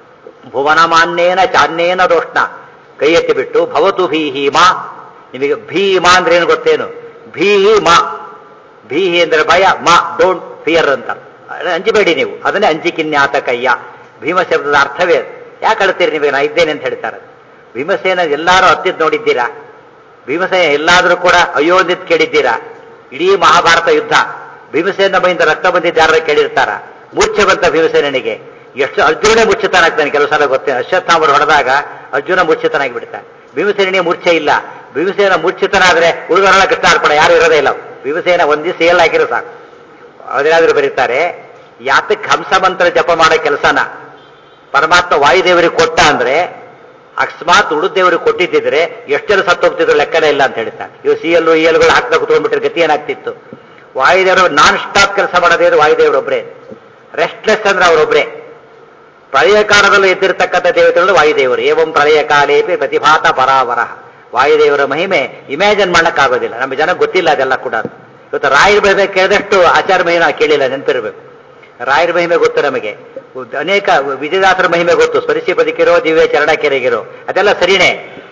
ಭುವನಮಾನ್ಯೇನ ಚಾನ್ಯೇನ ದೋಷ್ಣ ಕೈ ಎತ್ತಿ ಬಿಟ್ಟು ಭವತು ಭೀಹೀಮಾ ನಿಮಗೆ ಭೀಮಾ ಅಂದ್ರೆ ಏನು ಗೊತ್ತೇನು ಭೀಮಾ ಭೀಹಿ ಅಂದ್ರೆ ಭಯ ಮಾ ಡೋಂಟ್ ಫಿಯರ್ ಅಂತ ಅಂಜಬೇಡಿ ನೀವು ಅದನ್ನೇ ಅಂಜಿಕಿನ್ಯಾತ ಕಯ್ಯ ಭೀಮ ಶಬ್ದದ ಅರ್ಥವೇ ಅದು. ಯಾಕೆ ಅಳ್ತೀರಿ ನಿಮಗೆ ನಾ ಇದ್ದೇನೆ ಅಂತ ಹೇಳ್ತಾರೆ ಭೀಮಸೇನ ಎಲ್ಲಾರು ಹತ್ತಿದ್ ನೋಡಿದ್ದೀರಾ ಭೀಮಸೇನ ಎಲ್ಲಾದ್ರೂ ಕೂಡ ಅಯ್ಯೋ ಅಂದಿದ್ ಕೇಳಿದ್ದೀರಾ ಇಡೀ ಮಹಾಭಾರತ ಯುದ್ಧ ಭೀಮಸೇನ ಬೈಯಿಂದ ರಕ್ತ ಬಂದಿದ್ದು ಯಾರು ಕೇಳಿರ್ತಾರ ಮೂರ್ಛೆ ಬಂತ ಭೀಮಸೇನಿಗೆ ಎಷ್ಟು ಅರ್ಜುನೇ ಮೂರ್ಛಿತನಾಗ್ತಾನೆ ಕೆಲವು ಸಲ ಗೊತ್ತೇನೆ ಅಶ್ವತ್ಥಾಮರು ಹೊಡೆದಾಗ ಅರ್ಜುನ ಮೂರ್ಛಿತನಾಗಿ ಬಿಡ್ತಾನೆ ಭೀಮಸೇನಿಗೆ ಮೂರ್ಛೆ ಇಲ್ಲ ಭೀಮಸೇನ ಮೂರ್ಛಿತನಾದ್ರೆ ಉಳಿದವರೆಲ್ಲ ಕೃಷ್ಣಾರ್ಪಣ ಯಾರು ಇರೋದೇ ಇಲ್ಲ ಭೀಮಸೇನ ಒಂದಿ ಸೇಲ್ ಹಾಕಿರೋ ಸಾಕು ಅದೇನಾದ್ರೂ ಬರೀತಾರೆ ಯಾತಕ್ಕೆ ಹಂಸ ಮಂತ್ರ ಜಪ ಮಾಡೋ ಕೆಲಸನ ಪರಮಾತ್ಮ ವಾಯುದೇವರಿಗೆ ಕೊಟ್ಟ ಅಂದ್ರೆ ಅಕಸ್ಮಾತ್ ಉಳಿದೇವರಿಗೆ ಕೊಟ್ಟಿದ್ದಿದ್ರೆ ಎಷ್ಟೆಲ್ಲ ಸತ್ತು ಹೋಗ್ತಿದ್ರು ಲೆಕ್ಕನೇ ಇಲ್ಲ ಅಂತ ಹೇಳ್ತಾರೆ ಇವು ಸಿ ಎಲ್ ಇ ಎಲ್ಗಳು ಹಾಕ್ತಾ ಕುತ್ಕೊಂಡ್ಬಿಟ್ರೆ ಗತಿ ಏನಾಗ್ತಿತ್ತು ವಾಯುದೇವರು ನಾನ್ ಸ್ಟಾಪ್ ಕೆಲಸ ಮಾಡೋದೇ ವಾಯುದೇವರೊಬ್ಬರೇ ರೆಸ್ಟ್ಲೆಸ್ ಅಂದ್ರೆ ಅವರೊಬ್ಬರೇ ಪ್ರಳಯ ಕಾಲದಲ್ಲಿ ಎದ್ದಿರತಕ್ಕಂಥ ದೇವತೆಗಳು ವಾಯುದೇವರು ಏವಂ ಪ್ರಳಯ ಕಾಲೇಪಿ ಪ್ರತಿಭಾತ ಪರಾವರ ವಾಯುದೇವರ ಮಹಿಮೆ ಇಮ್ಯಾಜಿನ್ ಮಾಡಕ್ಕಾಗೋದಿಲ್ಲ ನಮ್ಮ ಜನ ಗೊತ್ತಿಲ್ಲ ಅದೆಲ್ಲ ಕೂಡ ಇವತ್ತು ರಾಯರ ಮಹಿಮೆ ಕೇಳಿದಷ್ಟು ಆಚಾರ ಮಹಿಮೆ ನಾವು ಕೇಳಿಲ್ಲ ನೆನಪಿರಬೇಕು ರಾಯರ ಮಹಿಮೆ ಗೊತ್ತು ನಮಗೆ ಅನೇಕ ವಿಜಯದಾಸರ ಮಹಿಮೆ ಗೊತ್ತು ಸ್ಪರಿಸಿ ಬದುಕಿರೋ ದಿವ್ಯ ಚರಣ ಕೆರೆಗಿರೋ ಅದೆಲ್ಲ ಸರಿನೇ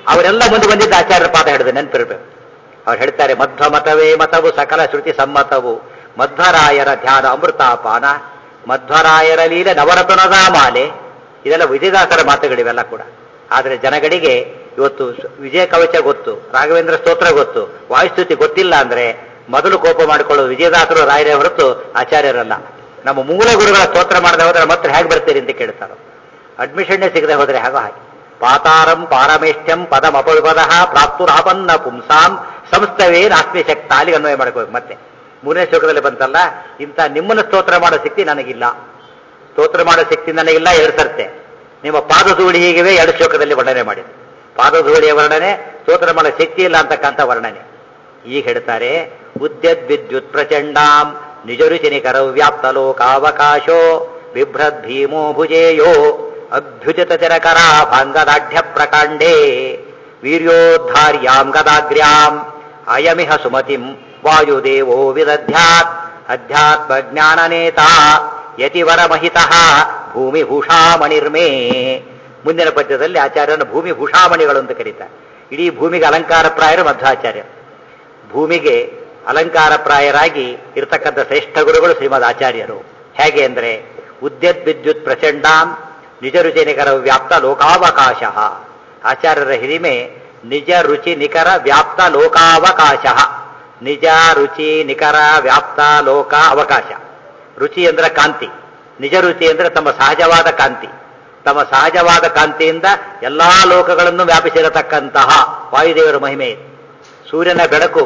ಅವರೆಲ್ಲ ಮುಂದೆ ಬಂದಿದ್ದ ಆಚಾರ್ಯರ ಪಾದ ಹಿಡಿದು ನೆನಪಿರ್ಬೇಕು ಅವ್ರು ಹೇಳ್ತಾರೆ ಮಧ್ವ ಮತವೇ ಮತವು ಸಕಲ ಶ್ರುತಿ ಸಮ್ಮತವು ಮಧ್ವರಾಯರ ಧ್ಯಾನ ಅಮೃತಾಪಾನ ಮಧ್ವರಾಯರ ಲೀಲೆ ನವರತ್ನದ ಮಾಲೆ ಇದೆಲ್ಲ ವಿಜಯದಾಸರ ಮಾತುಗಳಿವೆಲ್ಲ ಕೂಡ ಆದರೆ ಜನಗಳಿಗೆ ಇವತ್ತು ಸ- ವಿಜಯ ಕವಚ ಗೊತ್ತು ರಾಘವೇಂದ್ರ ಸ್ತೋತ್ರ ಗೊತ್ತು ವಾಯುಸ್ತುತಿ ಗೊತ್ತಿಲ್ಲ ಅಂದ್ರೆ ಮೊದಲು ಕೋಪ ಮಾಡಿಕೊಳ್ಳೋದು ವಿಜಯದಾಸರು ರಾಯರೇ ಹೊರತು ಆಚಾರ್ಯರಲ್ಲ ನಮ್ಮ ಮೂಲ ಗುರುಗಳ ಸ್ತೋತ್ರ ಮಾಡದೆ ಹೋದ್ರೆ ಮತ್ತೆ ಹೇಗೆ ಬರ್ತೀರಿ ಅಂತ ಕೇಳ್ತಾರೆ ಅಡ್ಮಿಷನ್ನೇ ಸಿಗದೆ ಹೋದ್ರೆ ಹಾಗೋ ಹಾಗೆ ಪಾತಾರಂ ಪಾರಮೇಷ್ಠ್ಯಂ ಪದಂ ಅಪವಿಪದ ಪ್ರಾಪ್ತುರಾಪನ್ನ ಪುಂಸಾಂ ಸಂಸ್ಥವೇ ನಾಸ್ತಿ ಶಕ್ತ ಅಲ್ಲಿಗೆ ಅನ್ವಯ ಮಾಡ್ಕೋಬೇಕು ಮತ್ತೆ ಮೂರನೇ ಶ್ಲೋಕದಲ್ಲಿ ಬಂತಲ್ಲ ಇಂಥ ನಿಮ್ಮನ್ನು ಸ್ತೋತ್ರ ಮಾಡೋ ಶಕ್ತಿ ನನಗಿಲ್ಲ ಸ್ತೋತ್ರ ಮಾಡೋ ಶಕ್ತಿ ನನಗಿಲ್ಲ ಎರಡು ಸರ್ತೆ ನಿಮ್ಮ ಪಾದಧೂಳಿ ಹೀಗಿವೆ ಎರಡು ಶ್ಲೋಕದಲ್ಲಿ ವರ್ಣನೆ ಮಾಡಿದೆ ಪಾದಧೂಳಿಯ ವರ್ಣನೆ ಸ್ತೋತ್ರ ಮಾಡೋ ಶಕ್ತಿ ಇಲ್ಲ ಅಂತಕ್ಕಂಥ ವರ್ಣನೆ ಈಗ ಹೇಳ್ತಾರೆ ಉದ್ಯದ್ ವಿದ್ಯುತ್ ಪ್ರಚಂಡಾಂ ನಿಜರುಚಿನಿಕರ ವ್ಯಾಪ್ತ ಲೋಕಾವಕಾಶೋ ಬಿಭ್ರದ್ ಭೀಮೋ ಭುಜೇಯೋ ಅಭ್ಯುಜಿತ ತಿರಕರ ಭಾಂಗದಾಢ್ಯ ಪ್ರಕಾಂಡೇ ವೀರ್ಯೋದ್ಧಾರ್ಯಾಂ ಗದಾಗ್ರ್ಯಾಂ ಅಯಮಿಹ ಸುಮತಿಂ ವಾಯುದೇವೋ ವಿದಧ್ಯಾತ್ ಅಧ್ಯಾತ್ಮ ಜ್ಞಾನನೇತಾ ಯತಿವರ ಮಹಿತಃ ಭೂಮಿ ಭೂಷಾಮಣಿರ್ಮೇ ಮುಂದಿನ ಪದ್ಯದಲ್ಲಿ ಆಚಾರ್ಯನ ಭೂಮಿ ಭೂಷಾಮಣಿಗಳು ಅಂತ ಕರೀತಾರೆ ಇಡೀ ಭೂಮಿಗೆ ಅಲಂಕಾರ ಪ್ರಾಯರು ಮಧ್ವಾಚಾರ್ಯ ಭೂಮಿಗೆ ಅಲಂಕಾರ ಪ್ರಾಯರಾಗಿ ಇರತಕ್ಕಂಥ ಶ್ರೇಷ್ಠ ಗುರುಗಳು ಶ್ರೀಮದ್ ಆಚಾರ್ಯರು ಹೇಗೆ ಅಂದ್ರೆ ಉದ್ಯದ್ ವಿದ್ಯುತ್ ಪ್ರಚಂಡಾಂ ನಿಜ ರುಚಿ ನಿಕರ ವ್ಯಾಪ್ತ ಲೋಕಾವಕಾಶ ಆಚಾರ್ಯರ ಹಿರಿಮೆ ನಿಜ ರುಚಿ ನಿಕರ ವ್ಯಾಪ್ತ ಲೋಕಾವಕಾಶ ನಿಜ ರುಚಿ ನಿಕರ ವ್ಯಾಪ್ತ ಲೋಕ ಅವಕಾಶ ರುಚಿ ಅಂದ್ರೆ ಕಾಂತಿ ನಿಜ ರುಚಿ ಅಂದ್ರೆ ತಮ್ಮ ಸಹಜವಾದ ಕಾಂತಿ ತಮ್ಮ ಸಹಜವಾದ ಕಾಂತಿಯಿಂದ ಎಲ್ಲಾ ಲೋಕಗಳನ್ನು ವ್ಯಾಪಿಸಿರತಕ್ಕಂತಹ ವಾಯುದೇವರ ಮಹಿಮೆ ಇದು. ಸೂರ್ಯನ ಬೆಳಕು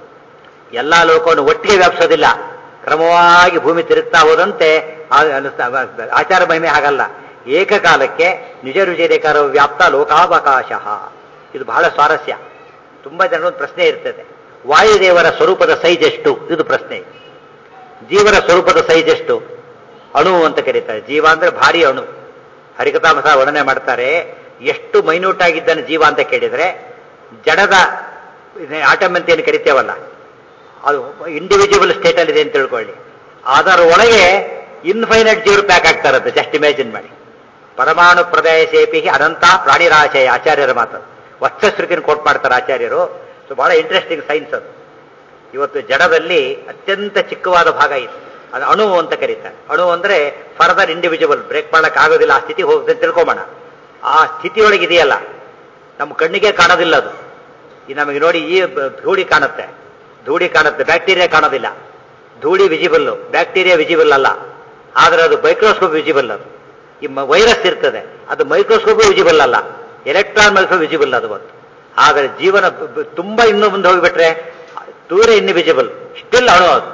ಎಲ್ಲಾ ಲೋಕವನ್ನು ಒಟ್ಟಿಗೆ ವ್ಯಾಪಿಸೋದಿಲ್ಲ ಕ್ರಮವಾಗಿ ಭೂಮಿ ತಿರುಗ್ತಾ ಹೋದಂತೆ ಆ- ಅನಿಸ್ತಾ- ಆಚಾರ ಮಹಿಮೆ ಹಾಗಲ್ಲ ಏಕಕಾಲಕ್ಕೆ ನಿಜ ರುಚಿರೇಕರ ವ್ಯಾಪ್ತ ಲೋಕಾವಕಾಶ ಇದು ಬಹಳ ಸ್ವಾರಸ್ಯ ತುಂಬಾ ಜನ ಒಂದು ಪ್ರಶ್ನೆ ಇರ್ತದೆ ವಾಯುದೇವರ ಸ್ವರೂಪದ ಸೈಜ್ ಎಷ್ಟು ಇದು ಪ್ರಶ್ನೆ ಜೀವನ ಸ್ವರೂಪದ ಸೈಜ್ ಎಷ್ಟು ಅಣು ಅಂತ ಕರೀತಾರೆ ಜೀವ ಅಂದ್ರೆ ಭಾರಿ ಅಣು ಹರಿಕಥಾಮಸ ವರ್ಣನೆ ಮಾಡ್ತಾರೆ ಎಷ್ಟು ಮೈನ್ಯೂಟ್ ಆಗಿದ್ದಾನೆ ಜೀವ ಅಂತ ಕೇಳಿದ್ರೆ ಜಡದ ಆಟಮ್ ಅಂತ ಏನು ಕರಿತೇವಲ್ಲ ಅದು ಇಂಡಿವಿಜುವಲ್ ಸ್ಟೇಟ್ ಅಲ್ಲಿ ಇದೆ ಅಂತ ತಿಳ್ಕೊಳ್ಳಿ ಅದರ ಒಳಗೆ ಇನ್ಫೈನೈಟ್ ಜೀವರು ಪ್ಯಾಕ್ ಆಗ್ತಾರಂತೆ ಜಸ್ಟ್ ಇಮ್ಯಾಜಿನ್ ಮಾಡಿ ಪರಮಾಣು ಪ್ರದಯ ಸೇಪಿ ಅನಂತ ಪ್ರಾಣಿರಾಶಯ ಆಚಾರ್ಯರ ಮಾತು ವತ್ಸಶ್ರುತಿನ ಕೋಟ್ ಮಾಡ್ತಾರೆ ಆಚಾರ್ಯರು ಸೊ ಬಹಳ ಇಂಟ್ರೆಸ್ಟಿಂಗ್ ಸೈನ್ಸ್ ಅದು ಇವತ್ತು ಜಡದಲ್ಲಿ ಅತ್ಯಂತ ಚಿಕ್ಕವಾದ ಭಾಗ ಇದೆ ಅದು ಅಣು ಅಂತ ಕರೀತಾರೆ ಅಣು ಅಂದ್ರೆ ಫರ್ದರ್ ಇಂಡಿವಿಜುವಲ್ ಬ್ರೇಕ್ ಮಾಡಕ್ ಆಗೋದಿಲ್ಲ ಆ ಸ್ಥಿತಿ ಹೋಗುತ್ತೆ ಅಂತ ತಿಳ್ಕೊಂಬೋಣ ಆ ಸ್ಥಿತಿಯೊಳಗೆ ಇದೆಯಲ್ಲ ನಮ್ಮ ಕಣ್ಣಿಗೆ ಕಾಣೋದಿಲ್ಲ ಅದು ಈ ನಮಗೆ ನೋಡಿ ಈ ಬ- ಧೂಳಿ ಕಾಣುತ್ತೆ ಧೂಳಿ ಕಾಣುತ್ತೆ ಬ್ಯಾಕ್ಟೀರಿಯಾ ಕಾಣೋದಿಲ್ಲ ಧೂಳಿ ವಿಜಿಬಲ್ ಬ್ಯಾಕ್ಟೀರಿಯಾ ವಿಜಿಬಲ್ ಅಲ್ಲ ಆದ್ರೆ ಅದು ಮೈಕ್ರೋಸ್ಕೋಪ್ ವಿಜಿಬಲ್ ಅದು ಈ ವೈರಸ್ ಇರ್ತದೆ ಅದು ಮೈಕ್ರೋಸ್ಕೋಪ್ ವಿಜಿಬಲ್ ಅಲ್ಲ ಎಲೆಕ್ಟ್ರಾನ್ ಮೈಕ್ರೋಸ್ಕೋಪ್ ವಿಜಿಬಲ್ ಅದು ಒಂದು ಆದರೆ ಜೀವನ ಬ- ಬ- ತುಂಬಾ ಇನ್ನೂ ಮುಂದೆ ಹೋಗಿಬಿಟ್ರೆ ದೂರ ಇನ್ವಿಜಿಬಲ್ ಸ್ಟಿಲ್ ಅಣು ಅದು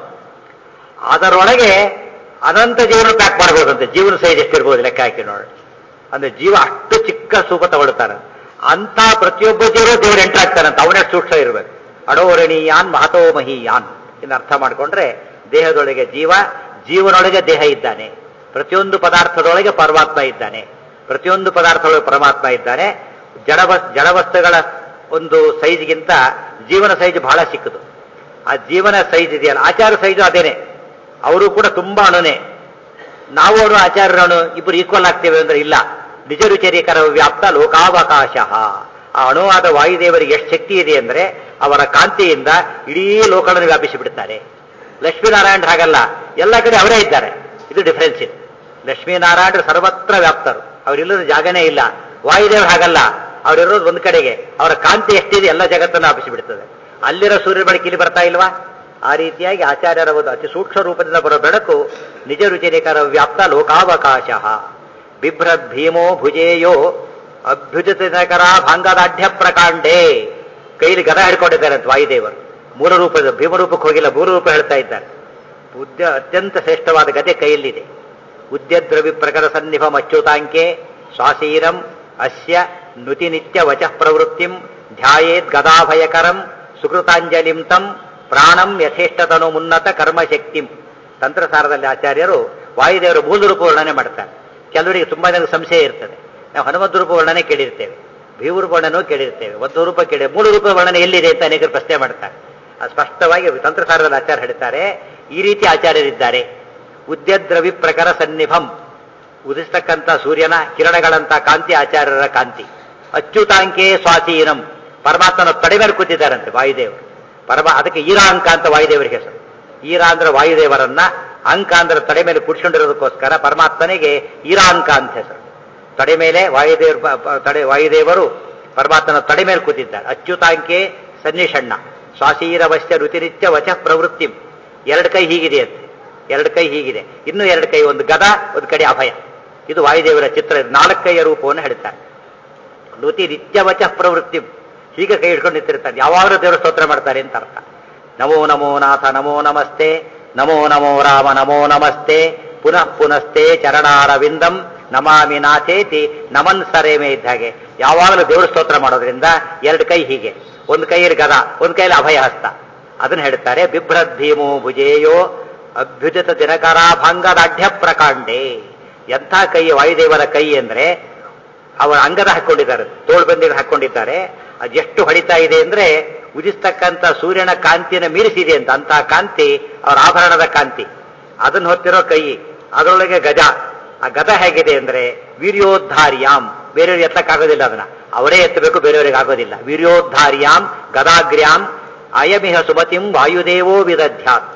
ಅದರೊಳಗೆ ಅನಂತ ಜೀವನ ಪ್ಯಾಕ್ ಮಾಡ್ಬೋದಂತೆ ಜೀವನ ಸೈಜ್ ಎಷ್ಟಿರ್ಬೋದು ಲೆಕ್ಕ ಹಾಕಿ ನೋಡಿ ಅಂದ್ರೆ ಜೀವ ಅಷ್ಟು ಚಿಕ್ಕ ಸೂಪ ತಗೊಳ್ತಾನೆ ಅಂತ ಪ್ರತಿಯೊಬ್ಬ ಜೀವ ದೇವರು ಎಂಟರ್ ಆಗ್ತಾನಂತ ಅವನೇ ಸೂಕ್ಷ್ಮ ಇರಬೇಕು ಅಡೋರಣೀಯಾನ್ ಮಹತೋ ಮಹೀಯಾನ್ ಇನ್ನು ಅರ್ಥ ಮಾಡ್ಕೊಂಡ್ರೆ ದೇಹದೊಳಗೆ ಜೀವ ಜೀವನೊಳಗೆ ದೇಹ ಇದ್ದಾನೆ ಪ್ರತಿಯೊಂದು ಪದಾರ್ಥದೊಳಗೆ ಪರಮಾತ್ಮ ಇದ್ದಾನೆ ಪ್ರತಿಯೊಂದು ಪದಾರ್ಥದೊಳಗೆ ಪರಮಾತ್ಮ ಇದ್ದಾನೆ ಜಡವಸ್ ಜಡವಸ್ತುಗಳ ಒಂದು ಸೈಜ್ಗಿಂತ ಜೀವನ ಸೈಜ್ ಬಹಳ ಚಿಕ್ಕದು ಆ ಜೀವನ ಸೈಜ್ ಇದೆಯಲ್ಲ ಆಚಾರ ಸೈಜು ಅದೇನೆ ಅವರು ಕೂಡ ತುಂಬಾ ಅಣುನೆ ನಾವು ಅವರು ಆಚಾರ್ಯರನು ಇಬ್ಬರು ಈಕ್ವಲ್ ಆಗ್ತೇವೆ ಅಂದ್ರೆ ಇಲ್ಲ ನಿಜ ರುಚರಿಕರ ವ್ಯಾಪ್ತ ಲೋಕಾವಕಾಶ ಆ ಅಣುವಾದ ವಾಯುದೇವರಿಗೆ ಎಷ್ಟು ಶಕ್ತಿ ಇದೆ ಅಂದ್ರೆ ಅವರ ಕಾಂತಿಯಿಂದ ಇಡೀ ಲೋಕಗಳನ್ನು ವ್ಯಾಪಿಸಿ ಬಿಡ್ತಾರೆ ಲಕ್ಷ್ಮೀನಾರಾಯಣ ಹಾಗಲ್ಲ ಎಲ್ಲ ಕಡೆ ಅವರೇ ಇದ್ದಾರೆ ಇದು ಡಿಫರೆನ್ಸ್ ಇದೆ ಲಕ್ಷ್ಮೀನಾರಾಯಣರು ಸರ್ವತ್ರ ವ್ಯಾಪ್ತರು ಅವರಿಲ್ಲದ ಜಾಗನೇ ಇಲ್ಲ ವಾಯುದೇವರು ಹಾಗಲ್ಲ ಅವರಿರೋದು ಒಂದ್ ಕಡೆಗೆ ಅವರ ಕಾಂತಿ ಎಷ್ಟಿದೆ ಎಲ್ಲ ಜಗತ್ತನ್ನು ವ್ಯಾಪಿಸಿ ಬಿಡ್ತದೆ ಅಲ್ಲಿರೋ ಸೂರ್ಯ ಬೆಳಕು ಇಲ್ಲಿ ಬರ್ತಾ ಇಲ್ವಾ ಆ ರೀತಿಯಾಗಿ ಆಚಾರ್ಯರ ಒಂದು ಅತಿ ಸೂಕ್ಷ್ಮ ರೂಪದಿಂದ ಬರೋ ಬೆಳಕು ನಿಜ ರುಚಿನಿಕರ ವ್ಯಾಪ್ತ ಲೋಕಾವಕಾಶ ಬಿಭ್ರದ್ ಭೀಮೋ ಭುಜೇಯೋ ಅಭ್ಯುಜಿತಕರ ಭಾಂಗದಾಢ್ಯ ಪ್ರಕಾಂಡೇ ಕೈಲಿ ಗದ ಹಿಡ್ಕೊಂಡಿದ್ದಾರೆ ಅಂತ ವಾಯುದೇವರು ಮೂಲ ರೂಪದ ಭೀಮರೂಪಕ್ಕೆ ಹೋಗಿಲ್ಲ ಮೂಲ ರೂಪ ಹೇಳ್ತಾ ಇದ್ದಾರೆ ಉದ್ಯ ಅತ್ಯಂತ ಶ್ರೇಷ್ಠವಾದ ಗದೆ ಕೈಯಲ್ಲಿದೆ ಉದ್ಯದ್ರವಿ ಪ್ರಕರ ಸನ್ನಿಭ ಅಚ್ಯುತಾಂಕೆ ಸ್ವಾಸೀರಂ ಅಸ್ಯ ನುತಿ ನಿತ್ಯ ವಚಃ ಪ್ರವೃತ್ತಿಂ ಧ್ಯಾಯೇದ್ ಗದಾಭಯಕರಂ ಸುಕೃತಾಂಜಲಿಂ ತಂ ಪ್ರಾಣಂ ಯಥೇಷ್ಟತನು ಮುನ್ನತ ಕರ್ಮಶಕ್ತಿಂ ತಂತ್ರಸಾರದಲ್ಲಿ ಆಚಾರ್ಯರು ವಾಯುದೇವರ ಮೂಲ ರೂಪ ವರ್ಣನೆ ಮಾಡ್ತಾರೆ ಕೆಲವರಿಗೆ ತುಂಬಾ ಜನಕ್ಕೆ ಸಂಶಯ ಇರ್ತದೆ ನಾವು ಹನುಮಂತ ರೂಪ ವರ್ಣನೆ ಕೇಳಿರ್ತೇವೆ ಭೀಮ ರೂಪ ವರ್ಣನೂ ಕೇಳಿರ್ತೇವೆ ಒಂದು ರೂಪ ಕೇಳಿ ಮೂಲ ರೂಪ ವರ್ಣನೆ ಎಲ್ಲಿದೆ ಅಂತ ಅನೇಕರು ಪ್ರಶ್ನೆ ಮಾಡ್ತಾರೆ ಅದು ಸ್ಪಷ್ಟವಾಗಿ ತಂತ್ರಸಾರದಲ್ಲಿ ಆಚಾರ್ಯ ಹೇಳ್ತಾರೆ ಈ ರೀತಿ ಆಚಾರ್ಯರಿದ್ದಾರೆ ಉದ್ಯದ್ರವಿ ಪ್ರಕರ ಸನ್ನಿಭಂ ಉದಿಸ್ತಕ್ಕಂಥ ಸೂರ್ಯನ ಕಿರಣಗಳಂತ ಕಾಂತಿ ಆಚಾರ್ಯರ ಕಾಂತಿ ಅಚ್ಯುತಾಂಕೆ ಸ್ವಾಸೀನಂ ಪರಮಾತ್ಮನ ತಡೆ ಮೇಲೆ ಕೂತಿದ್ದಾರಂತೆ ವಾಯುದೇವರು ಪರಮ ಅದಕ್ಕೆ ಈರಾ ಅಂಕ ಅಂತ ವಾಯುದೇವರಿಗೆ ಹೆಸರು ಈರಾ ಅಂದ್ರೆ ವಾಯುದೇವರನ್ನ ಅಂಕ ಅಂದ್ರೆ ತಡೆ ಮೇಲೆ ಕೂಡ್ಸ್ಕೊಂಡಿರೋದಕ್ಕೋಸ್ಕರ ಪರಮಾತ್ಮನಿಗೆ ಈರಾ ಅಂಕ ಅಂತ ಹೆಸರು ತಡೆ ಮೇಲೆ ವಾಯುದೇವರು ಪ- ಪ- ತಡೆ ವಾಯುದೇವರು ಪರಮಾತ್ಮನ ತಡೆ ಮೇಲೆ ಕೂತಿದ್ದಾರೆ ಅಚ್ಯುತಾಂಕೆ ಸನ್ನಿಷಣ್ಣ ಸ್ವಾಸೀರವಶ್ಯ ರುತಿರಿತ್ಯ ವಚ ಪ್ರವೃತ್ತಿ ಎರಡು ಕೈ ಹೀಗಿದೆ ಅಂತ ಎರಡು ಕೈ ಹೀಗಿದೆ ಇನ್ನು ಎರಡು ಕೈ ಒಂದು ಗದ ಒಂದು ಕಡೆ ಅಭಯ ಇದು ವಾಯುದೇವರ ಚಿತ್ರ ಇದು ನಾಲ್ಕೈಯ ರೂಪವನ್ನು ಹೇಳ್ತಾರೆ ನುತಿ ನಿತ್ಯವಚ ಪ್ರವೃತ್ತಿ ಹೀಗೆ ಕೈ ಹಿಡ್ಕೊಂಡು ನಿಂತಿರ್ತಾರೆ ಯಾವಾಗಲೂ ದೇವರು ಸ್ತೋತ್ರ ಮಾಡ್ತಾರೆ ಅಂತ ಅರ್ಥ ನಮೋ ನಮೋ ನಾಥ ನಮೋ ನಮಸ್ತೆ ನಮೋ ನಮೋ ರಾಮ ನಮೋ ನಮಸ್ತೆ ಪುನಃ ಪುನಸ್ತೆ ಚರಣಾರವಿಂದಂ ನಮಾಮಿ ನಾಥೇತಿ ನಮನ್ ಸರೇಮೆ ಇದ್ದ ಹಾಗೆ ಯಾವಾಗಲೂ ದೇವರು ಸ್ತೋತ್ರ ಮಾಡೋದ್ರಿಂದ ಎರಡು ಕೈ ಹೀಗೆ ಒಂದು ಕೈಯಲ್ಲಿ ಗದ ಒಂದು ಕೈಯಲ್ಲಿ ಅಭಯ ಹಸ್ತ ಅದನ್ನ ಹೇಳ್ತಾರೆ ಬಿಭ್ರದ್ ಭೀಮೋ ಭುಜೇಯೋ ಅಭ್ಯುದಿತ ದಿನಕರಾಭಂಗದಾಢ್ಯ ಪ್ರಕಾಂಡೆ ಎಂಥ ಕೈ ವಾಯುದೇವರ ಕೈ ಅಂದ್ರೆ ಅವರ ಅಂಗದ ಹಾಕೊಂಡಿದ್ದಾರೆ ತೋಳ್ಬಂದಿಗೆ ಹಾಕೊಂಡಿದ್ದಾರೆ ಅದೆಷ್ಟು ಹೊಡಿತಾ ಇದೆ ಅಂದ್ರೆ ಉದಿಸ್ತಕ್ಕಂಥ ಸೂರ್ಯನ ಕಾಂತಿಯನ್ನು ಮೀರಿಸಿದೆ ಅಂತ ಅಂತಹ ಕಾಂತಿ ಅವರ ಆಭರಣದ ಕಾಂತಿ ಅದನ್ನು ಹೊತ್ತಿರೋ ಕೈ ಅದರೊಳಗೆ ಗಜ ಆ ಗದ ಹೇಗಿದೆ ಅಂದ್ರೆ ವೀರ್ಯೋದ್ಧಾರ್ಯಾಮ್ ಬೇರೆಯವ್ರಿಗೆ ಎತ್ತಕ್ಕಾಗೋದಿಲ್ಲ ಅದನ್ನ ಅವರೇ ಎತ್ತಬೇಕು ಬೇರೆಯವರಿಗೆ ಆಗೋದಿಲ್ಲ ವೀರ್ಯೋದ್ಧಾರ್ಯಾಮ್ ಗದಾಗ್ರ್ಯಾಮ್ ಅಯಮಿಹ ಸುಮತಿಂ ವಾಯುದೇವೋ ವಿದಧ್ಯಾತ್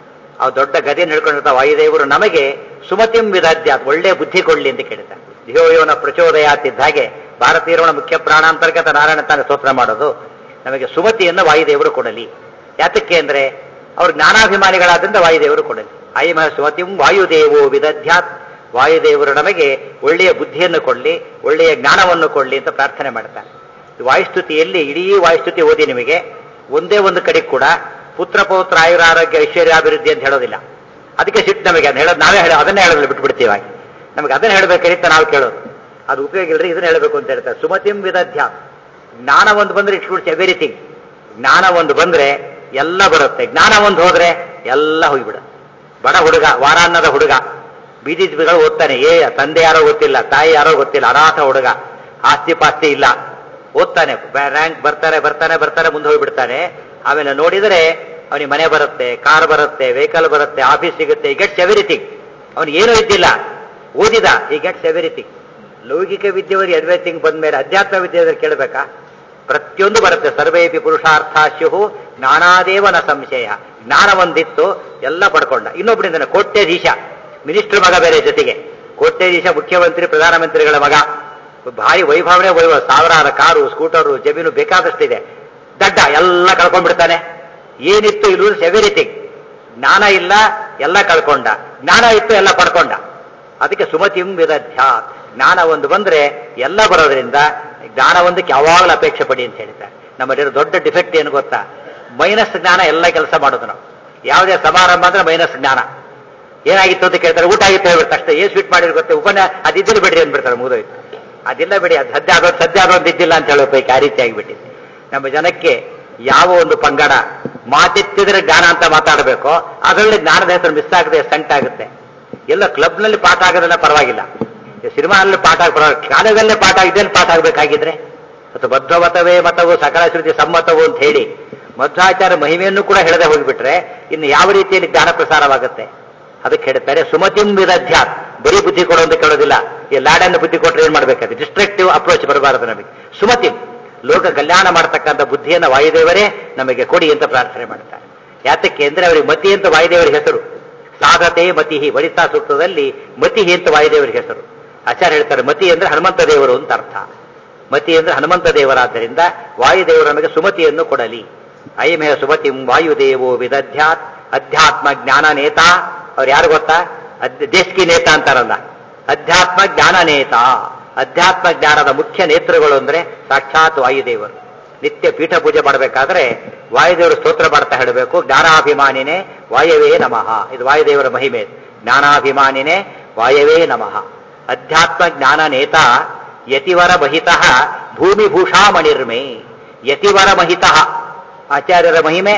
ಆ ದೊಡ್ಡ ಗದೆಯನ್ನು ಹಿಡ್ಕೊಂಡಿರ್ತ ವಾಯುದೇವರು ನಮಗೆ ಸುಮತಿಂ ವಿದಧ್ಯಾತ್ ಒಳ್ಳೆ ಬುದ್ಧಿ ಕೊಡ್ಲಿ ಅಂತ ಕೇಳ್ತಾರೆ ಧಿಯೋಯೋನ ಪ್ರಚೋದಯಾತ್ ಇದ್ದ ಹಾಗೆ ಭಾರತೀಯರವಣ ಮುಖ್ಯ ಪ್ರಾಣಾಂತರ್ಗತ ನಾರಾಯಣ ತಾನೇ ಸ್ತೋತ್ರ ಮಾಡೋದು ನಮಗೆ ಸುಮತಿಯನ್ನು ವಾಯುದೇವರು ಕೊಡಲಿ ಯಾತಕ್ಕೆ ಅಂದ್ರೆ ಅವರು ಜ್ಞಾನಾಭಿಮಾನಿಗಳಾದ್ರಿಂದ ವಾಯುದೇವರು ಕೊಡಲಿ ಅಯಮ ಸುಮತಿಂ ವಾಯುದೇವೋ ವಿದಧ್ಯಾತ್ ವಾಯುದೇವರು ನಮಗೆ ಒಳ್ಳೆಯ ಬುದ್ಧಿಯನ್ನು ಕೊಡಲಿ ಒಳ್ಳೆಯ ಜ್ಞಾನವನ್ನು ಕೊಡಲಿ ಅಂತ ಪ್ರಾರ್ಥನೆ ಮಾಡ್ತಾರೆ ಈ ವಾಯುಸ್ತುತಿಯಲ್ಲಿ ಇಡೀ ವಾಯುಸ್ತುತಿ ಓದಿ ನಿಮಗೆ ಒಂದೇ ಒಂದು ಕಡೆ ಕೂಡ ಪುತ್ರ ಪೌತ್ರ ಆಯುರ ಆರೋಗ್ಯ ಐಶ್ವರ್ಯಾಭಿವೃದ್ಧಿ ಅಂತ ಹೇಳೋದಿಲ್ಲ ಅದಕ್ಕೆ ಸಿಟ್ಟು ನಮಗೆ ಅದನ್ನ ಹೇಳೋದು ನಾವೇ ಹೇಳೋ ಅದನ್ನೇ ಹೇಳೋದಿಲ್ಲ ಬಿಟ್ಬಿಡ್ತೀವಿ ಹಾಗೆ ನಮಗೆ ಅದನ್ನ ಹೇಳಬೇಕಾಗಿತ್ತ ನಾವು ಕೇಳೋದು ಅದು ಉಪಯೋಗ ಇಲ್ರಿ ಇದನ್ನ ಹೇಳಬೇಕು ಅಂತ ಹೇಳ್ತಾರೆ ಸುಮತಿಂ ವಿದಧ್ಯ ಜ್ಞಾನ ಒಂದು ಬಂದ್ರೆ ಇಟ್ ಗುಡ್ಸ್ ಎವ್ರಿಥಿಂಗ್ ಜ್ಞಾನ ಒಂದು ಬಂದ್ರೆ ಎಲ್ಲ ಬರುತ್ತೆ ಜ್ಞಾನ ಒಂದು ಹೋದ್ರೆ ಎಲ್ಲ ಹೋಗ್ಬಿಡುತ್ತೆ ಬಡ ಹುಡುಗ ವಾರಾನ್ನದ ಹುಡುಗ ಬೀದಿ ಗಳು ಓದ್ತಾನೆ ಏ ತಂದೆ ಯಾರೋ ಗೊತ್ತಿಲ್ಲ ತಾಯಿ ಯಾರೋ ಗೊತ್ತಿಲ್ಲ ಅನಾಥ ಹುಡುಗ ಆಸ್ತಿ ಪಾಸ್ತಿ ಇಲ್ಲ ಓದ್ತಾನೆ ರ್ಯಾಂಕ್ ಬರ್ತಾನೆ ಬರ್ತಾನೆ ಬರ್ತಾನೆ ಮುಂದೆ ಹೋಗ್ಬಿಡ್ತಾನೆ ಆಮೇಲೆ ನೋಡಿದರೆ ಅವನಿಗೆ ಮನೆ ಬರುತ್ತೆ ಕಾರ್ ಬರುತ್ತೆ ವೆಹಿಕಲ್ ಬರುತ್ತೆ ಆಫೀಸ್ ಸಿಗುತ್ತೆ ಈ ಗೆಟ್ಸ್ ಎವ್ರಿಥಿಂಗ್ ಅವನಿಗೆ ಏನೂ ಇದ್ದಿಲ್ಲ ಓದಿದ ಈ ಗೆಟ್ಸ್ ಎವ್ರಿಥಿಂಗ್ ಲೌಕಿಕ ವಿದ್ಯೆವರಿಗೆ ಎವ್ರಿಥಿಂಗ್ ಬಂದ್ಮೇಲೆ ಅಧ್ಯಾತ್ಮ ವಿದ್ಯೆ ಕೇಳಬೇಕಾ ಪ್ರತಿಯೊಂದು ಬರುತ್ತೆ ಸರ್ವೇಪಿ ಪುರುಷಾರ್ಥಾಶ್ಯು ಜ್ಞಾನಾದೇವನ ಸಂಶಯ ಜ್ಞಾನ ಒಂದಿತ್ತು ಎಲ್ಲ ಪಡ್ಕೊಂಡ ಇನ್ನೊಬ್ಬರಿಂದ ಕೋಟ್ಯಾಧೀಶ ಮಿನಿಸ್ಟರ್ ಮಗ ಬೇರೆ ಜೊತೆಗೆ ಕೋಟ್ಯಾಧೀಶ ಮುಖ್ಯಮಂತ್ರಿ ಪ್ರಧಾನಮಂತ್ರಿಗಳ ಮಗ ಭಾರಿ ವೈಭವನೇ ವೈಭವ ಸಾವಿರಾರು ಕಾರು ಸ್ಕೂಟರು ಜಮೀನು ಬೇಕಾದಷ್ಟಿದೆ ದಡ್ಡ ಎಲ್ಲ ಕಳ್ಕೊಂಡ್ಬಿಡ್ತಾನೆ ಏನಿತ್ತು ಇಲ್ಲಿ ಎವ್ರಿಥಿಂಗ್ ಜ್ಞಾನ ಇಲ್ಲ ಎಲ್ಲ ಕಳ್ಕೊಂಡ ಜ್ಞಾನ ಇತ್ತು ಎಲ್ಲ ಪಡ್ಕೊಂಡ ಅದಕ್ಕೆ ಸುಮತಿಂ ವಿದಧ್ಯ ಜ್ಞಾನ ಒಂದು ಬಂದ್ರೆ ಎಲ್ಲ ಬರೋದ್ರಿಂದ ಜ್ಞಾನ ಒಂದಕ್ಕೆ ಯಾವಾಗಲೂ ಅಪೇಕ್ಷೆ ಪಡಿ ಅಂತ ಹೇಳ್ತಾರೆ ನಮ್ಮಲ್ಲಿರೋ ದೊಡ್ಡ ಡಿಫೆಕ್ಟ್ ಏನು ಗೊತ್ತಾ ಮೈನಸ್ ಜ್ಞಾನ ಎಲ್ಲ ಕೆಲಸ ಮಾಡೋದು ನಾವು ಯಾವುದೇ ಸಮಾರಂಭ ಅಂದ್ರೆ ಮೈನಸ್ ಜ್ಞಾನ ಏನಾಗಿತ್ತು ಅಂತ ಕೇಳ್ತಾರೆ ಊಟ ಆಗಿತ್ತು ಹೇಳ್ಬಿಡ್ತಾರೆ ಅಷ್ಟೇ ಏನು ಸ್ವೀಟ್ ಮಾಡಿದ್ರು ಗೊತ್ತೆ ಉಪನ್ಯಾಸ ಅದಿದ್ದಿಲ್ಲ ಬಿಡ್ರಿ ಅಂದ್ಬಿಡ್ತಾರೆ ಮುಗಿದೋಯ್ತು ಅದಿಲ್ಲ ಬಿಡಿ ಅದು ಸದ್ಯ ಆಗೋದು ಸದ್ಯ ಆಗೋದು ಇದ್ದಿಲ್ಲ ಅಂತ ಹೇಳೋ ಪೈಕಿ ಆ ರೀತಿ ಆಗಿಬಿಟ್ಟಿದೆ ನಮ್ಮ ಜನಕ್ಕೆ ಯಾವ ಒಂದು ಪಂಗಡ ಮಾತೆತ್ತಿದ್ರೆ ಜ್ಞಾನ ಅಂತ ಮಾತಾಡಬೇಕು ಅದರಲ್ಲಿ ಜ್ಞಾನದ ಹೆಸರು ಮಿಸ್ ಆಗದೆ ಸಂಟಾಗುತ್ತೆ ಎಲ್ಲ ಕ್ಲಬ್ನಲ್ಲಿ ಪಾಠ ಆಗೋದೆಲ್ಲ ಪರವಾಗಿಲ್ಲ ಸಿನಿಮಾನಲ್ಲಿ ಪಾಠ ಆಗ ಪರವಾಗಿಲ್ಲ ಕಾಲೇಜಲ್ಲೇ ಪಾಠ ಇದೇನು ಪಾಠ ಆಗಬೇಕಾಗಿದ್ರೆ ಮತ್ತು ಮಧ್ವಮತವೇ ಮತವು ಸಕಲ ಶ್ರುತಿ ಸಮ್ಮತವು ಅಂತ ಹೇಳಿ ಮಧ್ವಾಚಾರ ಮಹಿಮೆಯನ್ನು ಕೂಡ ಹೇಳದೆ ಹೋಗಿಬಿಟ್ರೆ ಇನ್ನು ಯಾವ ರೀತಿಯಲ್ಲಿ ಜ್ಞಾನ ಪ್ರಸಾರವಾಗುತ್ತೆ ಅದಕ್ಕೆ ಹೇಳ್ತಾರೆ ಸುಮತಿಂ ವಿದಧ್ಯಾತ್ ಬರೀ ಬುದ್ಧಿ ಕೊಡು ಅಂತ ಕೇಳೋದಿಲ್ಲ ಈ ಲಾಡನ್ನು ಬುದ್ಧಿ ಕೊಟ್ಟರೆ ಏನ್ ಮಾಡ್ಬೇಕಾದ್ರೆ ಡಿಸ್ಟ್ರಕ್ಟಿವ್ ಅಪ್ರೋಚ್ ಬರಬಾರದು ನಮಗೆ ಸುಮತಿಂ ಲೋಕ ಕಲ್ಯಾಣ ಮಾಡತಕ್ಕಂಥ ಬುದ್ಧಿಯನ್ನು ವಾಯುದೇವರೇ ನಮಗೆ ಕೊಡಿ ಅಂತ ಪ್ರಾರ್ಥನೆ ಮಾಡ್ತಾರೆ ಯಾತಕ್ಕೆ ಅಂದ್ರೆ ಅವರಿಗೆ ಮತಿ ಅಂತ ವಾಯುದೇವರ ಹೆಸರು ಸಾಧತೆ ಮತಿಹಿ ವನಿತಾ ಸೂಕ್ತದಲ್ಲಿ ಮತಿಹಿ ಅಂತ ವಾಯುದೇವರ ಹೆಸರು ಆಚಾರ್ಯ ಹೇಳ್ತಾರೆ ಮತಿ ಅಂದ್ರೆ ಹನುಮಂತ ದೇವರು ಅಂತ ಅರ್ಥ ಮತಿ ಅಂದ್ರೆ ಹನುಮಂತ ದೇವರಾದ್ದರಿಂದ ವಾಯುದೇವರು ನಮಗೆ ಸುಮತಿಯನ್ನು ಕೊಡಲಿ ಅಯಮೇಹ ಸುಮತಿಂ ವಾಯುದೇವೋ ವಿದಧ್ಯಾತ್ ಅಧ್ಯಾತ್ಮ ಜ್ಞಾನ ನೇತಾ ಅವ್ರು ಯಾರು ಗೊತ್ತಾ ಅದ್- ದೇಸ್ಕಿ ನೇತಾ ಅಂತಾರಲ್ಲ ಅಧ್ಯಾತ್ಮ ಜ್ಞಾನ ನೇತಾ ಅಧ್ಯಾತ್ಮ ಜ್ಞಾನದ ಮುಖ್ಯ ನೇತೃಗಳು ಅಂದ್ರೆ ಸಾಕ್ಷಾತ್ ವಾಯುದೇವರು ನಿತ್ಯ ಪೀಠ ಪೂಜೆ ಮಾಡಬೇಕಾದ್ರೆ ವಾಯುದೇವರು ಸ್ತೋತ್ರ ಮಾಡ್ತಾ ಹೇಳಬೇಕು ಜ್ಞಾನಾಭಿಮಾನಿನೇ ವಾಯವೇ ನಮಃ ಇದು ವಾಯುದೇವರ ಮಹಿಮೆ ಜ್ಞಾನಾಭಿಮಾನಿನೇ ವಾಯವೇ ನಮಃ ಅಧ್ಯಾತ್ಮ ಜ್ಞಾನ ನೇತಾ ಯತಿವರ ಮಹಿತಃ ಭೂಮಿಭೂಷಾ ಮಣಿರ್ಮೆ ಯತಿವರ ಮಹಿತಃ ಆಚಾರ್ಯರ ಮಹಿಮೆ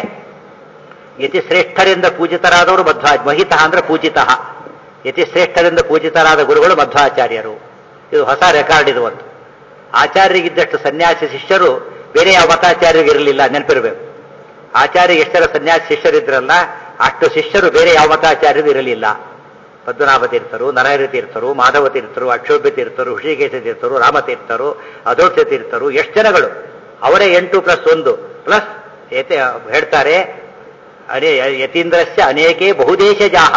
ಯತಿ ಶ್ರೇಷ್ಠರಿಂದ ಪೂಜಿತರಾದವರು ಮಧ್ವ ಮಹಿತ ಅಂದ್ರೆ ಪೂಜಿತ ಯತಿ ಶ್ರೇಷ್ಠರಿಂದ ಪೂಜಿತರಾದ ಗುರುಗಳು ಮಧ್ವಾಚಾರ್ಯರು ಇದು ಹೊಸ ರೆಕಾರ್ಡ್ ಇದು ಒಂದು ಆಚಾರ್ಯರಿಗಿದ್ದಷ್ಟು ಸನ್ಯಾಸಿ ಶಿಷ್ಯರು ಬೇರೆ ಯಾವ ಮತಾಚಾರ್ಯರಿಗೆ ಇರಲಿಲ್ಲ ನೆನಪಿರಬೇಕು ಆಚಾರ್ಯ ಎಷ್ಟರ ಸನ್ಯಾಸಿ ಶಿಷ್ಯರಿದ್ರಲ್ಲ ಅಷ್ಟು ಶಿಷ್ಯರು ಬೇರೆ ಯಾವ ಮತಾಚಾರ್ಯರು ಇರಲಿಲ್ಲ ಪದ್ಮನಾಭ ತೀರ್ಥರು ನರಹರಿ ತೀರ್ಥರು ಮಾಧವ ತೀರ್ಥರು ಅಕ್ಷೋಭ್ಯ ತೀರ್ಥರು ಹೃಷಿಕೇಶ ತೀರ್ಥರು ರಾಮತೀರ್ಥರು ಅಧೋಕ್ಷ ತೀರ್ಥರು ಎಷ್ಟು ಜನಗಳು ಅವರೇ ಎಂಟು ಪ್ಲಸ್ ಒಂದು ಪ್ಲಸ್ ಹೇಳ್ತಾರೆ ಅನೇ ಯತೀಂದ್ರಸ್ಯ ಅನೇಕೇ ಬಹುದೇಶ ಜಾಹ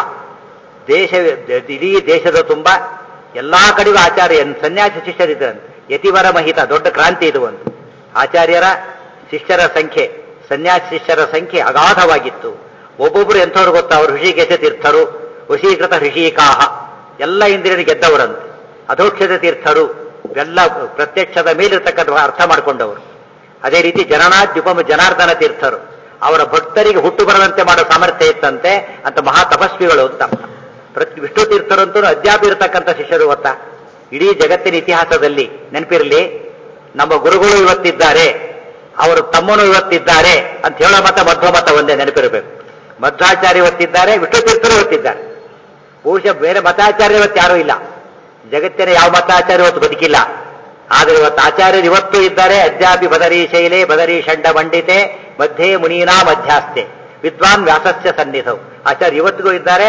ದೇಶ ಇಡೀ ದೇಶದ ತುಂಬ ಎಲ್ಲಾ ಕಡೆಗೂ ಆಚಾರ್ಯ ಸನ್ಯಾಸಿ ಶಿಷ್ಯರಿದ್ದಾರೆ ಯತಿವರ ಮಹಿತ ದೊಡ್ಡ ಕ್ರಾಂತಿ ಇದು ಒಂದು ಆಚಾರ್ಯರ ಶಿಷ್ಯರ ಸಂಖ್ಯೆ ಸನ್ಯಾಸಿ ಶಿಷ್ಯರ ಸಂಖ್ಯೆ ಅಗಾಧವಾಗಿತ್ತು ಒಬ್ಬೊಬ್ರು ಎಂಥವ್ರು ಗೊತ್ತಾ ಅವರು ಋಷಿಕೇಶ ತೀರ್ಥರು ವಶೀಕೃತ ಋಷಿಕಾಹ ಎಲ್ಲ ಇಂದ್ರಿಯರು ಗೆದ್ದವರಂತೆ ಅಧೋಕ್ಷದ ತೀರ್ಥರು ಎಲ್ಲ ಪ್ರತ್ಯಕ್ಷದ ಮೇಲಿರ್ತಕ್ಕಂಥ ಅರ್ಥ ಮಾಡಿಕೊಂಡವರು ಅದೇ ರೀತಿ ಜನನಾದ್ಯುಪಮ ಜನಾರ್ದನ ತೀರ್ಥರು ಅವರ ಭಕ್ತರಿಗೆ ಹುಟ್ಟು ಬರದಂತೆ ಮಾಡೋ ಸಾಮರ್ಥ್ಯ ಇತ್ತಂತೆ ಅಂತ ಮಹಾ ತಪಸ್ವಿಗಳು ಅಂತ ಪ್ರತಿ ವಿಷ್ಣು ತೀರ್ಥರಂತೂ ಅದ್ಯಾಪ ಇರತಕ್ಕಂಥ ಶಿಷ್ಯರು ಗೊತ್ತಾ ಇಡೀ ಜಗತ್ತಿನ ಇತಿಹಾಸದಲ್ಲಿ ನೆನಪಿರಲಿ ನಮ್ಮ ಗುರುಗಳು ಇವತ್ತಿದ್ದಾರೆ ಅವರು ತಮ್ಮನು ಇವತ್ತಿದ್ದಾರೆ ಅಂತ ಹೇಳೋ ಮತ ಮಧ್ವ ಮತ ಒಂದೇ ನೆನಪಿರಬೇಕು ಮಧ್ವಾಚಾರ್ಯ ಇವತ್ತಿದ್ದಾರೆ ವಿಷ್ಣು ತೀರ್ಥರು ಇವತ್ತಿದ್ದಾರೆ ಬಹುಶಃ ಬೇರೆ ಮತಾಚಾರ್ಯ ಇವತ್ತು ಯಾರೂ ಇಲ್ಲ ಜಗತ್ತಿನ ಯಾವ ಮತಾಚಾರ್ಯ ಇವತ್ತು ಬದುಕಿಲ್ಲ ಆದರೆ ಇವತ್ತು ಆಚಾರ್ಯರು ಇವತ್ತು ಇದ್ದಾರೆ ಅದ್ಯಾಪಿ ಬದರಿ ಶೈಲೆ ಬದರಿ ಷಂಡ ಮಂಡಿತೆ ಮಧ್ಯೆ ಮುನೀನಾ ಮಧ್ಯಾಸ್ತೆ ವಿದ್ವಾನ್ ವ್ಯಾಸಸ್ಯ ಸನ್ನಿಧವು ಆಚಾರ್ಯ ಇವತ್ತಿಗೂ ಇದ್ದಾರೆ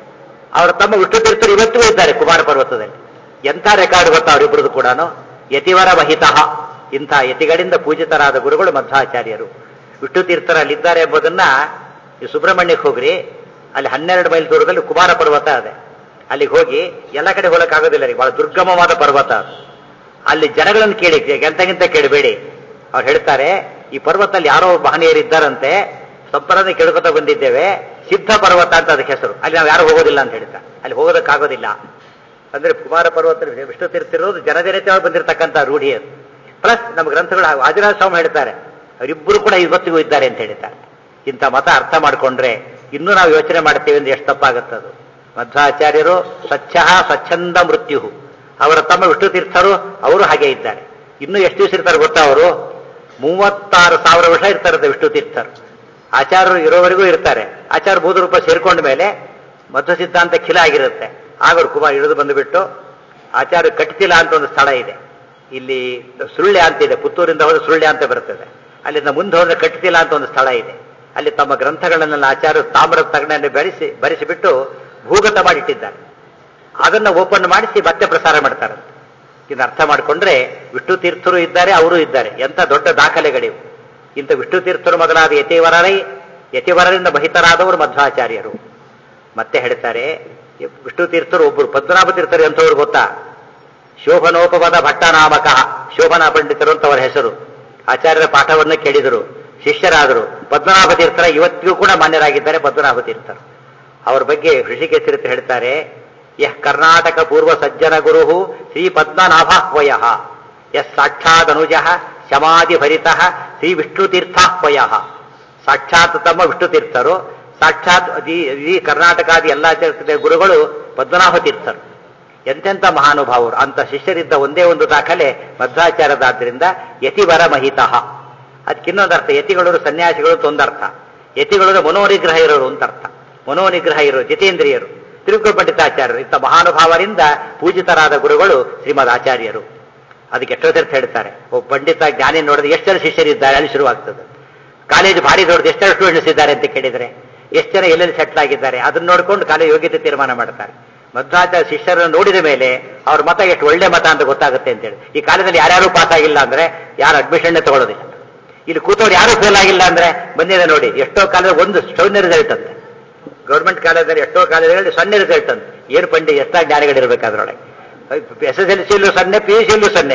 ಅವರ ತಮ್ಮ ವಿಷ್ಣು ತೀರ್ಥರು ಇವತ್ತಿಗೂ ಇದ್ದಾರೆ ಕುಮಾರ ಪರ್ವತದಲ್ಲಿ ಎಂಥ ರೆಕಾರ್ಡ್ ಗೊತ್ತಾ ಅವರಿಬ್ಬರದು ಕೂಡ ಯತಿವರ ಮಹಿತಃ ಇಂಥ ಯತಿಗಳಿಂದ ಪೂಜಿತರಾದ ಗುರುಗಳು ಮಧ್ವಾಚಾರ್ಯರು ವಿಷ್ಣು ತೀರ್ಥರಲ್ಲಿದ್ದಾರೆ ಎಂಬುದನ್ನ ಈ ಸುಬ್ರಹ್ಮಣ್ಯಕ್ಕೆ ಹೋಗ್ರಿ ಅಲ್ಲಿ ಹನ್ನೆರಡು ಮೈಲ್ ದೂರದಲ್ಲಿ ಕುಮಾರ ಪರ್ವತ ಇದೆ ಅಲ್ಲಿಗೆ ಹೋಗಿ ಎಲ್ಲ ಕಡೆ ಹೋಗಕ್ಕಾಗೋದಿಲ್ಲ ರೀ ಬಹಳ ದುರ್ಗಮವಾದ ಪರ್ವತ ಅದು ಅಲ್ಲಿ ಜನಗಳನ್ನು ಕೇಳಿ ಎಂತಗಿಂತ ಕೇಳಬೇಡಿ ಅವ್ರು ಹೇಳ್ತಾರೆ ಈ ಪರ್ವತದಲ್ಲಿ ಯಾರೋ ಮಹನೀಯರಿದ್ದಾರಂತೆ ಸಂಪರನೆ ಕೇಳ್ಕೊತಾ ಬಂದಿದ್ದೇವೆ ಸಿದ್ಧ ಪರ್ವತ ಅಂತ ಅದಕ್ಕೆ ಹೆಸರು ಅಲ್ಲಿ ನಾವು ಯಾರು ಹೋಗೋದಿಲ್ಲ ಅಂತ ಹೇಳ್ತಾರೆ ಅಲ್ಲಿ ಹೋಗೋದಕ್ಕಾಗೋದಿಲ್ಲ ಅಂದ್ರೆ ಕುಮಾರ ಪರ್ವತ ವಿಷ್ಣು ತೀರ್ಥಿರೋದು ಜನಜನತೆಯಾಗಿ ಬಂದಿರತಕ್ಕಂಥ ರೂಢಿ ಅದು ಪ್ಲಸ್ ನಮ್ಮ ಗ್ರಂಥಗಳು ಆದಿರಾಜ ಸ್ವಾಮಿ ಹೇಳ್ತಾರೆ ಅವರಿಬ್ಬರು ಕೂಡ ಇವತ್ತಿಗೂ ಇದ್ದಾರೆ ಅಂತ ಹೇಳ್ತಾರೆ ಇಂಥ ಮತ ಅರ್ಥ ಮಾಡಿಕೊಂಡ್ರೆ ಇನ್ನೂ ನಾವು ಯೋಚನೆ ಮಾಡ್ತೇವೆ ಅಂದ್ರೆ ಎಷ್ಟು ತಪ್ಪಾಗುತ್ತದು ಮಧ್ವಾಚಾರ್ಯರು ಸ್ವಚ್ಛ ಸ್ವಚ್ಛಂದ ಮೃತ್ಯು ಅವರ ತಮ್ಮ ವಿಷ್ಣು ತೀರ್ಥರು ಅವರು ಹಾಗೆ ಇದ್ದಾರೆ ಇನ್ನೂ ಎಷ್ಟು ದಿವಸ ಇರ್ತಾರೆ ಗೊತ್ತಾ ಅವರು ಮೂವತ್ತಾರು ಸಾವಿರ ವರ್ಷ ಇರ್ತಾರೆ ವಿಷ್ಣು ತೀರ್ಥರು ಆಚಾರ್ಯರು ಇರೋವರೆಗೂ ಇರ್ತಾರೆ ಆಚಾರ್ಯ ರೂಪ ಸೇರ್ಕೊಂಡ ಮೇಲೆ ಮಧ್ವ ಸಿದ್ಧಾಂತ ಖಿಲ ಆಗಿರುತ್ತೆ ಆಗ ಅವ್ರು ಕುಮಾರ್ ಇಳಿದು ಬಂದುಬಿಟ್ಟು ಆಚಾರ್ಯ ಕಟ್ತಿಲ ಅಂತ ಒಂದು ಸ್ಥಳ ಇದೆ ಇಲ್ಲಿ ಸುಳ್ಳ್ಯ ಅಂತ ಇದೆ ಪುತ್ತೂರಿಂದ ಹೋದ್ರೆ ಸುಳ್ಳ್ಯ ಅಂತ ಬರ್ತದೆ ಅಲ್ಲಿಂದ ಮುಂದೆ ಹೋದ್ರೆ ಕಟ್ತಿಲ ಅಂತ ಒಂದು ಸ್ಥಳ ಇದೆ ಅಲ್ಲಿ ತಮ್ಮ ಗ್ರಂಥಗಳನ್ನೆಲ್ಲ ಆಚಾರ್ಯರು ತಾಮ್ರದ ತಗಡನ್ನು ಬೆಳೆಸಿ ಬರೆಸಿಬಿಟ್ಟು ಭೂಗತ ಮಾಡಿಟ್ಟಿದ್ದಾರೆ ಅದನ್ನ ಓಪನ್ ಮಾಡಿಸಿ ಮತ್ತೆ ಪ್ರಸಾರ ಮಾಡ್ತಾರೆ ಇದನ್ನ ಅರ್ಥ ಮಾಡಿಕೊಂಡ್ರೆ ವಿಷ್ಣು ತೀರ್ಥರು ಇದ್ದಾರೆ ಅವರು ಇದ್ದಾರೆ ಎಂಥ ದೊಡ್ಡ ದಾಖಲೆಗಳಿವು ಇಂಥ ವಿಷ್ಣು ತೀರ್ಥರು ಮೊದಲಾದ ಯತಿವರರೈ ಯತಿವರರಿಂದ ಬಹಿತರಾದವರು ಮಧ್ವಾಚಾರ್ಯರು ಮತ್ತೆ ಹೇಳ್ತಾರೆ ವಿಷ್ಣು ತೀರ್ಥರು ಒಬ್ಬರು ಪದ್ಮನಾಭ ತೀರ್ಥರು ಎಂಥವ್ರು ಗೊತ್ತಾ ಶೋಭನೋಪವದ ಭಟ್ಟನಾಮಕ ಶೋಭನಾ ಪಂಡಿತರು ಅಂತ ಅವರ ಹೆಸರು ಆಚಾರ್ಯರ ಪಾಠವನ್ನು ಕೇಳಿದರು ಶಿಷ್ಯರಾದರು ಪದ್ಮನಾಭ ತೀರ್ಥರ ಇವತ್ತಿಗೂ ಕೂಡ ಮಾನ್ಯರಾಗಿದ್ದಾರೆ ಪದ್ಮನಾಭ ತೀರ್ಥರು ಅವರ ಬಗ್ಗೆ ಋಷಿಕೇಶ ತೀರ್ಥ ಹೇಳ್ತಾರೆ ಯಹ್ ಕರ್ನಾಟಕ ಪೂರ್ವ ಸಜ್ಜನ ಗುರು ಶ್ರೀ ಪದ್ಮನಾಭಾಹ್ವಯ ಯಸ್ ಸಾಕ್ಷಾತ್ ಅನುಜ ಶಮಾಧಿ ಭರಿತ ಶ್ರೀ ವಿಷ್ಣು ತೀರ್ಥಾಹ್ವಯ ಸಾಕ್ಷಾತ್ ತಮ್ಮ ವಿಷ್ಣು ತೀರ್ಥರು ಸಾಕ್ಷಾತ್ ಈ ಕರ್ನಾಟಕಾದಿ ಎಲ್ಲ ಗುರುಗಳು ಪದ್ಮನಾಭ ತೀರ್ಥರು ಎಂತೆಂಥ ಮಹಾನುಭಾವರು ಅಂತ ಶಿಷ್ಯರಿದ್ದ ಒಂದೇ ಒಂದು ದಾಖಲೆ ಮಧ್ವಾಚಾರ್ಯದಾದ್ರಿಂದ ಯತಿವರ ಮಹಿತಃ ಅದಕ್ಕಿನ್ನೊಂದು ಅರ್ಥ ಯತಿಗಳು ಸನ್ಯಾಸಿಗಳು ತೊಂದರ್ಥ ಯತಿಗಳು ಮನೋನಿಗ್ರಹ ಇರೋರು ಅಂತ ಅರ್ಥ ಮನೋನಿಗ್ರಹ ಇರೋರು ಜಿತೇಂದ್ರಿಯರು ತಿರುಗುಳ ಪಂಡಿತಾಚಾರ್ಯರು ಇಂಥ ಮಹಾನುಭಾವರಿಂದ ಪೂಜಿತರಾದ ಗುರುಗಳು ಶ್ರೀಮದ್ ಆಚಾರ್ಯರು ಅದಕ್ಕೆ ಎಷ್ಟೋ ತೀರ್ಥ ಹೇಳ್ತಾರೆ ಒಬ್ಬ ಪಂಡಿತ ಜ್ಞಾನಿ ನೋಡಿದ್ರೆ ಎಷ್ಟು ಜನ ಶಿಷ್ಯರಿದ್ದಾರೆ ಅಲ್ಲಿ ಶುರುವಾಗ್ತದೆ ಕಾಲೇಜ್ ಭಾರಿ ದೊಡ್ಡದು ಎಷ್ಟು ಜನ ಸ್ಟೂಡೆಂಟ್ಸ್ ಇದ್ದಾರೆ ಅಂತ ಕೇಳಿದರೆ ಎಷ್ಟು ಜನ ಎಲ್ಲೆಲ್ಲಿ ಸೆಟ್ಲ್ ಆಗಿದ್ದಾರೆ ಅದನ್ನ ನೋಡ್ಕೊಂಡು ಕಾಲೇಜ್ ಯೋಗ್ಯತೆ ತೀರ್ಮಾನ ಮಾಡ್ತಾರೆ ಮಧ್ವಾಚಾರ್ಯ ಶಿಷ್ಯರನ್ನು ನೋಡಿದ ಮೇಲೆ ಅವ್ರ ಮತ ಎಷ್ಟು ಒಳ್ಳೆ ಮತ ಅಂತ ಗೊತ್ತಾಗುತ್ತೆ ಅಂತೇಳಿ ಈ ಕಾಲದಲ್ಲಿ ಯಾರ್ಯಾರು ಪಾಸ್ ಆಗಿಲ್ಲ ಅಂದ್ರೆ ಯಾರು ಅಡ್ಮಿಷನ್ ತಗೊಳ್ಳೋದಿಲ್ಲ ಇಲ್ಲಿ ಕೂತವ್ರು ಯಾರು ಫೇಲ್ ಆಗಿಲ್ಲ ಅಂದ್ರೆ ಬಂದಿದೆ ನೋಡಿ ಎಷ್ಟೋ ಕಾಲದಲ್ಲಿ ಒಂದು ಸೌನ್ಯ ರಿಸಲ್ಟ್ ಅಂತೆ ಗೌರ್ಮೆಂಟ್ ಕಾಲೇಜಲ್ಲಿ ಎಷ್ಟೋ ಕಾಲೇಜಲ್ಲಿ ಸೊನ್ನೆ ರಿಸಲ್ಟ್ ಅಂತ ಏನು ಪಂಡಿ ಎಷ್ಟಾಗಿ ಜ್ಞಾನಿಗಳಿರ್ಬೇಕು ಅದರೊಳಗೆ ಎಸ್ ಎಸ್ ಎಲ್ ಸಿಯಲ್ಲೂ ಸೊನ್ನೆ ಪಿ ಯು ಸಿಯಲ್ಲೂ ಸೊನ್ನೆ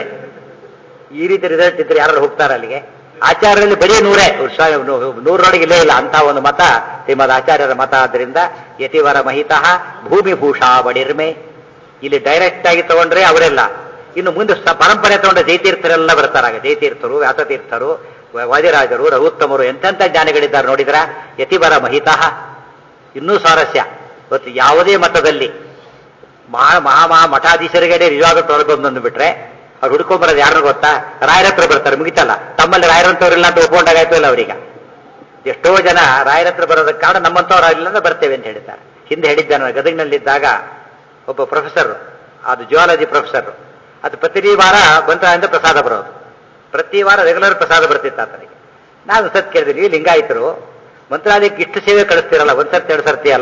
ಈ ರೀತಿ ರಿಸಲ್ಟ್ ಇದ್ರೆ ಯಾರು ಹೋಗ್ತಾರೆ ಅಲ್ಲಿಗೆ ಆಚಾರ್ಯರಲ್ಲಿ ಬರೀ ನೂರೇ ನೂರರೊಳಗೆ ಇಲ್ಲೇ ಇಲ್ಲ ಅಂತ ಒಂದು ಮತ ಶ್ರೀಮದ್ ಆಚಾರ್ಯರ ಮತ ಆದ್ರಿಂದ ಯತಿವರ ಮಹಿತಃ ಭೂಮಿ ಭೂಷಾ ಬಡಿರ್ಮೆ ಇಲ್ಲಿ ಡೈರೆಕ್ಟ್ ಆಗಿ ತಗೊಂಡ್ರೆ ಅವರೆಲ್ಲ ಇನ್ನು ಮುಂದೆ ಪರಂಪರೆ ತಗೊಂಡ್ರೆ ಜಯತೀರ್ಥರೆಲ್ಲ ಬರ್ತಾರಾಗ ಜಯತೀರ್ಥರು ವ್ಯಾಸತೀರ್ಥರು ವಾದಿರಾಜರು ರಘುತ್ತಮರು ಎಂತೆಂಥ ಜ್ಞಾನಿಗಳಿದ್ದಾರೆ ನೋಡಿದ್ರ ಯತಿವರ ಮಹಿತಃ ಇನ್ನೂ ಸ್ವಾರಸ್ಯ ಇವತ್ತು ಯಾವುದೇ ಮತದಲ್ಲಿ ಮಹಾ ಮಹಾ ಮಹಾ ಮಠಾಧೀಶರಿಗೆ ನಿಜವಾಗ ತೊಳಗೊಂಡು ಬಿಟ್ರೆ ಅವ್ರು ಹುಡ್ಕೊಂಬರೋದು ಯಾರು ಗೊತ್ತಾ ರಾಯರ ಹತ್ರ ಬರ್ತಾರೆ ಮುಗಿತಲ್ಲ ತಮ್ಮಲ್ಲಿ ರಾಯರಂತವ್ರಿಲ್ಲ ಅಂತ ಒಪ್ಕೊಂಡಾಗಾಯ್ತು ಇಲ್ಲ ಅವ್ರೀಗ ಎಷ್ಟೋ ಜನ ರಾಯರ ಹತ್ರ ಬರೋದಕ್ಕೆ ಕಾರಣ ನಮ್ಮಂತವ್ರು ಇಲ್ಲ ಅಂದ್ರೆ ಬರ್ತೇವೆ ಅಂತ ಹೇಳಿದ್ದಾರೆ ಹಿಂದೆ ಹೇಳಿದ್ದಾನೆ ಗದಗಿನಲ್ಲಿದ್ದಾಗ ಒಬ್ಬ ಪ್ರೊಫೆಸರ್ ಅದು ಜಿಯಾಲಜಿ ಪ್ರೊಫೆಸರ್ ಅದು ಪ್ರತಿ ವಾರ ಬಂತ ಪ್ರಸಾದ ಬರೋದು ಪ್ರತಿ ವಾರ ರೆಗ್ಯುಲರ್ ಪ್ರಸಾದ ಬರ್ತಿತ್ತು ಆತನಿಗೆ ನಾನು ಸತ್ ಕೇಳಿದ್ರಿ ಲಿಂಗಾಯತರು ಮಂತ್ರಾಲಯಕ್ಕೆ ಇಷ್ಟು ಸೇವೆ ಕಳಿಸ್ತಿರಲ್ಲ ಒಂದ್ಸರ್ತಿ ಎರಡು ಸರ್ತಿ ಅಲ್ಲ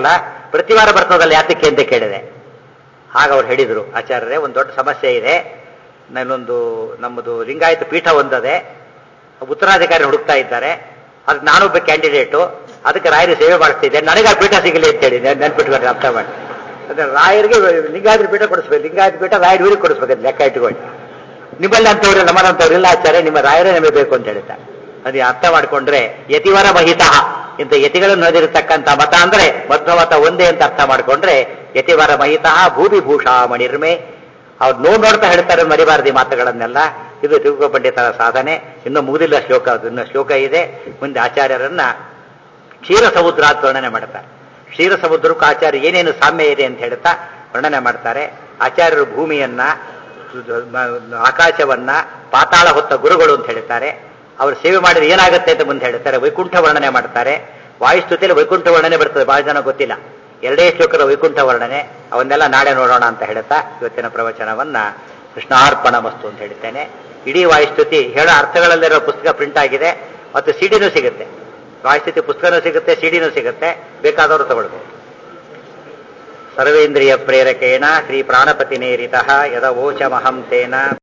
ಪ್ರತಿ ವಾರ ಬರ್ತದಲ್ಲ ಯಾತಕ್ಕೆ ಅಂತ ಕೇಳಿದೆ ಆಗ ಅವ್ರು ಹೇಳಿದರು ಆಚಾರ್ಯರೇ ಒಂದು ದೊಡ್ಡ ಸಮಸ್ಯೆ ಇದೆ ನಾನೊಂದು ನಮ್ಮದು ಲಿಂಗಾಯತ ಪೀಠ ಒಂದದೆ ಉತ್ತರಾಧಿಕಾರಿ ಹುಡುಕ್ತಾ ಇದ್ದಾರೆ ಅದಕ್ಕೆ ನಾನೊಬ್ಬ ಕ್ಯಾಂಡಿಡೇಟು ಅದಕ್ಕೆ ರಾಯರು ಸೇವೆ ಮಾಡ್ತಿದ್ದೆ ನನಗೆ ಆ ಪೀಠ ಸಿಗಲಿ ಅಂತೇಳಿ ನೆನ್ಪಿಟ್ಕೊಂಡ್ರೆ ಅರ್ಥ ಮಾಡಿ ಅದೇ ರಾಯರಿಗೆ ಲಿಂಗಾಯತ ಪೀಠ ಕೊಡಿಸ್ಬೇಕು ಲಿಂಗಾಯತ ಪೀಠ ರಾಯರಿಗೆ ಕೊಡಿಸ್ಬೇಕು ಲೆಕ್ಕ ಇಟ್ಕೊಂಡು ನಿಮ್ಮಲ್ಲಿ ಅಂತವ್ರು ನಮ್ಮನ್ನಂತವ್ರು ಇಲ್ಲ ಆಚಾರ್ಯ ನಿಮ್ಮ ರಾಯರೇ ನಮಗೆ ಬೇಕು ಅಂತ ಹೇಳ್ತಾರೆ ಅದು ಅರ್ಥ ಮಾಡಿಕೊಂಡ್ರೆ ಯತಿವರ ಮಹಿತಃ ಇಂಥ ಯತಿಗಳನ್ನು ಹೊಂದಿರತಕ್ಕಂಥ ಮತ ಅಂದ್ರೆ ಮಧ್ವ ಮತ ಒಂದೇ ಅಂತ ಅರ್ಥ ಮಾಡಿಕೊಂಡ್ರೆ ಯತಿವರ ಮಹಿತಃ ಭೂಮಿ ಭೂಷಾ ಮಣಿರ್ಮೆ ಅವ್ರು ನೋಡ್ ನೋಡ್ತಾ ಹೇಳ್ತಾರೆ ಮರಿಬಾರದಿ ಮಾತುಗಳನ್ನೆಲ್ಲ ಇದು ತಿರುಗ ಪಂಡಿತರ ಸಾಧನೆ ಇನ್ನೂ ಮುಗಿದಿಲ್ಲ ಶ್ಲೋಕ ಅದು ಇನ್ನೂ ಶ್ಲೋಕ ಇದೆ ಮುಂದೆ ಆಚಾರ್ಯರನ್ನ ಕ್ಷೀರ ಸಮುದ್ರಾತ್ ವರ್ಣನೆ ಮಾಡ್ತಾರೆ ಕ್ಷೀರ ಸಮುದ್ರಕ್ಕೂ ಆಚಾರ್ಯ ಏನೇನು ಸಾಮ್ಯ ಇದೆ ಅಂತ ಹೇಳ್ತಾ ವರ್ಣನೆ ಮಾಡ್ತಾರೆ ಆಚಾರ್ಯರು ಭೂಮಿಯನ್ನ ಆಕಾಶವನ್ನ ಪಾತಾಳ ಹೊತ್ತ ಗುರುಗಳು ಅಂತ ಹೇಳ್ತಾರೆ ಅವರು ಸೇವೆ ಮಾಡಿದ್ರೆ ಏನಾಗುತ್ತೆ ಅಂತ ಮುಂದೆ ಹೇಳ್ತಾರೆ ವೈಕುಂಠ ವರ್ಣನೆ ಮಾಡ್ತಾರೆ ವಾಯುಸ್ತುತಿಯಲ್ಲಿ ವೈಕುಂಠ ವರ್ಣನೆ ಬರ್ತದೆ ಬಹಳ ಜನ ಗೊತ್ತಿಲ್ಲ ಎರಡೇ ಶ್ಲೋಕದ ವೈಕುಂಠ ವರ್ಣನೆ ಅವನ್ನೆಲ್ಲ ನಾಳೆ ನೋಡೋಣ ಅಂತ ಹೇಳ್ತಾ ಇವತ್ತಿನ ಪ್ರವಚನವನ್ನ ಕೃಷ್ಣಾರ್ಪಣ ಮಸ್ತು ಅಂತ ಹೇಳ್ತೇನೆ ಇಡೀ ವಾಯುಸ್ತುತಿ ಹೇಳೋ ಅರ್ಥಗಳಲ್ಲಿರೋ ಪುಸ್ತಕ ಪ್ರಿಂಟ್ ಆಗಿದೆ ಮತ್ತು ಸಿಡಿನೂ ಸಿಗುತ್ತೆ ವಾಯುಸ್ಥಿತಿ ಪುಸ್ತಕನೂ ಸಿಗುತ್ತೆ ಸಿಡಿನೂ ಸಿಗುತ್ತೆ ಬೇಕಾದವರು ತಗೊಳ್ಬೋದು ಸರ್ವೇಂದ್ರಿಯ ಪ್ರೇರಕೇಣ ಶ್ರೀ ಪ್ರಾಣಪತಿ ನೇರಿತ ಯದ ಓಚಮಹಂ ತೇನ